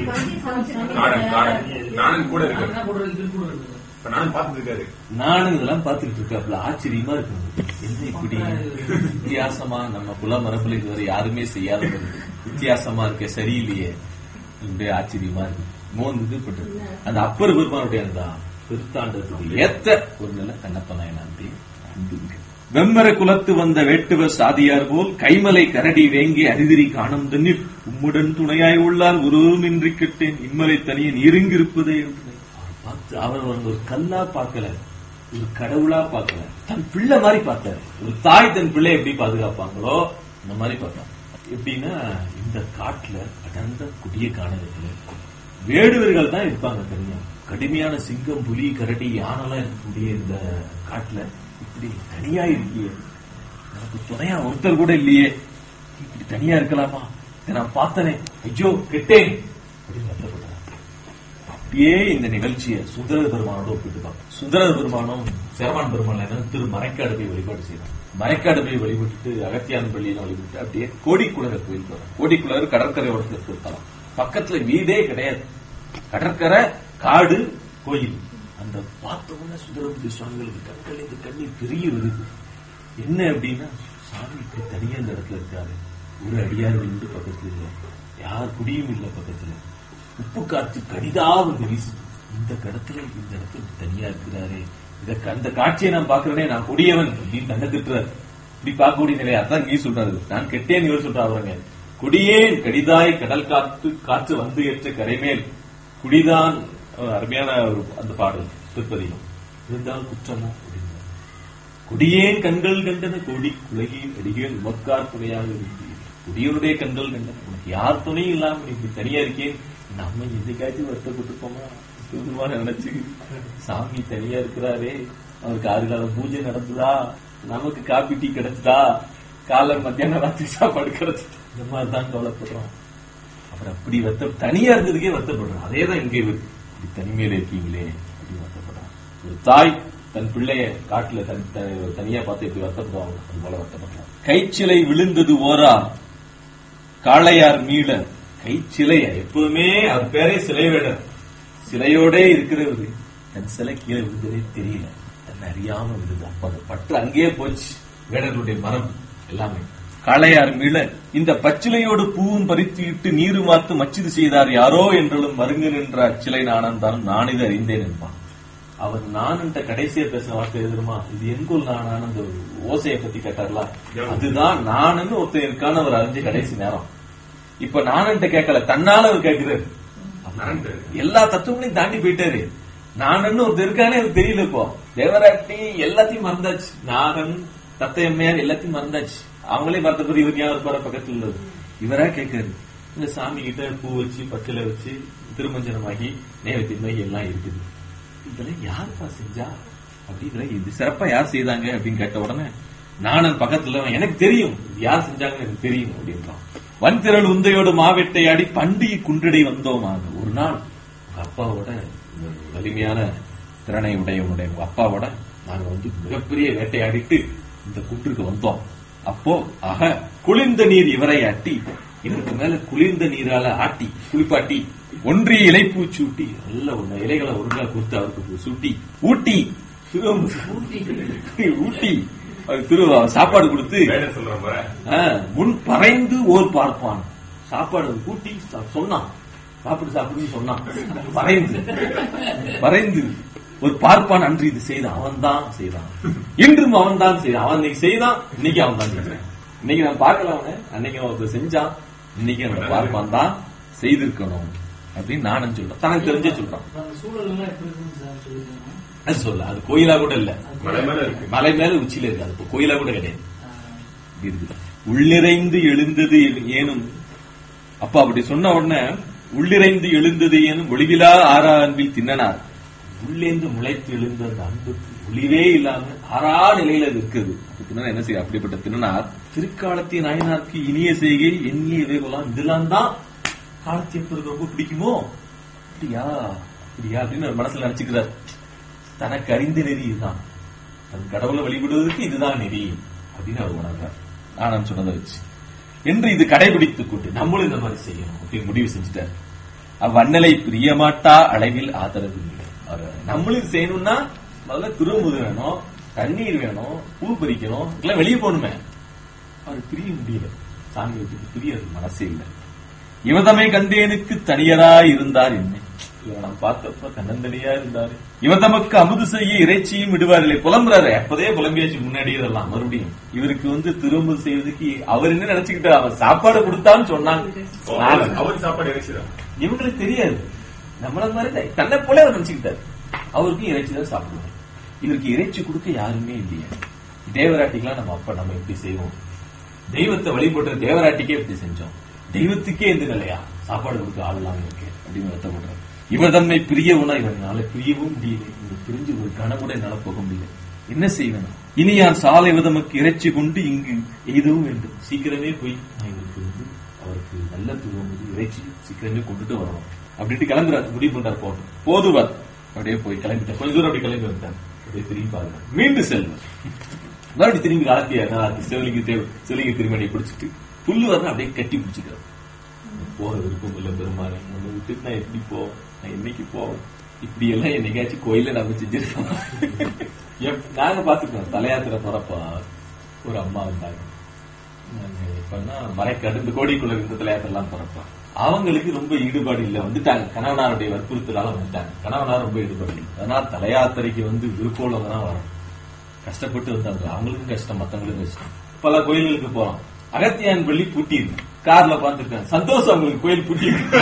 காடன் காடன் நானும் கூட நான் இருக்கேன் தான் கூட இருக்கு, இது கூட இருக்கு. இப்ப நானும் பார்த்துட்டு இருக்காரு நானும் இதெல்லாம் பார்த்துட்டு இருக்காப்ல ஆச்சரியமா இருக்கு என்ன இப்படி வித்தியாசமா நம்ம குல மரபுல இதுவரை யாருமே செய்யாத ஒரு வித்தியாசமா இருக்க சரியில்லையே இப்படியே ஆச்சரியமா இருக்கு மோந்து பட்டு அந்த அப்பர் பெருமானுடைய அந்த திருத்தாண்டத்துக்கு ஏத்த ஒரு நிலை கண்ணப்ப நாயனாருடைய அன்புங்க வெம்மர குலத்து வந்த வேட்டுவர் சாதியார் போல் கைமலை கரடி வேங்கி அரிதிரி காணும் தண்ணீர் உம்முடன் துணையாய் உள்ளார் ஒருவரும் இன்றி கெட்டேன் இம்மலை தனியன் இருங்கிருப்பதே என்று அவர் பார்த்து அவர் வந்து ஒரு கல்லா பார்க்கல ஒரு கடவுளா பார்க்கல தன் பிள்ளை மாதிரி பார்த்தாரு ஒரு தாய் தன் பிள்ளை எப்படி பாதுகாப்பாங்களோ அந்த மாதிரி பார்த்தாங்க எப்படின்னா இந்த காட்டுல அடர்ந்த குடிய காணகத்துல வேடுவர்கள் தான் இருப்பாங்க தனியா கடுமையான சிங்கம் புலி கரடி யானைலாம் இருக்கக்கூடிய இந்த காட்டுல இப்படி தனியா இருக்கியே எனக்கு துணையா ஒருத்தர் கூட இல்லையே இப்படி தனியா இருக்கலாமா இதை நான் பார்த்தனே ஐயோ கெட்டேன் அப்படின்னு வருத்தப்படுறாங்க அப்படியே இந்த நிகழ்ச்சியை சுந்தர பெருமானோட ஒப்பிட்டு பார்ப்போம் சுந்தர பெருமானும் சேரமான் பெருமான் என்ன திரு மறைக்காடு போய் வழிபாடு செய்யறான் மறைக்காடு போய் வழிபட்டுட்டு அகத்தியான் பள்ளியில வழிபட்டு அப்படியே கோடிக்குளர் கோயில் போறான் கோடிக்குளர் கடற்கரையோட சேர்த்து இருக்கலாம் பக்கத்துல வீடே கிடையாது கடற்கரை காடு கோயில் அந்த பார்த்த உடனே சுந்தரமூர்த்தி சுவாமிகளுக்கு கண்கள் இந்த கண்ணீர் பெரிய வருது என்ன அப்படின்னா சாமி இப்படி தனியா இந்த இடத்துல இருக்காரு ஒரு அடியார் விழுந்து பக்கத்துல இல்ல யார் குடியும் இல்ல பக்கத்துல உப்பு காற்று கடிதா வந்து வீசுது இந்த கடத்துல இந்த இடத்துல இப்படி தனியா இருக்கிறாரே இத அந்த காட்சியை நான் பாக்குறேனே நான் கொடியவன் அப்படின்னு தன்னை திட்டுறாரு இப்படி பார்க்கக்கூடிய நிலை அதான் நீ சொல்றாரு நான் கெட்டேன் இவர் சொல்றா அவருங்க குடியேன் கடிதாய் கடல் காத்து காற்று வந்து ஏற்ற கரைமேல் குடிதான் அஹ், அருமையான ஒரு அந்த பாடல் திருப்பதியும் இருந்தால் குற்றமோ அப்படின்னா குடியேன் கண்கள் கண்டன கோடி குலகியின் அடிகள் உமக்கார் துணையாக இருந்தீர் குடியனுடைய கண்கள் கண்டன உனக்கு யார் துணையும் இல்லாம நீ இப்படி தனியா இருக்கேன் நம்ம என்னைக்காச்சும் வருத்தப்பட்டிருப்போமா பெருமாள் நினைச்சு சாமி தனியா இருக்கிறாரே அவருக்கு ஆறு கால பூஜை நடந்ததா நமக்கு காபி டீ கிடைச்சதா காலை மத்தியானம் ராத்திரி சாப்பாடு கிடைச்சது இந்த மாதிரி தான் கவலைப்படுறோம் அப்புறம் அப்படி வருத்த தனியா இருந்ததுக்கே வருத்தப்படுறோம் அதே தான் இங்கே இருக்கு இப்படி தனிமையில இருக்கீங்களே அப்படி வருத்தப்படுறான் ஒரு தாய் தன் பிள்ளைய காட்டுல தன் த- தனியா பார்த்து இப்படி வருத்தப்படுவாங்க அது போல வருத்தப்படுறான் கைச்சிலை விழுந்தது ஓரா காளையார் மீள கைச்சிலைய எப்பவுமே அவர் பேரே சிலை வேடர் சிலையோடே இருக்கிறவரு தன் சிலை கீழே விழுந்ததே தெரியல தன்னை அறியாம விழுது அப்ப அது பற்று அங்கேயே போச்சு வேடர்களுடைய மரம் எல்லாமே காளையார் மீள இந்த பச்சிலையோடு பூவும் பறித்துவிட்டு நீரு மாத்து மச்சிது செய்தார் யாரோ என்றாலும் மருங்கு நின்ற அச்சிலை நானந்தான் நான் இது அறிந்தேன் என்பான் அவர் நான்ன்ற கடைசியா பேசின வார்த்தை எது தெரியுமா இது என்கொள் நானான அந்த ஓசையை பத்தி கேட்டார்ல அதுதான் நானுன்னு ஒருத்தன் இருக்கான்னு அவர் அறிஞ்ச கடைசி நேரம் இப்ப நானுன்ட்ட கேட்கல தன்னால அவர் கேட்கிறாரு நான் எல்லா தத்துவங்களையும் தாண்டி போயிட்டாரு நானன்னு ஒருத்தர் இருக்கானே எனக்கு தெரியல இப்போ தேவராட்டி எல்லாத்தையும் மறந்தாச்சு நாகன் தத்தை அம்மையார் எல்லாத்தையும் மறந்தாச்சு அவங்களே பார்த்த பிறகு இவர் ஞாபகம் இருப்பாரு பக்கத்துல உள்ளது இவரா கேட்காரு இந்த சாமி கிட்ட பூ வச்சு பட்டில வச்சு திருமஞ்சனமாகி நேரத்தின்மாகி எல்லாம் இருக்குது இதெல்லாம் யாருப்பா செஞ்சா அப்படிங்கிற இது சிறப்பா யார் செய்தாங்க அப்படின்னு கேட்ட உடனே நானன் பக்கத்துல அவன், எனக்கு தெரியும் இது யார் செஞ்சாங்கன்னு எனக்கு தெரியும் அப்படின்றான் வன்திரள் உந்தையோடு மாவெட்டையாடி பண்டிகை குன்றடை வந்தோமாக ஒரு நாள் உங்க அப்பாவோட ஒரு வலிமையான திறனை உடையவனுடைய உங்க அப்பாவோட நாங்க வந்து மிகப்பெரிய வேட்டையாடிட்டு இந்த குன்றுக்கு வந்தோம் அப்போ ஆக குளிர்ந்த நீர் இவரை ஆட்டி இதற்கு மேல குளிர்ந்த நீரால ஆட்டி குளிப்பாட்டி ஒன்றிய இலைப்பூச்சி ஊட்டி நல்ல ஒண்ணு இலைகளை ஒழுங்கா கொடுத்து அவருக்கு சூட்டி ஊட்டி ஊட்டி ஊட்டி அவருக்கு திரு சாப்பாடு கொடுத்து வேலை சொல்ற முறை ஆ, முன் பறைந்து ஓர் பார்ப்பான் சாப்பாடு கூட்டி ச- சொன்னான் சாப்பிடு சாப்பிடுன்னு சொன்னான் பறைந்து பறைந்து ஒரு பார்ப்பான் அன்று இது செய்தான் அவன் தான் செய்தான் இன்றும் அவன் தான் செய்தான் அவன் இன்னைக்கு செய்தான் இன்னைக்கு அவன் தான் செய்றான் இன்னைக்கு நான் பார்க்கல அவனை அன்னைக்கு அவன் ஒருத்தர் செஞ்சான் இன்னைக்கு அந்த பார்ப்பான் தான் செய்திருக்கணும் அப்படின்னு நானும் சொல்றேன் தனக்கு தெரிஞ்சே சொல்றான் அந்த சூழல்லாம் எப்படி இருக்குன்னு சார் சொல்லிருக்கேன் அது சொல்ல அது கோயிலா கூட இல்ல மலை மேல இருக்கு மலை மேல உச்சியில இருக்கு அது இப்ப கோயிலா கூட கிடையாது இருக்குது உள்ளிறைந்து எழுந்தது ஏனும் அப்பா அப்படி சொன்ன உடனே உள்ளிறைந்து எழுந்தது ஏனும் ஒளிவிலா ஆறா அன்பில் தின்னனார் உள்ளேந்து முளைத்து எழுந்த அந்த அன்புக்கு ஒளிவே இல்லாம ஆறா நிலையில அது இருக்குது அப்ப தின்னனார் என்ன செய்ய அப்படிப்பட்ட தின்னனார் திருக்காலத்தின் நாயனாருக்கு இனிய செய்கை எண்ணிய இவைகளாம் இதெல்லாம் தான் காலத்தியப்பருக்கு ரொம்ப பிடிக்குமோ அப்படியா அப்படியா அப்படின்னு அவர் மனசுல நினைச்சுக்கிறார் தனக்கு அறிந்த நெறி இதுதான் அது கடவுளை வழிபடுவதற்கு இதுதான் நெறி அப்படின்னு அவர் உணர்றார் ஆனந்த் சொன்னதை வச்சு என்று இது கடைபிடித்துக் கொண்டு நம்மளும் இந்த மாதிரி செய்யணும் அப்படின்னு முடிவு செஞ்சுட்டார் அவ்வண்ணலை பிரியமாட்டா அளவில் ஆதரவு இல்லை. அவர் நம்மளும் இது செய்யணும்னா முதல்ல திரும்புது வேணும் தண்ணீர் வேணும் பூ பறிக்கணும் இதெல்லாம் வெளியே போகணுமே அவர் பிரிய முடியல சாமி விட்டு பிரிய மனசே இல்லை இவதமை கண்டேனுக்கு தனியராய் இருந்தார் என்ன இவரை நான் பார்த்தப்ப தன்னந்தனியா இருந்தாரு இவன் தமக்கு அமுது செய்ய இறைச்சியும் விடுவார்களே புலம்புறாரு அப்பதே புலம்பியாச்சு முன்னாடி இதெல்லாம் மறுபடியும் இவருக்கு வந்து திரும்ப செய்வதற்கு அவர் என்ன நினைச்சுக்கிட்டார் அவர் சாப்பாடு கொடுத்தான்னு சொன்னாங்க அவர் அவர் சாப்பாடு இறைச்சிதான் இவங்களுக்கு தெரியாது நம்மள மாதிரி தான். தன்னை போல அவர் நினைச்சுக்கிட்டாரு அவருக்கும் இறைச்சி தான் சாப்பிடுவார் இவருக்கு இறைச்சி கொடுக்க யாருமே இல்லையா தேவராட்டிக்கெல்லாம் நம்ம அப்ப நம்ம எப்படி செய்வோம் தெய்வத்தை வழிபடுற தேவராட்டிக்கே எப்படி செஞ்சோம் தெய்வத்துக்கே எந்த நிலையா சாப்பாடு கொடுக்க ஆள் இல்லாம இருக்கு அப்படின்னு வருத்தப்படுறாரு இவர் தம்மை பிரிய உணா இவனால பிரியவும் முடியல இவர் பிரிஞ்சு ஒரு கணம் கூட என்னால போக முடியல என்ன செய்வேன் இனி யான் சாலை விதமக்கு இறைச்சி கொண்டு இங்கு எதுவும் வேண்டும் சீக்கிரமே போய் நான் இவருக்கு வந்து அவருக்கு நல்ல துவம் இறைச்சி சீக்கிரமே கொண்டுட்டு வரணும் அப்படின்ட்டு கிளம்புறாரு முடிவு பண்றாரு போகணும் போதுவர் அப்படியே போய் கிளம்பிட்டார் கொஞ்ச தூரம் அப்படி கிளம்பி வந்தார் அப்படியே திரும்பி பாருங்க மீண்டும் செல்வர் மறுபடியும் திரும்பி காலத்தியா சிவலிங்க தேவ சிவலிங்க திருமணியை பிடிச்சிட்டு புல்லு வரணும் அப்படியே கட்டி பிடிச்சிக்கிறார் போற விருப்பம் இல்ல பெருமாள் உன்னை விட்டுட்டு நான் எப்படி போவேன் நான் என்னைக்கு போவேன் இப்படி எல்லாம் என்னைக்காச்சும் கோயில நம்ம செஞ்சிருக்கோம் எப்- நாங்க பாத்துக்கோம் தலையாத்திரை போறப்ப ஒரு அம்மா வந்தாங்க நாங்க எப்பன்னா மறைக்காடு இந்த கோடிக்குள்ள இருந்த தலையாத்திரை எல்லாம் போறப்ப அவங்களுக்கு ரொம்ப ஈடுபாடு இல்ல வந்துட்டாங்க கணவனாருடைய வற்புறுத்தலால வந்துட்டாங்க கணவனார் ரொம்ப ஈடுபாடு இல்லை அதனால தலையாத்திரைக்கு வந்து விருப்பம் உள்ளவங்க தான் வரணும் கஷ்டப்பட்டு வந்தாங்க அவங்களுக்கும் கஷ்டம் மத்தவங்களுக்கும் கஷ்டம் பல கோயில்களுக்கு போறோம் அகத்தியான் பள்ளி பூட்டி இருக்கு கார்ல பாத்துருக்கேன் சந்தோஷம் அவங்களுக்கு கோயில் பூட்டி இருக்கு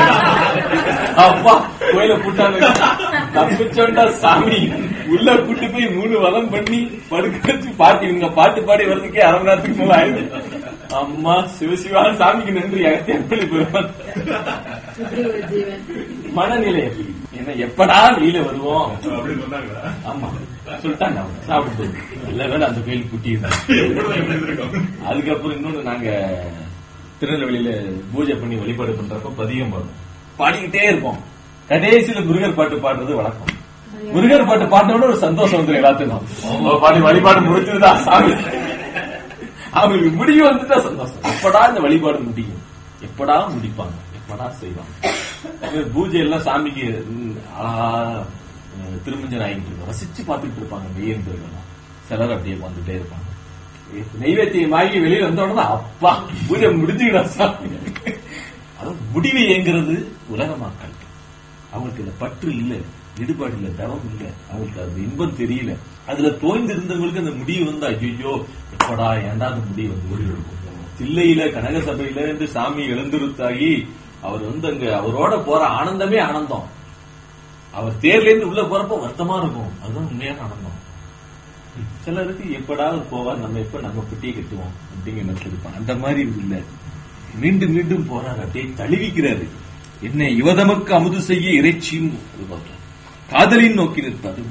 அப்பா கோயில பூட்டாங்க தப்பிச்சோண்டா சாமி உள்ள கூட்டி போய் மூணு வதம் பண்ணி படுக்க வச்சு பாட்டு இவங்க பாட்டு பாடி வர்றதுக்கே அரை மணி நேரத்துக்கு மேல ஆயிடுது அம்மா சிவசிவா சாமிக்கு நன்றி அகத்தியான் பள்ளி பெருமாள் இப்படி ஒரு ஜீவன் மனநிலை எப்படி என்ன எப்படா வெளியில வருவோம் அப்படி சொன்னாங்களா ஆமா சொல்லிட்டாங்க அவங்க சாப்பிட்டு நல்ல வேலை அந்த கோயில் குட்டி எப்படி இருந்திருக்கும் அதுக்கப்புறம் இன்னொன்னு நாங்க திருநெல்வேலியில பூஜை பண்ணி வழிபாடு பண்றப்ப பதிகம் பாடும் பாடிக்கிட்டே இருப்போம் கடைசியில முருகர் பாட்டு பாடுறது வழக்கம் முருகர் பாட்டு பாட்டோட ஒரு சந்தோஷம் வந்துடும் எல்லாத்துக்கும் அவங்க பாடி வழிபாடு முடிச்சதுதான் சாமி அவங்களுக்கு முடிவு வந்துட்டா சந்தோஷம் எப்படா இந்த வழிபாடு முடியும் எப்படா முடிப்பாங்க எப்படா செய்வாங்க அவங்க பூஜை எல்லாம் சாமிக்கு ம், அழகா அஹ், திருமஞ்சன் ஆகிட்டு இருக்கும் ரசிச்சு பார்த்துட்டு இருப்பாங்க மெய்யன்பர்கள்லாம் சிலர் அப்படியே வந்துட்டே இருப்பாங்க நைவேத்தியம் ஆகி வெளியில வந்த உடனே அப்பா பூஜை முடிஞ்சுக்கிடா சாமி அது முடிவு ஏங்குறது உலக மக்கள் அவங்களுக்கு இந்த பற்று இல்ல ஈடுபாடு இல்ல தவம் இல்ல அவங்களுக்கு அந்த இன்பம் தெரியல அதுல தோய்ந்து இருந்தவங்களுக்கு அந்த முடிவு வந்து ஐயோ எப்படா ஏன்டா அந்த முடிவு வந்து தில்லையில கனக சபையில இருந்து சாமி எழுந்திருத்தாகி அவர் வந்து அங்க அவரோட போற ஆனந்தமே ஆனந்தம் அவர் தேர்ல இருந்து உள்ள போறப்ப வருத்தமா இருக்கும் அதுதான் உண்மையான ஆனந்தம் சிலருக்கு எப்படாவது போவார் நம்ம எப்ப நம்ம பெட்டியை கட்டுவோம் அப்படிங்கிற மாதிரி இருப்பான் அந்த மாதிரி இல்ல மீண்டும் மீண்டும் போறாரு அப்படியே தழுவிக்கிறாரு என்ன இவதமக்கு அமுது செய்ய இறைச்சியும் எதிர்பார்க்கிறார். காதலின் நோக்கி நிற்பார்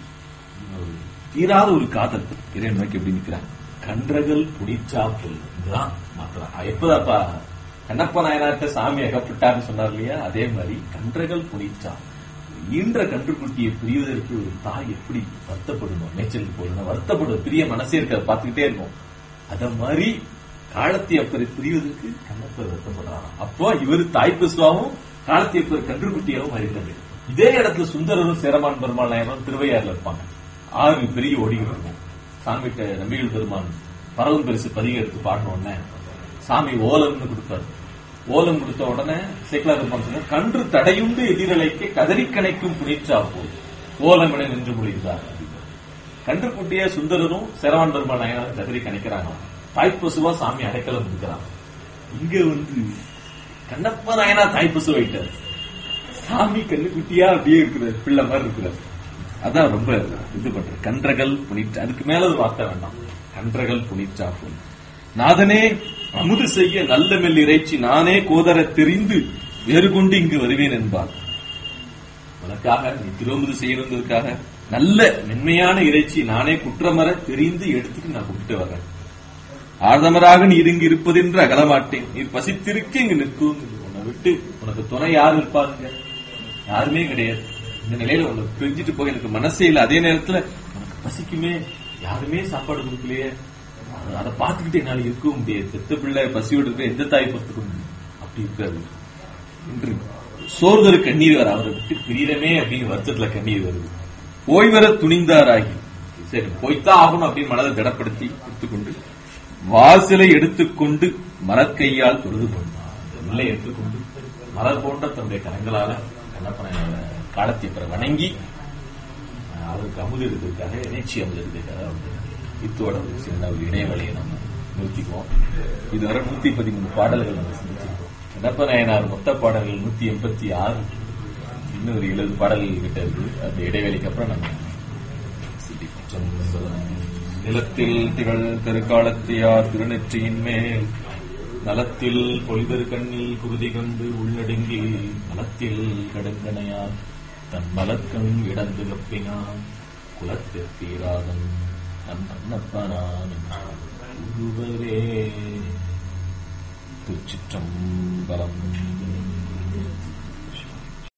ஒரு தீராத ஒரு காதல் இறைவன் நோக்கி எப்படி நிற்கிறார் கன்றகள் புடிச்சா புல் இதுதான் மாத்திரம் எப்பதாப்பா கண்ணப்ப நாயனார்ட்ட சாமி அகப்பட்டார்னு சொன்னார் இல்லையா அதே மாதிரி கன்றகள் புனிச்சா ஈன்ற கன்றுக்குட்டியை பிரிவதற்கு ஒரு தாய் எப்படி வருத்தப்படணும் மேய்ச்சலுக்கு போடணும் வருத்தப்படும் பிரிய மனசே இருக்க பார்த்துக்கிட்டே இருக்கும் அத மாதிரி காலத்தி அப்பரை பிரிவதற்கு கண்ணப்பர் வருத்தப்படுறாராம் அப்போ இவர் தாய் பசுவாவும் காலத்தி அப்பர் கன்றுக்குட்டியாவும் மாறிட்டாரு இதே இடத்துல சுந்தரரும் சேரமான் பெருமாள் நாயனும் திருவையாறுல இருப்பாங்க ஆறு பெரிய ஒடிகள் இருக்கும் சாமிகிட்ட நம்பிகள் பெருமான் பரவும் பரிசு பதிக எடுத்து பாடின உடனே சாமி ஓலம்னு கொடுத்தாரு ஓலம் கொடுத்த உடனே சேக்கலா பெருமான் சொன்னார் கன்று தடையுண்டு எதிரலைக்க கதறி கணைக்கும் புனிச்சா போல் ஓலம் என நின்று மொழிந்தார் கன்றுக்குட்டிய சுந்தரரும் சேரவான் பெருமாள் நாயனாரும் கதறி கணைக்கிறாங்க தாய்ப்பசுவா சாமி அடைக்கலம் கொடுக்கிறாங்க இங்க வந்து கண்ணப்ப நாயனா தாய்ப்பசு வைட்டார் சாமி கண்ணுக்குட்டியா அப்படியே இருக்கிறார் பிள்ளை மாதிரி இருக்கிறார் அதான் ரொம்ப இது பண்ற கன்றகள் புனிச்சா அதுக்கு மேல ஒரு வார்த்தை வேண்டாம் கன்றகள் புனிச்சா போல் நாதனே அமுது செய்ய நல்ல மெல் இறைச்சி நானே கோதர தெரிந்து வேறு கொண்டு இங்கு வருவேன் என்பார் உனக்காக நீ திருவமுது செய்யணுங்கிறதுக்காக நல்ல மென்மையான இறைச்சி நானே குற்றமர தெரிந்து எடுத்துட்டு நான் கொண்டுட்டு வரேன் ஆர்தமராக நீ இங்கு இருப்பதென்று அகலமாட்டேன் நீ பசித்திருக்க இங்கு நிற்கும் உன்னை விட்டு உனக்கு துணை யார் இருப்பாங்க யாருமே கிடையாது இந்த நிலையில உன்னை பிரிஞ்சுட்டு போக எனக்கு மனசே இல்லை அதே நேரத்துல உனக்கு பசிக்குமே யாருமே சாப்பாடு கொடுக்கலையே அத- அதை பார்த்துக்கிட்டு என்னால இருக்கவும் முடியாது பெத்த பிள்ளை பசியோடு இருக்க எந்த தாய் பொறுத்துக்க முடியும் அப்படி இருக்காது என்று சோர்தரு கண்ணீர் வர அவரை விட்டு பிரியமே அப்படின்னு வருத்தத்துல கண்ணீர் வருது ஓய்வர துணிந்தாராகி சரி போய்த்தான் ஆகணும் அப்படின்னு மனதை திடப்படுத்தி எடுத்துக்கொண்டு வாசலை எடுத்துக்கொண்டு மரக்கையால் தொழுது கொண்டார் அந்த வில்லை எடுத்துக்கொண்டு மலர் போன்ற தன்னுடைய கரங்களால கண்ணப்பனை காலத்தை பிற வணங்கி அஹ், அவருக்கு அமுது இருக்கிறதுக்காக இணைச்சி அமுது இருக்கிறதுக்காக வந்து இத்தோட ஒரு சின்ன ஒரு இடைவேளையை நம்ம நிறுத்திக்குவோம் இதுவரை நூத்தி பதிமூணு பாடல்கள் நம்ம சிந்திச்சிருக்கோம் கண்ணப்ப நாயனார் மொத்த பாடல்கள் நூத்தி எண்பத்தி ஆறு இன்னும் ஒரு எழுபது பாடல்கள் கிட்ட இருக்கு அந்த இடைவேளைக்கு அப்புறம் நம்ம சிந்திப்போம் நிலத்தில் திகழ் திருக்காலத்தியார் திருநெற்றியின் மேல் நலத்தில் பொலிதரு கண்ணில் குருதி கண்டு உள்ளடங்கி நலத்தில் கடுங்கனையார் தன் மலக்கண் இடந்து கப்பினான் குலத்தில் தீராதன் நம் அன்னப்பனான் ஒருவரே திருச்சிற்றம்பலம்